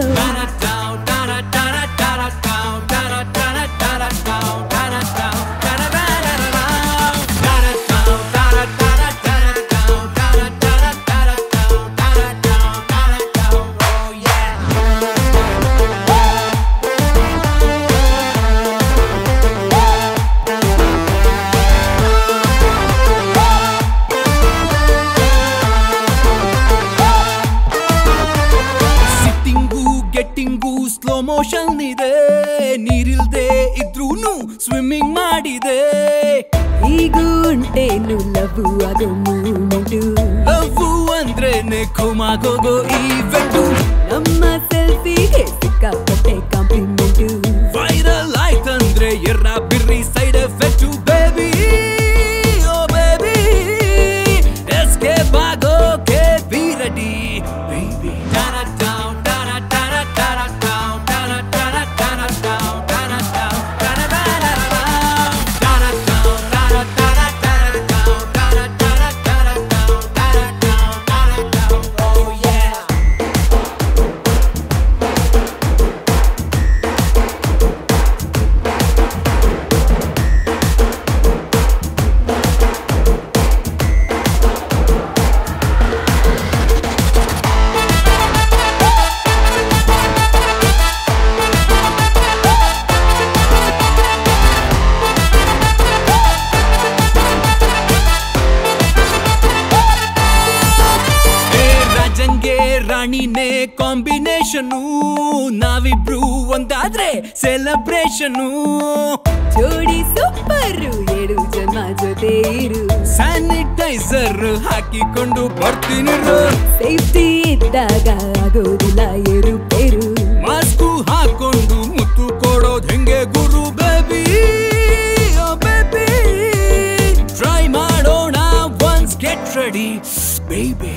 sitting getting slow motion ಇದೆ ನೀರಿಲ್ದೆ ಇದ್ರೂನು ಸ್ವಿಮ್ಮಿಂಗ್ ಮಾಡಿದೆ ಈಗೂ ಉಂಟೇನು ಲವ್ ಆಗೋ ಮೂಮೆಂಟು ಲವ್ವು ಅಂದ್ರೇನೆ ಖುಮಾಗೋಗೋ ಈವೆಂಟು ನಮ್ಮ ಸೆಲ್ಫಿಗೆ ಸಿಕ್ಕಾಪಟ್ಟೆ ಕಾಂಪ್ಲಿಮೆಂಟು ವೈರಲ್ ಆಯ್ತಂದ್ರೆ ಎರ್ರ ಬಿರ್ರಿ side effect baby oh baby escape ಆಗೋಕೆ ಬಿ ರೆಡಿ ಬೇಬಿ ಏ ರಾಜಂಗೆ ರಾಣಿನೇ ಕಾಂಬಿನೇಷನು ನಾವಿಬ್ರು ಒಂದಾದ್ರೆ ಸೆಲೆಬ್ರೇಷನು ಜೋಡಿ ಸೂಪರು ಏಳು ಜನ ಜೊತೆ ಇರು ಸ್ಯಾನಿಟೈಸರ್ ಹಾಕಿಕೊಂಡು ಬರ್ತೀನಿ ಸೇಫ್ಟಿ ಇದ್ದಾಗ ಆಗೋದಿಲ್ಲ ಏರುಪೇರು ಮಾಸ್ಕು ಹಾಕೊಂಡು ಮುತ್ತು ಕೊಡೋದ್ ಹೆಂಗೆ ಗುರು ಬೇಬಿ ಬೇಬಿ ಟ್ರೈ ಮಾಡೋಣ once get ready baby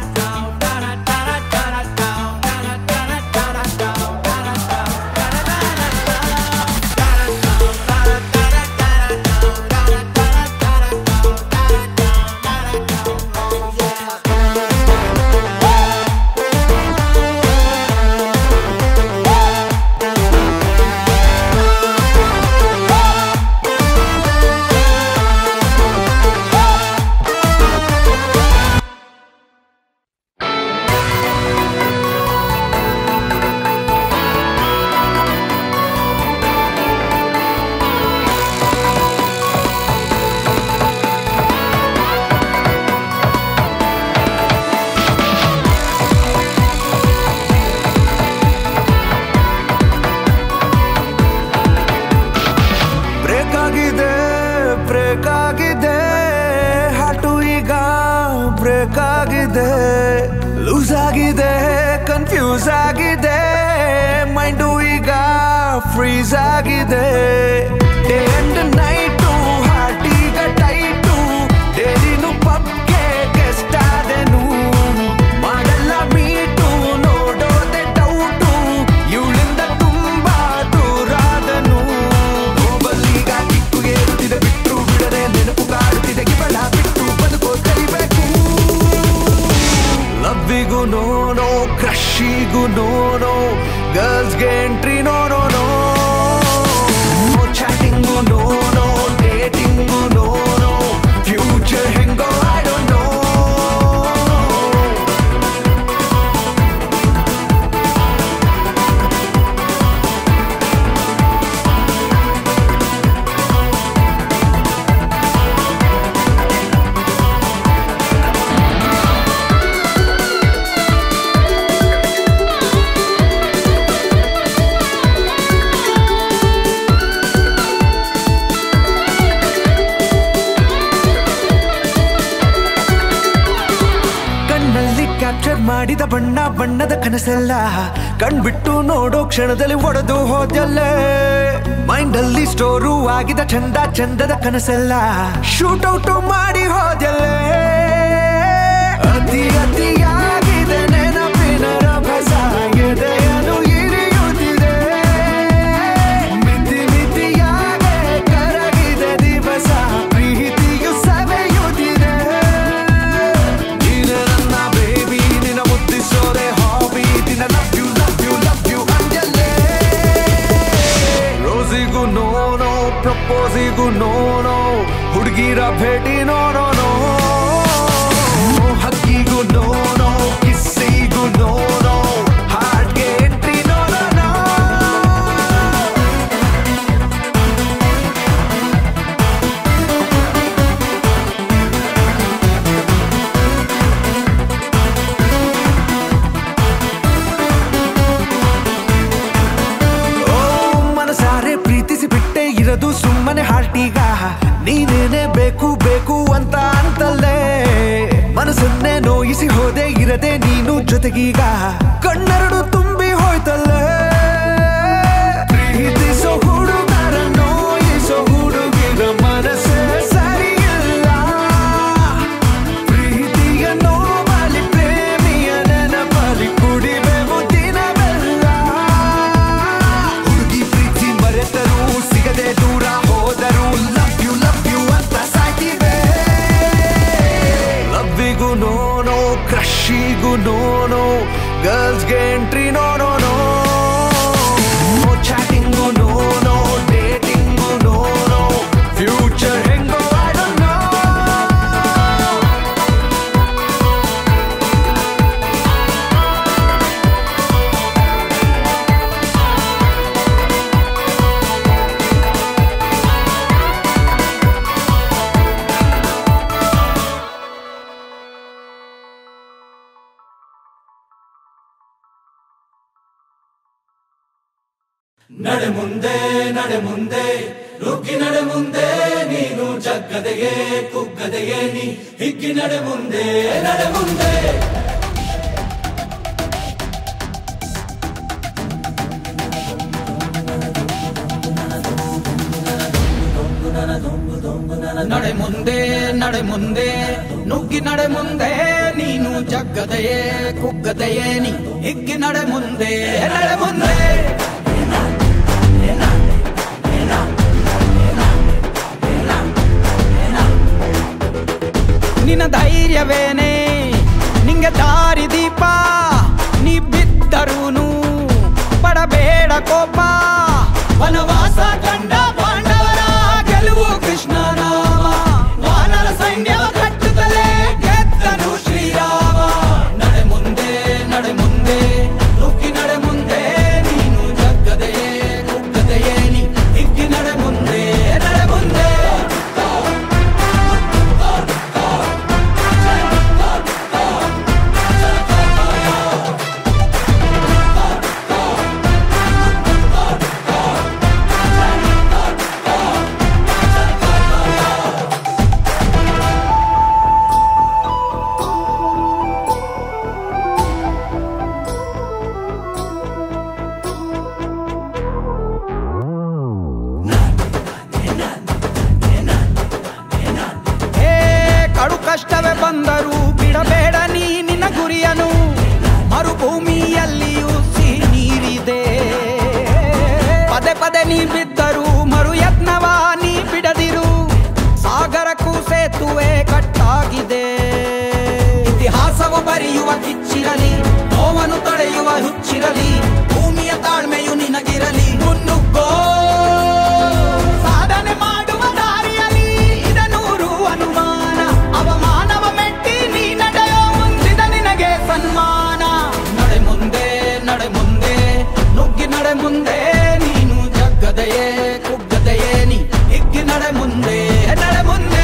break ಆಗಿದೆ ಬ್ರೇಕ್ ಆಗಿದೆ ಹಾಟು ಈಗ ಬ್ರೇಕ್ ಆಗಿದೆ ಲೂಸ್ ಆಗಿದೆ ಕನ್ಫ್ಯೂಸ್ ಆಗಿದೆ ಮೈಂಡು ಈಗ ಫ್ರೀಸ್ ಆಗಿದೆ ಡೇ ಅಂಡ್ ನೈಟು ಹಾರ್ಟ್ ಈಗ ಟೈಟು ಡೇರಿನು ಪಬ್ಗೆ ಗೆಸ್ಟ್ ಆದೆನು ಮಾಡಲ್ಲ ಮೀಟು ನೋಡೋದೆ ಡೌಟು ಇವಳಿಂದ ತುಂಬಾ ದೂರಾದನು ನೋಬಲ್ಲೀಗ ಕಿಕ್ಕು ಏರುತ್ತಿದೆ ಬಿಟ್ಟು ಬಿಡದೆ ನೆನಪು ಕಾಡುತ್ತಿದೆ ಕಿವಳ ಬಿಟ್ಟು ಬದುಕೋ ಕಲಿಬೇಕು ಲವ್ವಿಗೂ ನೋ ನೋ ಕ್ರಶಿಗೂ ನೋ ನೋ ಗರ್ಲ್ಸ್ಗೆ entry no no no chatting no no dating no no future ಹೆಂಗೋ ಐ ಡೋಂಟ್ ನೋ Thank ಕಾಡಿದ ಬಣ್ಣ ಬಣ್ಣದ ಕನಸೆಲ್ಲ ಕಣ್ಬಿಟ್ಟು ನೋಡೋ ಕ್ಷಣದಲ್ಲಿ ಒಡೆದು ಹೋದಲ್ಲೇ ಮೈಂಡ್ ಅಲ್ಲಿ ಸ್ಟೋರು ಆಗಿದ ಚಂದ ಚಂದದ ಕನಸೆಲ್ಲ ಶೂಟ್ ಔಟ್ ಮಾಡಿ ಹೋದಲ್ಲೇ ಅತಿ ಅತಿಯಾಗಿದೆ ನೆನಪಿನ ರಭಸ ಎದೆಯನ್ನು ಇರಿಯುತ್ತಿದೆ ಮಿತಿ ಮಿತಿಯಾಗೆ ಕರಗಿದೆ ದಿವಸ ಪ್ರೀತಿಯು ಸವೆಯುತ್ತಿದೆ ನೀನೆ ನನ್ನ ಬೇಬಿ ನಿನ್ನ ಮುದ್ದಿಸೋರೆ ಹಾಬಿ ದಿನ love you love you love you ಅಂಜಲ್ಲೇ ರೋಸಿಗೂ ನೋನೋ ಪ್ರಪೋಸಿಗೂ ನೋನೋ ಹುಡುಗಿರ ಭೇಟಿ ನೋನೋ ನೋ ಹಕ್ಕಿಗೂ ನೋನೋ ಕಿಸ್ಸಿಗೂ ನೋನೋ ಹಾರ್ಟ್ಗೆ ಎಂಟ್ರಿ ನೋನೋ ನೋ ಓ ಮನಸಾರೆ ಪ್ರೀತಿಸಿ ಬಿಟ್ಟೆ ಇರದು ಸುಮ್ಮನೆ ಹಾರ್ಟೀಗ ನೀನೇನೆ ಬೇಕು ಬೇಕು ಅಂತ ಅಂತಲ್ಲೇ ಮನಸ್ಸನ್ನೇ ನೋಯಿಸಿ ಹೋದೆ ಇರದೆ ನೀನು ಜೊತೆಗೀಗ ಕಣ್ಣೆರಡು ತುಂಬಿ ಹೋಯ್ತಲ್ಲೇ ಪ್ರೀತಿಸೋ ಹುಡುಗರ ನೋಯಿಸೋ ಹುಡುಗಿರ ಮನಸ್ಸೇ ಸರಿಯಿಲ್ಲ ಪ್ರೀತಿಯ ನೋವಲಿ ಪ್ರೇಮಿಯ ನೆನಪಲಿ ಕುಡಿಬೆವು ದಿನವೆಲ್ಲ ಹುಡುಗಿ ಪ್ರೀತಿ ಮರೆತರು ಸಿಗದೆ ದೂರ ಹೋದರು ಲವ್ ಯು ಲವ್ ಯು ಅಂತ ಸಾಕಿವೆ ಲವ್ವಿಗೂ ನೋನೋ ಕ್ರಶಿಗೂ ನೋನೋ ಗರ್ಲ್ಸ್ಗೆ entry no no no chatting no no dating no no future ಹೆಂಗೋ I don't know. ನಡೆ ಮುಂದೆ ನಡೆ ಮುಂದೆ ನುಗ್ಗಿ ನಡೆ ಮುಂದೆ ನೀನು ಜಗ್ಗದೆಯೇ ಕುಗ್ಗದೆಯೇ ನೀ ಹಿಗ್ಗಿ ನಡೆ ಮುಂದೆ ನಡೆ ಮುಂದೆ ನಡೆ ಮುಂದೆ ನಡೆ ಮುಂದೆ ನುಗ್ಗಿ ನಡೆ ಮುಂದೆ ನೀನು ಜಗ್ಗದೆಯೇ ಕುಗ್ಗದೆಯೇ ನೀ ಹಿಗ್ಗಿ ನಡೆ ಮುಂದೆ ನಡೆ ಮುಂದೆ ನಿನ್ನ ಧೈರ್ಯವೇನೆ ನಿಂಗೆ ದಾರಿ ದೀಪ ನೀ ಬಿದ್ದರೂನು ಪಡಬೇಡ ಕೋಪ ವನವಾಸ ಕಂಡ ಪಾಂಡವರ ಗೆಲುವು ಕೃಷ್ಣ ನಾಮ ವಾನರ ಸೈನ್ಯವ ಕಟ್ಟುತ್ತಲೇ ಗೆದ್ದನು ಶ್ರೀರಾಮ ನಡೆ ಮುಂದೆ ನಡೆ ಮುಂದೆ ನುಗ್ಗಿ ನಡೆ ಮುಂದೆ ನೀನು ಜಗ್ಗದೆಯೇ ಕುಗ್ಗದೆಯೇ ನೀ ಹಿಗ್ಗಿ ನಡೆ ಮುಂದೆ ನಡೆ ಮುಂದೆ ಹೇ ಕಡು ಕಷ್ಟವೇ ಬಂದರೂ ಬಿಡಬೇಡ ನೀ ನಿನ್ನ ಗುರಿಯನು ಮರುಭೂಮಿಯಲ್ಲಿಯೂ ಸಿಹಿ ನೀರಿದೆ ಪದೇ ಪದೇ ನೀ ಬಿದ್ದರೂ ಮರು ಯತ್ನವ ನೀ ಬಿಡದಿರು ಸಾಗರಕ್ಕೂ ಸೇತುವೆ ಕಟ್ಟಾಗಿದೆ ಇತಿಹಾಸವು ಬರೆಯುವ ಕಿಚ್ಚಿರಲಿ ನೋವನ್ನು ತಡೆಯುವ ಹುಚ್ಚಿರಲಿ ಭೂಮಿಯ ತಾಳ್ಮೆಯು ನಿನಗಿರಲಿ ಮುನ್ನುಗ್ಗೋ ಸಾಧನೆ ಮಾಡುವ ದಾರಿಯಲ್ಲಿ ಇದ ನೂರು ಅನುಮಾನ ಅವಮಾನವ ಮೆಟ್ಟಿ ನೀ ನಡೆಯೋ ಮುಂದಿದ ನಿನಗೆ ಸನ್ಮಾನ ನಡೆ ಮುಂದೆ ನಡೆ ಮುಂದೆ ನುಗ್ಗಿ ನಡೆ ಮುಂದೆ ನೀನು ಜಗ್ಗದೆಯೇ ಕುಗ್ಗದೆಯೇ ನೀ ಹಿಗ್ಗಿ ನಡೆ ಮುಂದೆ ನಡೆ ಮುಂದೆ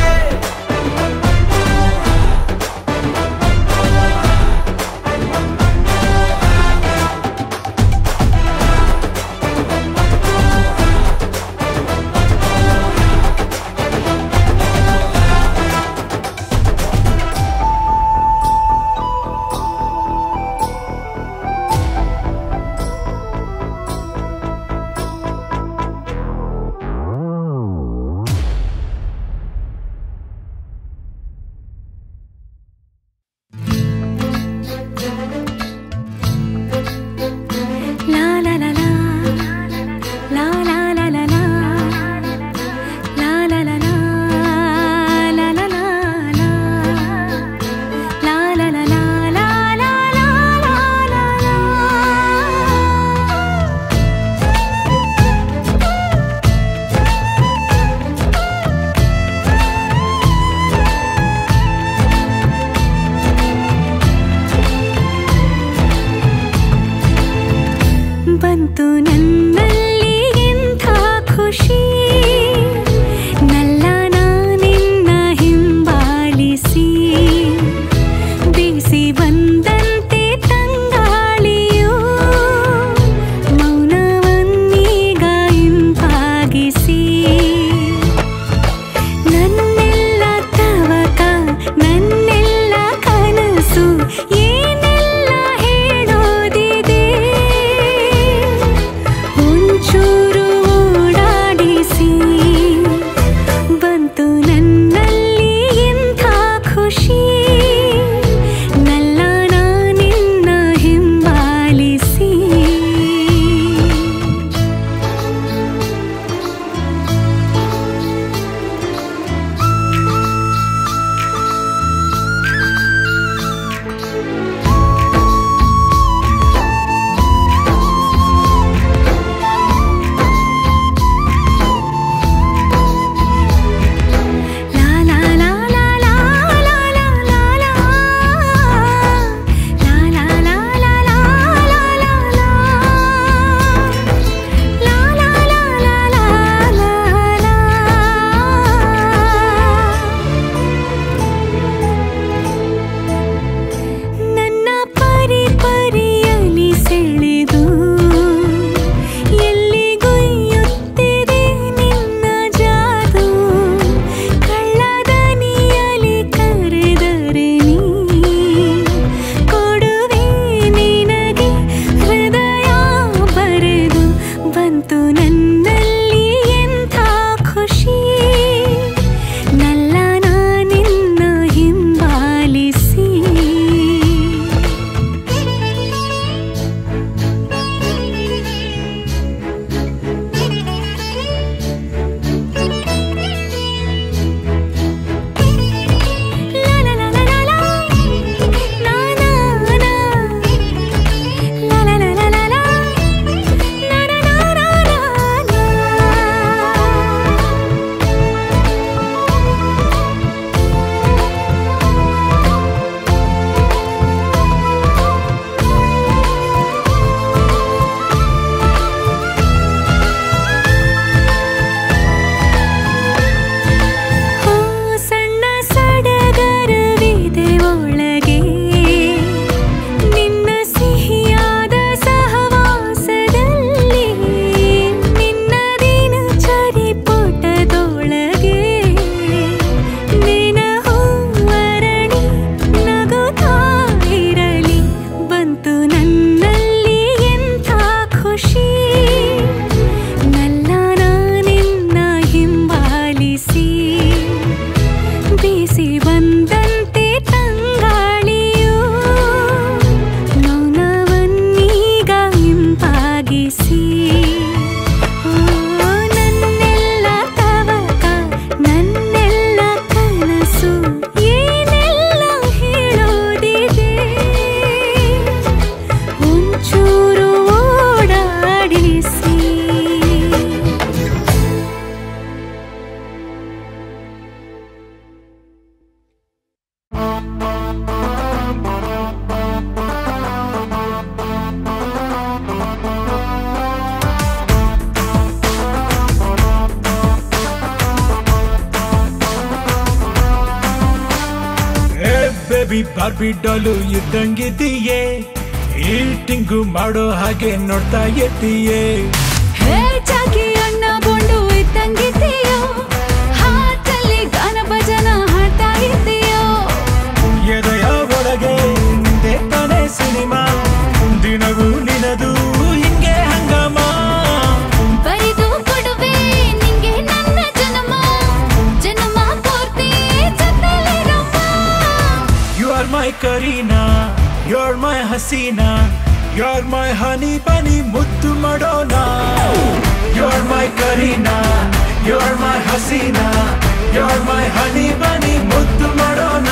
ಬೇಬಿ ಬಾರ್ಬಿ ಡಾಲು ಇದ್ದಂಗಿದ್ದೀಯೇ ಈಟಿಂಗು ಮಾಡೋ ಹಾಗೆ ನೋಡ್ತಾ ಇದ್ದೀಯೇ ಹೇ ಚಾಕಿ ಅಣ್ಣ ಬೋಂಡು ಇದ್ದಂಗಿದ್ದೀಯೋ ಹಾಟಲ್ಲಿ ಗಾನ ಭಜನ ಹಾಡ್ತಾ ಇದ್ದೀಯೋ ಎದೆಯ ಒಳಗೆ ನಿಂದೆ ತಾನೇ ಸಿನಿಮಾ ದಿನವೂ ನಿನದು ಹಿಂಗೆ ಹಂಗಾಮ ಬರಿದು ಕೊಡುವೆ ನಿಂಗೆ ನನ್ನ ಜನ್ಮ ಜನ್ಮ ಪೂರ್ತಿ ಜೊತೆಲಿರಮ್ಮ you are my Kareena you are my ಹಸೀನಾ you are my honey bunny ಮುದ್ದು ಮಾಡೋಣ you are my Kareena you are my ಹಸೀನಾ you are my honey bunny ಮುದ್ದು ಮಾಡೋಣ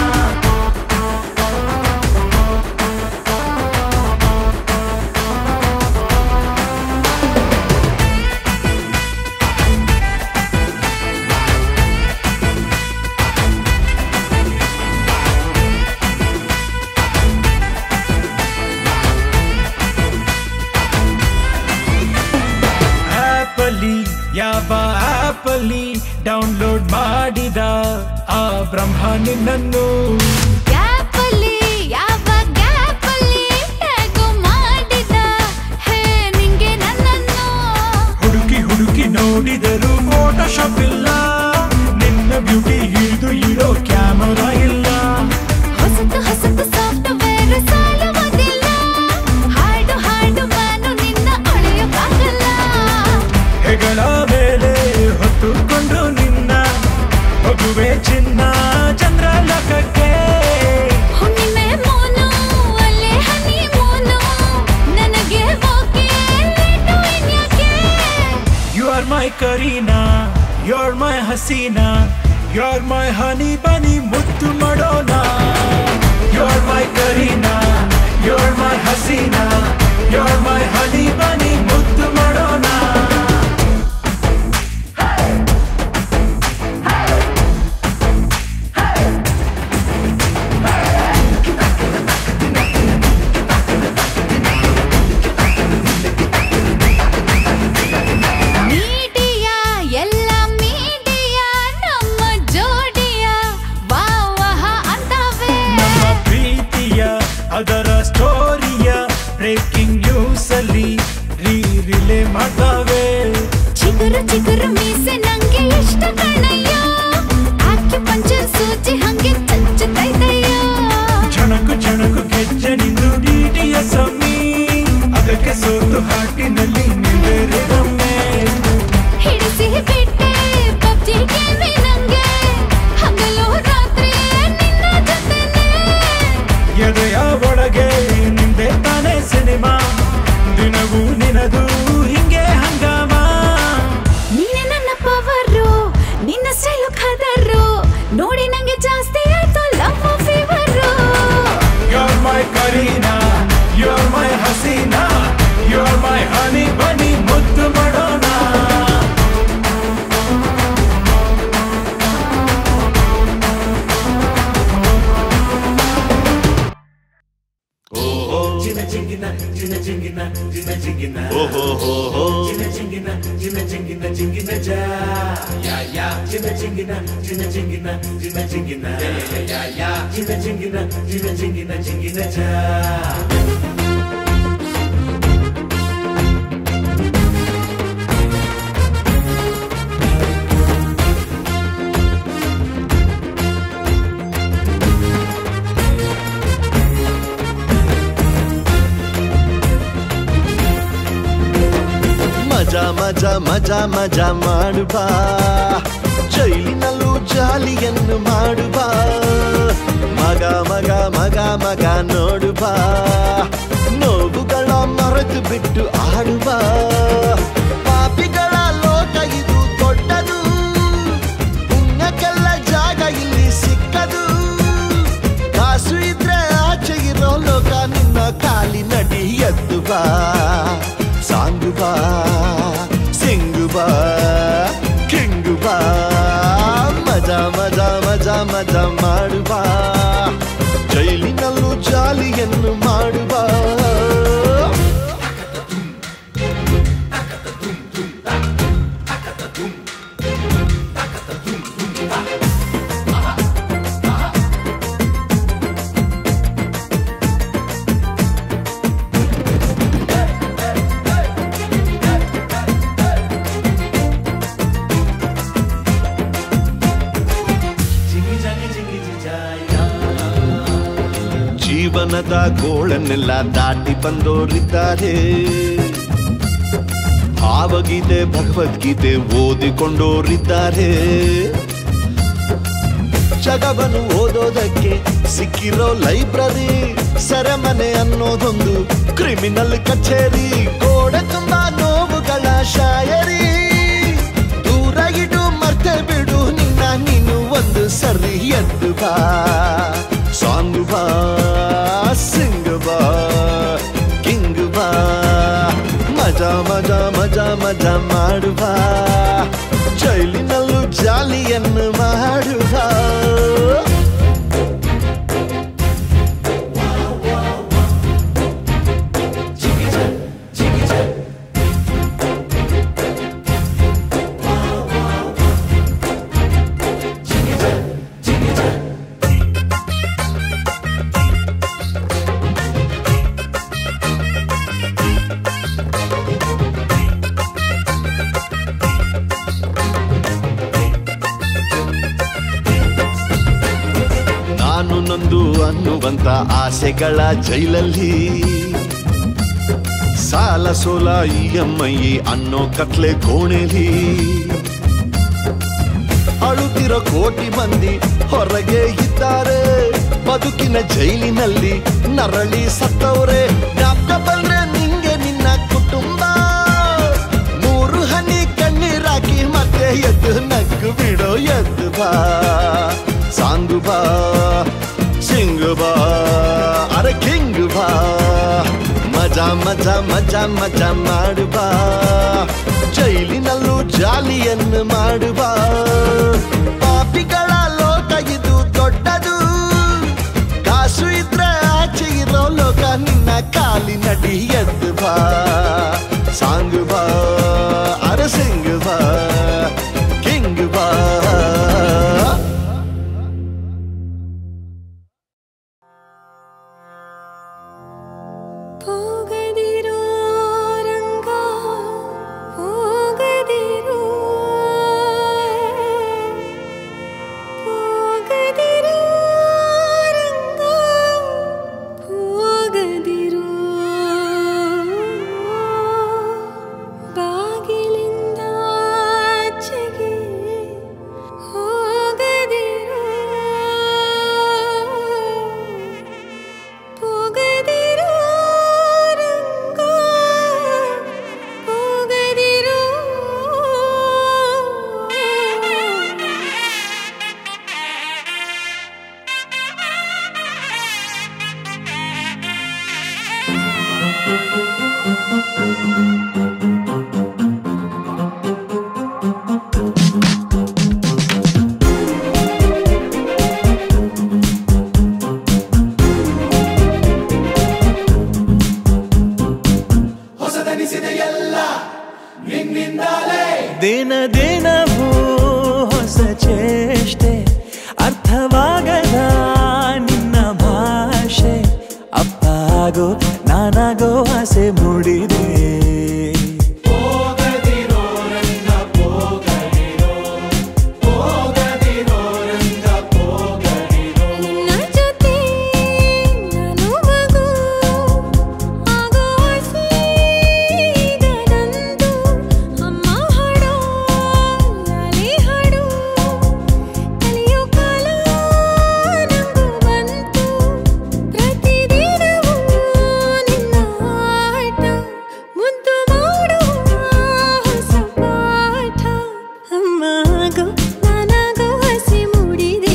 ಆಪಲಿ ಯಾವ ಆಪಲಿ ಡೌನ್ಲೋಡ್ ಮಾಡಿದ ಆ ಬ್ರಹ್ಮ ನಿನ್ನನ್ನು ಗ್ಯಾಪಲ್ಲಿ ಯಾವ ಗ್ಯಾಪಲ್ಲಿ ಟ್ಯಾಗು ಮಾಡಿದ ಹೇ ನಿಂಗೆ ನನ್ನನ್ನು ಹುಡುಕಿ ಹುಡುಕಿ ನೋಡಿದರು ಫೋಟೋಶಾಪ್ ಇಲ್ಲ ನಿನ್ನ ಬ್ಯೂಟಿ ಹಿಡಿದು ಇಡೋ ಕ್ಯಾಮರಾ ಇಲ್ಲ ಹೊಸತು ಹೊಸತು ಸಾಫ್ಟ್ವೇರ್ ಸಾಲುವುದಿಲ್ಲ ಹಾಡು ಹಾಡು ನಾನು ನಿನ್ನ ಅಳೆಯೋಕ್ಕಾಗಲ್ಲ ಹೆಗಳ ಮೇಲೆ ಹೊತ್ತುಕೊಂಡು ನಿನ್ನ ಮಗುವೆ ಚಿನ್ನ ಚಂದ್ರ ಲೋಕಕ್ಕೆ ಹುಣ್ಣಿಮೆ ಮೂನು ಅಲ್ಲೇ ಹನಿ ಮೂನು ನನಗೆ ಓಕೆ ಲೇಟು ಇನ್ಯಾಕೆ you are my Kareena you are my ಹಸೀನಾ you are my honey bunny ಮುತ್ತು ಮಾಡೋಣ you are my Kareena you are my ಹಸೀನಾ you are my honey bunny ಮುತ್ತು ಮಾಡೋಣ ಮೀಡಿಯಾ ಎಲ್ಲ ಮೀಡಿಯಾ ನಮ್ಮ ಜೋಡಿಯ ವಾ ವಾಹ ಅಂತವೆ ನಮ್ಮ ಪ್ರೀತಿಯ ಅದರ ಸ್ಟೋರಿಯ ಬ್ರೇಕಿಂಗ್ ನ್ಯೂಸ್ ಅಲ್ಲಿ ರೀ ರಿಲೇ ಮಾಡ್ತಾವೆ ಚಿಗುರು ಚಿಗುರು ಮೀಸೆ ನಂಗೆ ಇಷ್ಟ ಕಣಯ್ಯ ಆಕೆ ಪಂಚರ್ ಸೂಚಿ ಹಂಗೆ ಚಚ್ಚತೈತಯ್ಯ ಚಣಕು ಚಣಕು ಗೆಜ್ಜೆ ನಿಂದು ಡಿಟಿಯ ಸಮ್ಮಿ ಅದಕ್ಕೆ ಸೋತು ಹಾಟಿನಲ್ಲಿ ನಿಂದೆರೆದೊಮ್ಮೆ ಹಿಡಿಸಿ ಬಿಟ್ಟೆ ಪಬ್ಜಿ ಗೇಮೆ ನಂಗೆ ಹಗಲು ರಾತ್ರಿ ನಿನ್ನ ಜೊತೆನೆ ಎದೆಯ ಒಳಗೆ ನಿಂದೆ ತಾನೇ ಸಿನಿಮಾ ದಿನವೂ ನಿನದು ಹಿಂಗೆ ಹಂಗಾಮ ನೀನೆ ನನ್ನ ಪವರು ನಿನ್ನ ಸ್ಟೈಲು ಖದರು ನೋಡಿ ನಂಗೆ ಜಾಸ್ತಿ ಆಯ್ತು love fever You're my Karina, you're my Hasina, you're my honey bunny, ಮುದ್ದು ಮಾಡೋಣ ಜಿನ ಜಿಂಗಿನ ಜಿನ ಜಿಂಗಿನ ಜಿನ ಜಿಂಗಿನ ಜಿನ ಜಿಂಗಿನ ಜಿನ ಜಿಂಗಿನ ಜಿಂಗಿನ ಜಾ ಯಾ ಯಾ ಜಿನ ಜಿಂಗಿನ ಜಿನ ಜಿಂಗಿನ ಜಿನ ಜಿಂಗಿನ ಯಾ ಯಾ ಯಾ ಜಿನ ಜಿಂಗಿನ ಜಿನ ಜಿಂಗಿನ ಜಿಂಗಿನ ಜಾ ಮಜಾ ಮಜಾ ಮಜಾ ಮಜಾ ಮಾಡುವ ಜೈಲಿನಲ್ಲೂ ಜಾಲಿಯನ್ನು ಮಾಡುವ ಮಗ ಮಗ ಮಗ ಮಗ ನೋಡುವ ನೋವುಗಳ ಮರೆತು ಬಿಟ್ಟು ಆಡುವ ಪಾಪಿಗಳ ಲೋಕ ಇದು ದೊಡ್ಡದು ಪುಣ್ಯಕ್ಕೆಲ್ಲ ಜಾಗ ಇಲ್ಲಿ ಸಿಕ್ಕದು ಕಾಸು ಇದ್ರೆ ಆಚೆ ಇರೋ ಲೋಕ ನಿನ್ನ ಕಾಲಿ ನಡಿ ಎದ್ದು ಬಾ ಸಾಂಗು ಬಾ ಸಿಂಗು ಬಾ ಕಿಂಗು ಬಾ ಮಜಾ ಮಜಾ ಮಜಾ ಮಜಾ ಮಾಡುವ ಜೈಲಿನಲ್ಲೂ ಜಾಲಿಯನ್ನು ಮಾಡುವ ಜೀವನದ ಗೋಳನ್ನೆಲ್ಲ ದಾಟಿ ಬಂದೋರಿದ್ದಾರೆ ಭಾವಗೀತೆ ಭಗವದ್ಗೀತೆ ಓದಿಕೊಂಡೋರಿದ್ದಾರೆ ಜಗವನ್ನು ಓದೋದಕ್ಕೆ ಸಿಕ್ಕಿರೋ ಲೈಬ್ರರಿ ಸೆರೆಮನೆ ಅನ್ನೋದೊಂದು ಕ್ರಿಮಿನಲ್ ಕಚೇರಿ ಗೋಡೆ ತುಂಬಾ ನೋವುಗಳ ಶಾಯರಿ ದೂರ ಇಡು ಮರ್ತೆ ಬಿಡು ನಿನ್ನ ನೀನು ಒಂದು ಸರಿ ಎದ್ದು ಬಾ ಸಾಂಗ್ ಬಾ ಸಿಂಗ್ ಬಾ ಕಿಂಗ್ ಬಾ ಮಜಾ ಮಜಾ ಮಜಾ ಮಜಾ ಮಾಡುವ ಜೈಲಿನಲ್ಲೂ ಜಾಲಿಯನ್ನು ಮಾಡುವ ನಾನು ನೊಂದು ಅನ್ನುವಂತ ಆಸೆಗಳ ಜೈಲಲ್ಲಿ ಸಾಲ ಸೋಲ ಇ ಎಂ ಐ ಅನ್ನೋ ಕತ್ಲೆ ಕೋಣೆಲಿ ಅಳುತ್ತಿರೋ ಕೋಟಿ ಮಂದಿ ಹೊರಗೆ ಇದ್ದಾರೆ ಬದುಕಿನ ಜೈಲಿನಲ್ಲಿ ನರಳಿ ಸತ್ತವ್ರೆ ಜ್ಞಾಪಕ ಬಂದ್ರೆ ನಿಂಗೆ ನಿನ್ನ ಕುಟುಂಬ ಮೂರು ಹನಿ ಕಣ್ಣೀರಾಕಿ ಮತ್ತೆ ಎದ್ದು ನಗ್ಗು ಬಿಡೋ ಎದ್ದು ಬಾ ಸಾಂಗು ಬಾ ಸಿಂಗು ಬಾ ಅರೆ ಕಿಂಗ್ ಬಾ ಮಜಾ ಮಜಾ ಮಜಾ ಮಜಾ ಮಾಡುವ ಜೈಲಿನಲ್ಲೂ ಜಾಲಿಯನ್ನು ಮಾಡುವ ಪಾಪಿಗಳ ಲೋಕ ಇದು ದೊಡ್ಡದು ಕಾಸು ಇದ್ರೆ ಆಚೆ ಇರೋ ಲೋಕ ನಿನ್ನ ಕಾಲಿ ನಡಿ ಎದ್ದು ಬಾ ಸಾಂಗ್ ಬಾ ಅರೆ ಸಿಂಗ್ ಬಾ ಕಿಂಗ್ ಬಾ ಹೋಗದಿರೋ ರಂಗ ಹೋಗದಿರೋ ಹೋಗದಿರೋ ರಂಗ ಹೋಗದಿರೋ ಬಾಗಿಲಿಂದ ಆಚೆಗೆ ಹೋಗದಿರೋ ಹೋಗದಿರೋ ರಂಗ ಹೋಗದಿರೋ ಹೊಸದನಿಸಿದೆ ಎಲ್ಲ ನಿನ್ನಿಂದಲೇ ದಿನ ದಿನವೂ ಹೊಸ ಚೇಷ್ಟೆ ಅರ್ಥವಾಗದ ನಿನ್ನ ಭಾಷೆ ಅಪ್ಪಾಗೋ ನಾನಾಗೋ ಆಸೆ ಮೂಡಿದೆ ಹೋಗದಿರೋ ರಂಗ ಹೋಗದಿರೋ ಹೋಗದಿರೋ ರಂಗ ಹೋಗದಿರೋ ನಿನ್ನ ಜೊತೆ ನಾನು ಮಗು ಆಗೋ ಆಸೆ ಈಗ ನಂದು ಅಮ್ಮ ಹಾಡೋ ಲಾಲಿ ಹಾಡು ಕಲಿಯೋ ಕಾಲ ನಂಗೂ ಬಂತು ಪ್ರತಿದಿನವೂ ನಿನ್ನ ಆಟ ಮುದ್ದು ಮಾಡೋ ಹೊಸ ಪಾಠ ಅಮ್ಮಾಗೋ ನಾನಾಗೋ ಆಸೆ ಮೂಡಿದೆ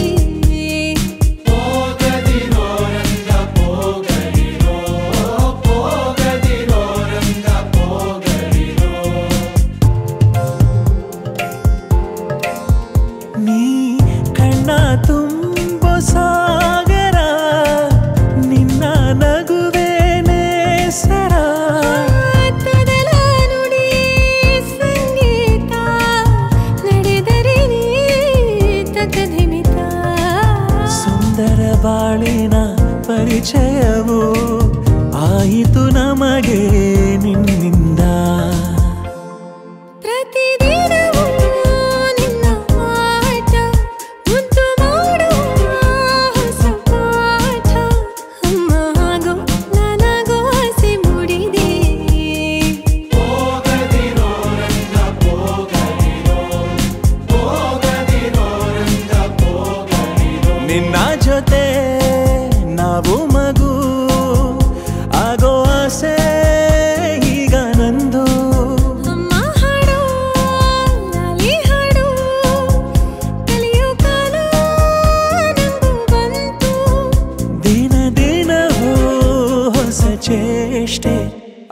ಹೋಗದಿರೋ ರಂಗ ಹೋಗದಿರೋ ಹೋಗದಿರೋ ರಂಗ ಹೋಗದಿರೋ ನೀ ಕಣ್ಣ ತುಂಬೋ ಸಾಗರ ನಿನ್ನ ನಗುವೇನೆ ಸರ ತೊದಲ ನುಡಿ ಸಂಗೀತ ನಡೆದರೆ ನೀ ತಕಧಿಮಿತ ಸುಂದರ ಬಾಳಿನ ಪರಿಚಯವು ಆಯಿತು ನಮಗೆ ನಿನ್ನಿಂದ ಪ್ರತಿದಿನವೂ ನಿನ್ನ ಆಟ ಮುದ್ದು ಮಾಡೋ ಹೊಸ ಪಾಠ ಅಮ್ಮ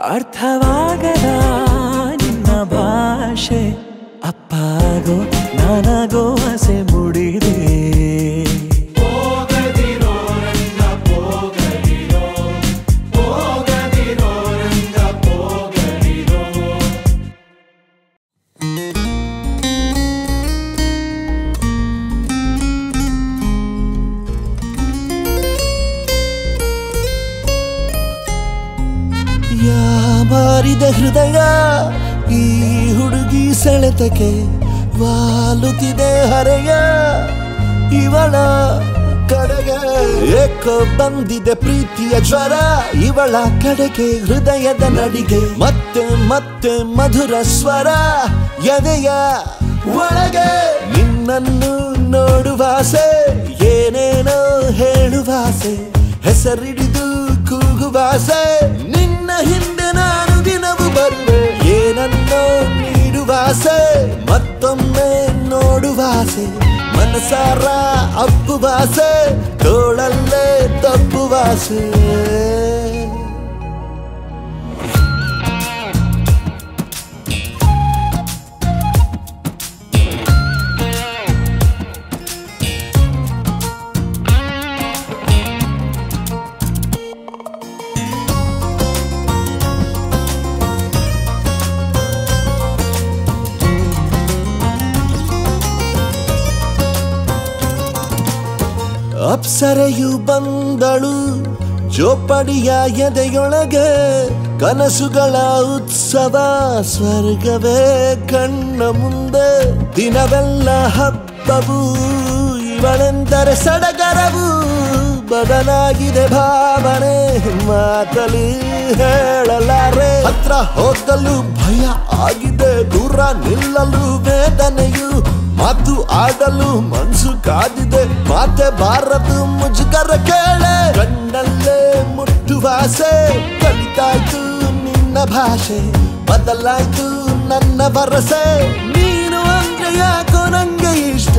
ಅರ್ಥವಾಗದ ನಿನ್ನ ಭಾಷೆ ಅಪ್ಪಾಗೋ ನಾನಾಗೋ ಆಸೆ ಮೂಡಿದೆ ಯಾಮಾರಿದ ಹೃದಯ ಈ ಹುಡುಗಿ ಸೆಳೆತಕ್ಕೆ ವಾಲುತ್ತಿದೆ ಹರೆಯ ಇವಳ ಕಡೆಗೆ ಏಕೋ ಬಂದಿದೆ ಪ್ರೀತಿಯ ಜ್ವರ ಇವಳ ಕಡೆಗೆ ಹೃದಯದ ನಡಿಗೆ ಮತ್ತೆ ಮತ್ತೆ ಮಧುರ ಸ್ವರ ಎದೆಯ ಒಳಗೆ ನಿನ್ನನ್ನು ನೋಡುವಾಸೆ ಏನೇನೋ ಹೇಳುವಾಸೆ ಹೆಸರಿಡಿದು ಕೂಗುವಾಸೆ ನಿನ್ನ ಹಿಂದೆ ನಾನು ದಿನವು ಬರುವೆ ಏನನ್ನೋ ನೀಡುವಾಸೆ ಮತ್ತೊಮ್ಮೆ ನೋಡುವಾಸೆ ಮನಸಾರ ಅಪ್ಪುವಾಸೆ ತೋಳಲ್ಲೇ ತಪ್ಪುವಾಸೆ ಅಪ್ಸರೆಯು ಬಂದಳು ಜೋಪಡಿಯ ಎದೆಯೊಳಗೆ ಕನಸುಗಳ ಉತ್ಸವ ಸ್ವರ್ಗವೇ ಕಣ್ಣ ಮುಂದೆ ದಿನವೆಲ್ಲ ಹಬ್ಬವು ಇವಳೆಂದರೆ ಸಡಗರವು ಬದಲಾಗಿದೆ ಭಾವನೆ ಮಾತಲಿ ಹೇಳಲಾರೆ ಹತ್ರ ಹೋಗಲು ಭಯ ಆಗಿದೆ ದೂರ ನಿಲ್ಲಲು ವೇದನೆಯು ಮಾತು ಆಡಲು ಮನ್ಸು ಕಾದಿದೆ ಮಾತೆ ಬಾರದು ಮುಜುಗರ ಕೇಳೆ ಕಣ್ಣಲ್ಲೇ ಮುಟ್ಟುವಾಸೆ ಕಲಿತಾಯ್ತು ನಿನ್ನ ಭಾಷೆ ಬದಲಾಯ್ತು ನನ್ನ ಭರಸೆ ನೀನು ಅಂದ್ರೆ ಯಾಕೋ ನಂಗೆ ಇಷ್ಟ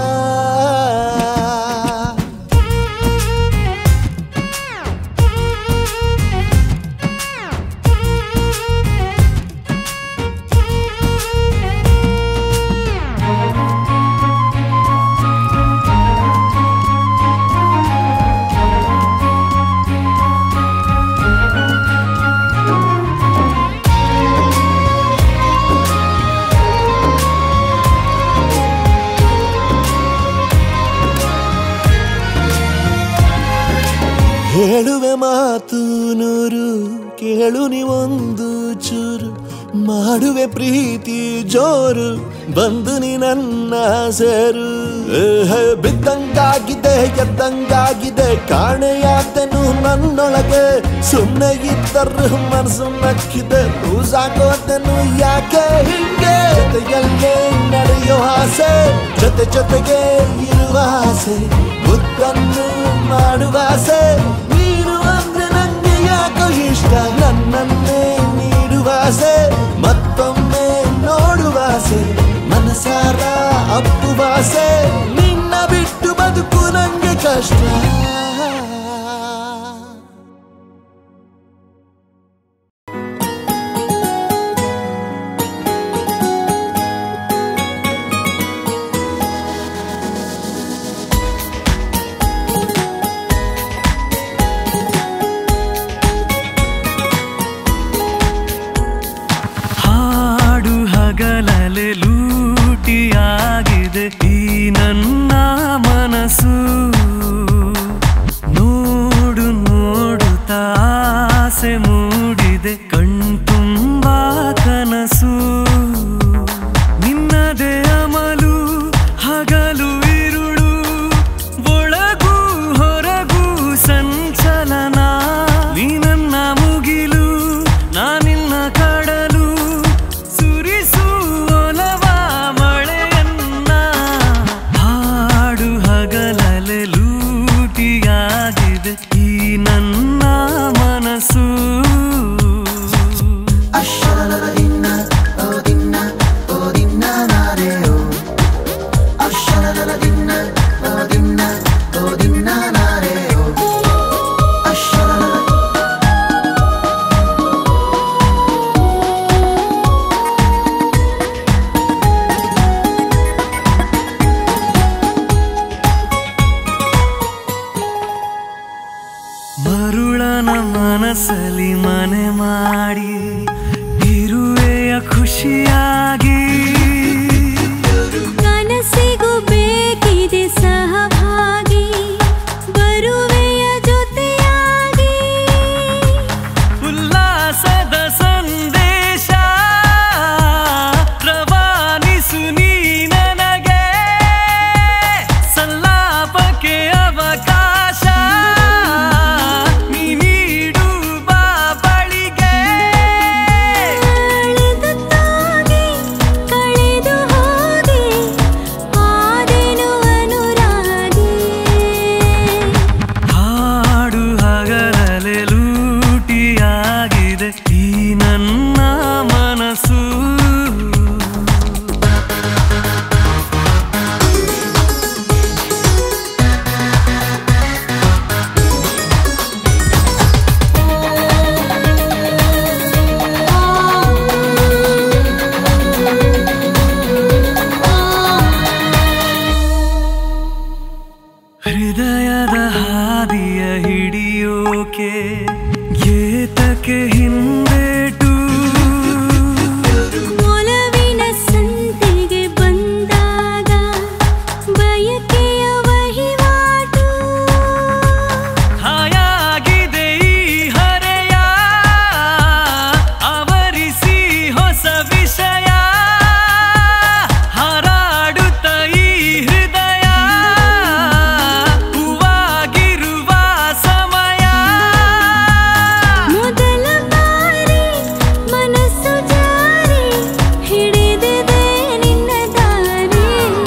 ಹೇಳುವೆ ಮಾತು ನೂರು ಕೇಳು ನೀವೊಂದು ಚೂರು ಮಾಡುವೆ ಪ್ರೀತಿ ಜೋರು ಬಂದು ನೀ ನನ್ನ ಸೇರು ಏಹ್, ಬಿದ್ದಂಗಾಗಿದೆ ಎದ್ದಂಗಾಗಿದೆ ಕಾಣೆಯಾದೆನು ನನ್ನೊಳಗೆ ಸುಮ್ಮನೆ ಇದ್ದರು ಮನಸ್ಸು ನಕ್ಕಿದೆ ಸಾಕೋದೆನು ಯಾಕೆ ಹಿಂಗೆ ಜೊತೆಯಲ್ಲೇ ನಡೆಯೋ ಆಸೆ ಜೊತೆ ಜೊತೆಗೆ ಇರುವ ಆಸೆ ಮುದ್ದನ್ನು ಮಾಡುವ ಆಸೆ ನೀನು ಅಂದ್ರೆ ನಂಗೆ ಯಾಕೋ ಇಷ್ಟ ನನ್ನನ್ನೇ ನೀಡುವ ಆಸೆ ಮತ್ತೊಮ್ಮೆ ನೋಡುವ ಆಸೆ ಮನಸಾರ ಅಪ್ಪುವ ಆಸೆ ನಿನ್ನ ಬಿಟ್ಟು ಬದುಕು ನಂಗೆ ಕಷ್ಟ ಹಾಡು ಹಗಲಲೆ ಲೂಟಿಯಾಗಿದೆ ಈ ನನ್ನ ಮನಸ್ಸು ನೋಡು ನೋಡುತ್ತಾ ಆಸೆ ಮೂಡಿದೆ ಕಣ್ತುಂಬ ಕನಸು ನಿನ್ನದೇ ಅಮಲು ಹಗಲು ಇರುಳು ಒಳಗೂ ಹೊರಗೂ ಸಂಚಲನ ನೀ ನನ್ನ ಮುಗಿಲು ನಾನಿನ್ನ ಕಡಲು ಸುರಿಸು ಒಲವ ಮಳೆಯನ್ನ ಹಾಡು ಹಗಲಲೆ ಲೂಟಿಯಾಗಿದೆ ಈ ನನ್ನ ಮನಸ್ಸು ಮನಸ್ಸಲ್ಲಿ ಮನೆ ಮಾಡಿ ಇರುವೆಯ ಖುಷಿಯಾಗಿ ಕನಸಿಗೂ ಬೇಕಿದೆ ಸಹಭಾಗಿ ಬರುವೆಯ ಜೊತೆಯಾಗಿ ಉಲ್ಲಾಸದ ಸಂದೇಶ ರವಾನಿಸು ನೀ ನನಗೆ ಸಲ್ಲಾಪಕ್ಕೆ ಅವಕಾಶ ನೀ ನೀಡು ಬಾ ಬಳಿಗೆ ಅಳೆದುತ್ತಾಗಿ ಕಳೆದು ಹೋಗಿ ಆದೆನು ಅನುರಾಗಿ ಹಾಡು ಹಗಲಲೆ ಲೂಟಿಯಾಗಿದೆ ಈ ನನ್ನ ಮನಸ್ಸು ಹೃದಯದ ಹಾದಿಯ ಹಿಡಿಯೋಕೆ ಏತಕ್ಕೆ ಹಿಂದೇಟು ಒಲವಿನ ಸಂತೆಗೆ ಬಂದಾಗ ಬಯಕೆಯ ವಹಿವಾಟು ಹಾಯಾಗಿದೆ ಈ ಹರೆಯ ಅವರಿಸಿ ಹೊಸ ವಿಷಯ ಹಾರಾಡುತ್ತ ಈ ಹೃದಯ ಹೂವಾಗಿರುವ ಸಮಯ ಮೊದಲ ಬಾರಿ ಮನಸ್ಸು ಜಾರಿ ಹಿಡಿದಿದೆ ನಿನ್ನ ದಾರಿ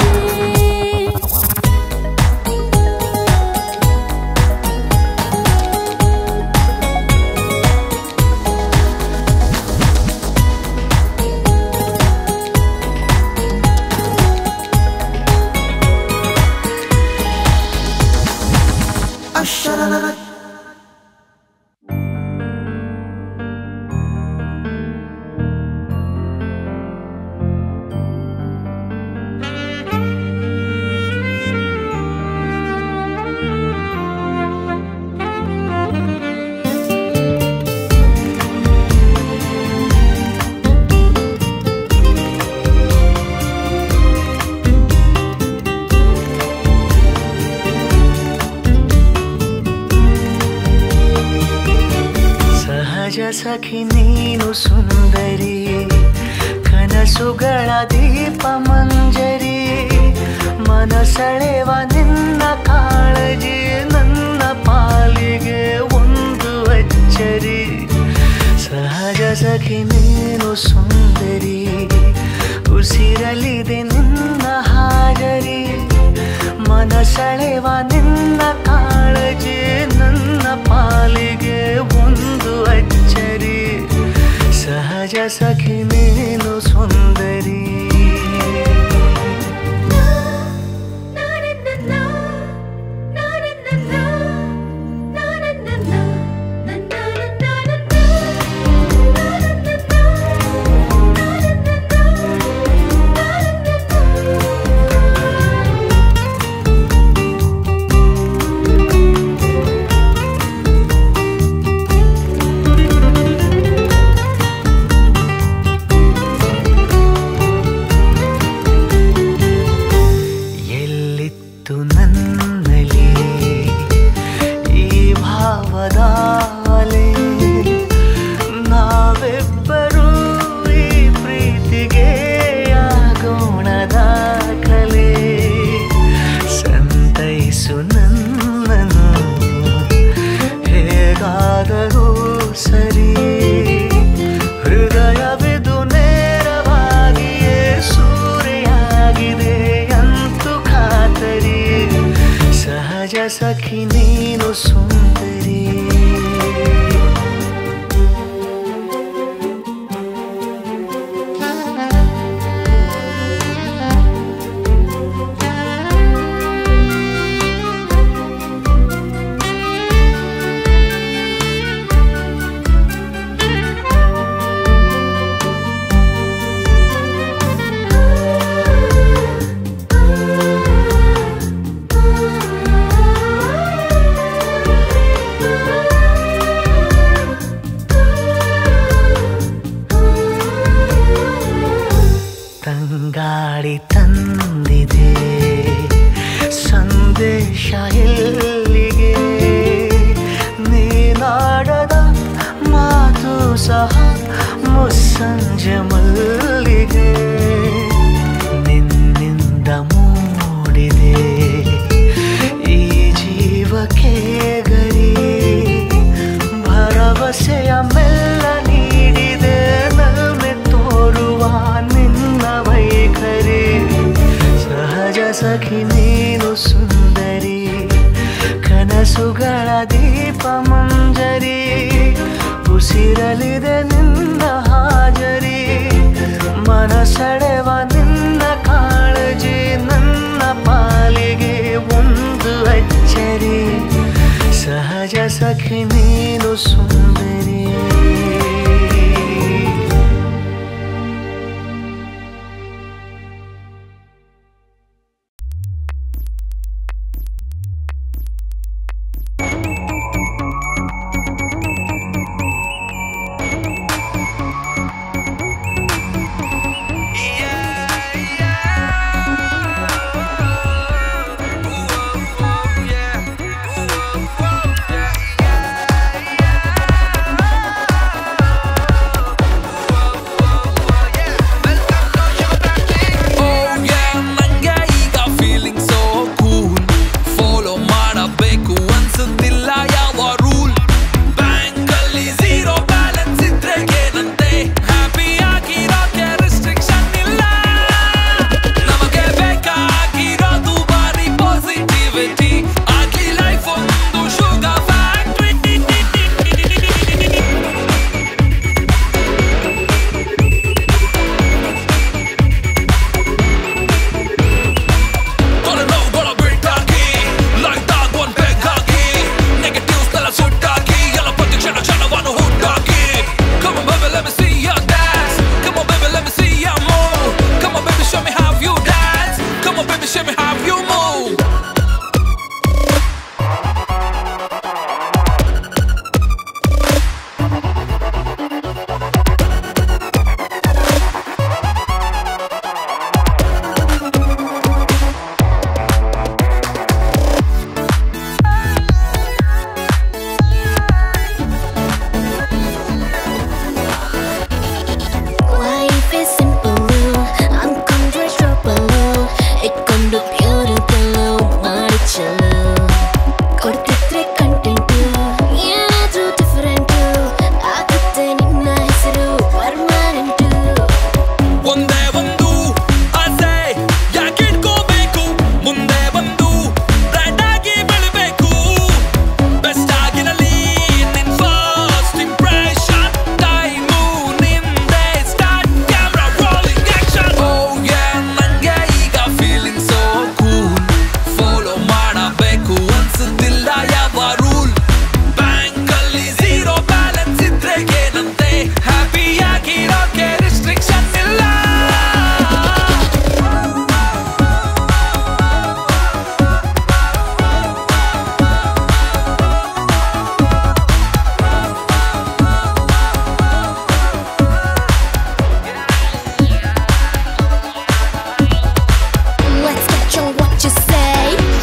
ಸಹಜ ಸಖಿ ನೀನು ಸುಂದರಿ ಕನಸುಗಳ ದೀಪ ಮಂಜರಿ ಮನಸೆಳೆವ ನಿನ್ನ ಕಾಳಜಿ ನನ್ನ ಪಾಲಿಗೆ ಒಂದು ಅಚ್ಚರಿ ಸಹಜ ಸಖಿ ನೀನು ಸುಂದರಿ ಉಸಿರಲಿದೆ ನಿನ್ನ ಹಾಜರಿ ಮನಸೆಳೆವ ನಿನ್ನ ಕಾಳಜಿ ನನ್ನ ಪಾಲಿಗೆ ಒಂದು ಅಚ್ಚರಿ ಸಹಜ ಸಖಿ ನೀನು ಸುಂದರಿ ಎಲ್ಲಿತ್ತು ನನ್ನಲ್ಲಿ ಈ ಭಾವದ ಅಲೆ ನಾವೆಬ್ಬರೂ ಈ ಪ್ರೀತಿಗೆ ಆಗೋಣ ದಾಖಲೆ ಸಂತೈಸು ನನ್ನನು ಹೇಗಾದರೂ ಸರಿ ಹೃದಯವಿದು ನೇರವಾಗಿಯೇ ಸೂರೆಯಾಗಿದೆ ಅಂತೂ ಖಾತರಿ ಸಹಜ ಸಖಿ ನೀನು ಸುಂದರಿ ಆ ಎಲ್ಲಿಗೆ ನೀನಾಡದ ಮಾತು ಸಹ ಮುಸ್ಸಂಜೆ ಮಲ್ಲಿಗೆ ನಿನ್ನಿಂದ ಮೂಡಿದೆ ಈ ಜೀವಕ್ಕೆ ಗರಿ ಭರವಸೆಯ ಮೆಲ್ಲ ನೀಡಿದೆ ನಲ್ಮೆ ತೋರುವ ನಿನ್ನ ವೈಖರಿ ಸಹಜ ಸಖಿ ನೀನು ಸುಂದರಿ ಕನಸುಗಳ ದೀಪ ಮಂಜರಿ ಉಸಿರಲಿದೆ ನಿನ್ನ ಹಾಜರಿ ಮನಸೆಳೆವ ನಿನ್ನ ಕಾಳಜಿ ನನ್ನ ಪಾಲಿಗೆ ಒಂದು ಅಚ್ಚರಿ ಸಹಜ ಸಖಿ ನೀನು ಸುಂದರಿ Oh yeah, ನಂಗೆ ಈಗ ಫೀಲಿಂಗ್ ಸೋ ಕೂಲ್ ಫಾಲೋ ಮಾಡಬೇಕು ಅನ್ಸುತ್ತಿಲ್ಲ ಯಾವ ರೂಲ್ ಬ್ಯಾಂಕ್ ಅಲ್ಲಿ ಝೀರೋ ಬ್ಯಾಲೆನ್ಸ್ ಇದ್ರೆ ಏನಂತೆ ಹ್ಯಾಪಿ ಆಗಿರೋಕೆ ರಿಸ್ಟ್ರಿಕ್ಷನ್ ಇಲ್ಲ ನಮಗೆ ಬೇಕಾಗಿರೋದು ಬಾರಿ ಪಾಸಿಟಿವಿಟಿ ಆಗ್ಲಿ ಲೈಫ್ ಒಂದು sugar factory Gotta know, gotta break ಹಾಕಿ ಲೈಟ್ ಆಗ್ ಒಂದ್ ಪೆಗ್ ಹಾಕಿ ನೆಗೆಟಿವ್ಸ್ ನೆಲ್ಲ ಸುಟ್ಟಾಕಿ ಎಲ್ಲ ಪ್ರತಿ ಕ್ಷಣ ಕ್ಷಣವನ್ನು ಹುಟ್ಟಾಕಿ Come on baby let me see your dance Come on baby let me see your move Come on baby show me how you dance Come on baby show me how you move Life is simple, uncontrollable. ಇಟ್ಕೊಂಡು beautiful ಮಾಡಿ ಚಲೋ ಕೊಡ್ತಿದ್ರೆ content ಏನಾದ್ರೂ different ಆಗುತ್ತೆ ನಿನ್ನ ಹೆಸರು permanent ಒಂದೇ ಒಂದು ಆಸೆ ಯಾಕೆ ಇಟ್ಕೋಬೇಕು ಮುಂದೆ ಬಂದು ಬ್ರ್ಯಾಂಡ್ ಆಗಿ ಬೆಳಿಬೇಕು ಬೆಸ್ಟ್ ಆಗಿರಲಿ ನಿನ್ ಫಸ್ಟ್ ಇಂಪ್ರೆಷನ್ ಟೈಮು ನಿಂದೆ start camera rolling action oh yeah ನಂಗೆ ಈಗ ಫೀಲಿಂಗ್ ಸೋ ಕೂಲ್ ಫಾಲೋ ಮಾಡಬೇಕು ಅನ್ಸುತ್ತಿಲ್ಲ ಯಾವ ರೂಲ್ ಬ್ಯಾಂಕ್ ಅಲ್ಲಿ ಝೀರೋ ಬ್ಯಾಲೆನ್ಸ್ ಇದ್ರೆ ಏನಂತೆ ಹ್ಯಾಪಿ ಆಗಿರೋಕೆ ರಿಸ್ಟ್ರಿಕ್ಷನ್ ಇಲ್ಲ Let's get on what you say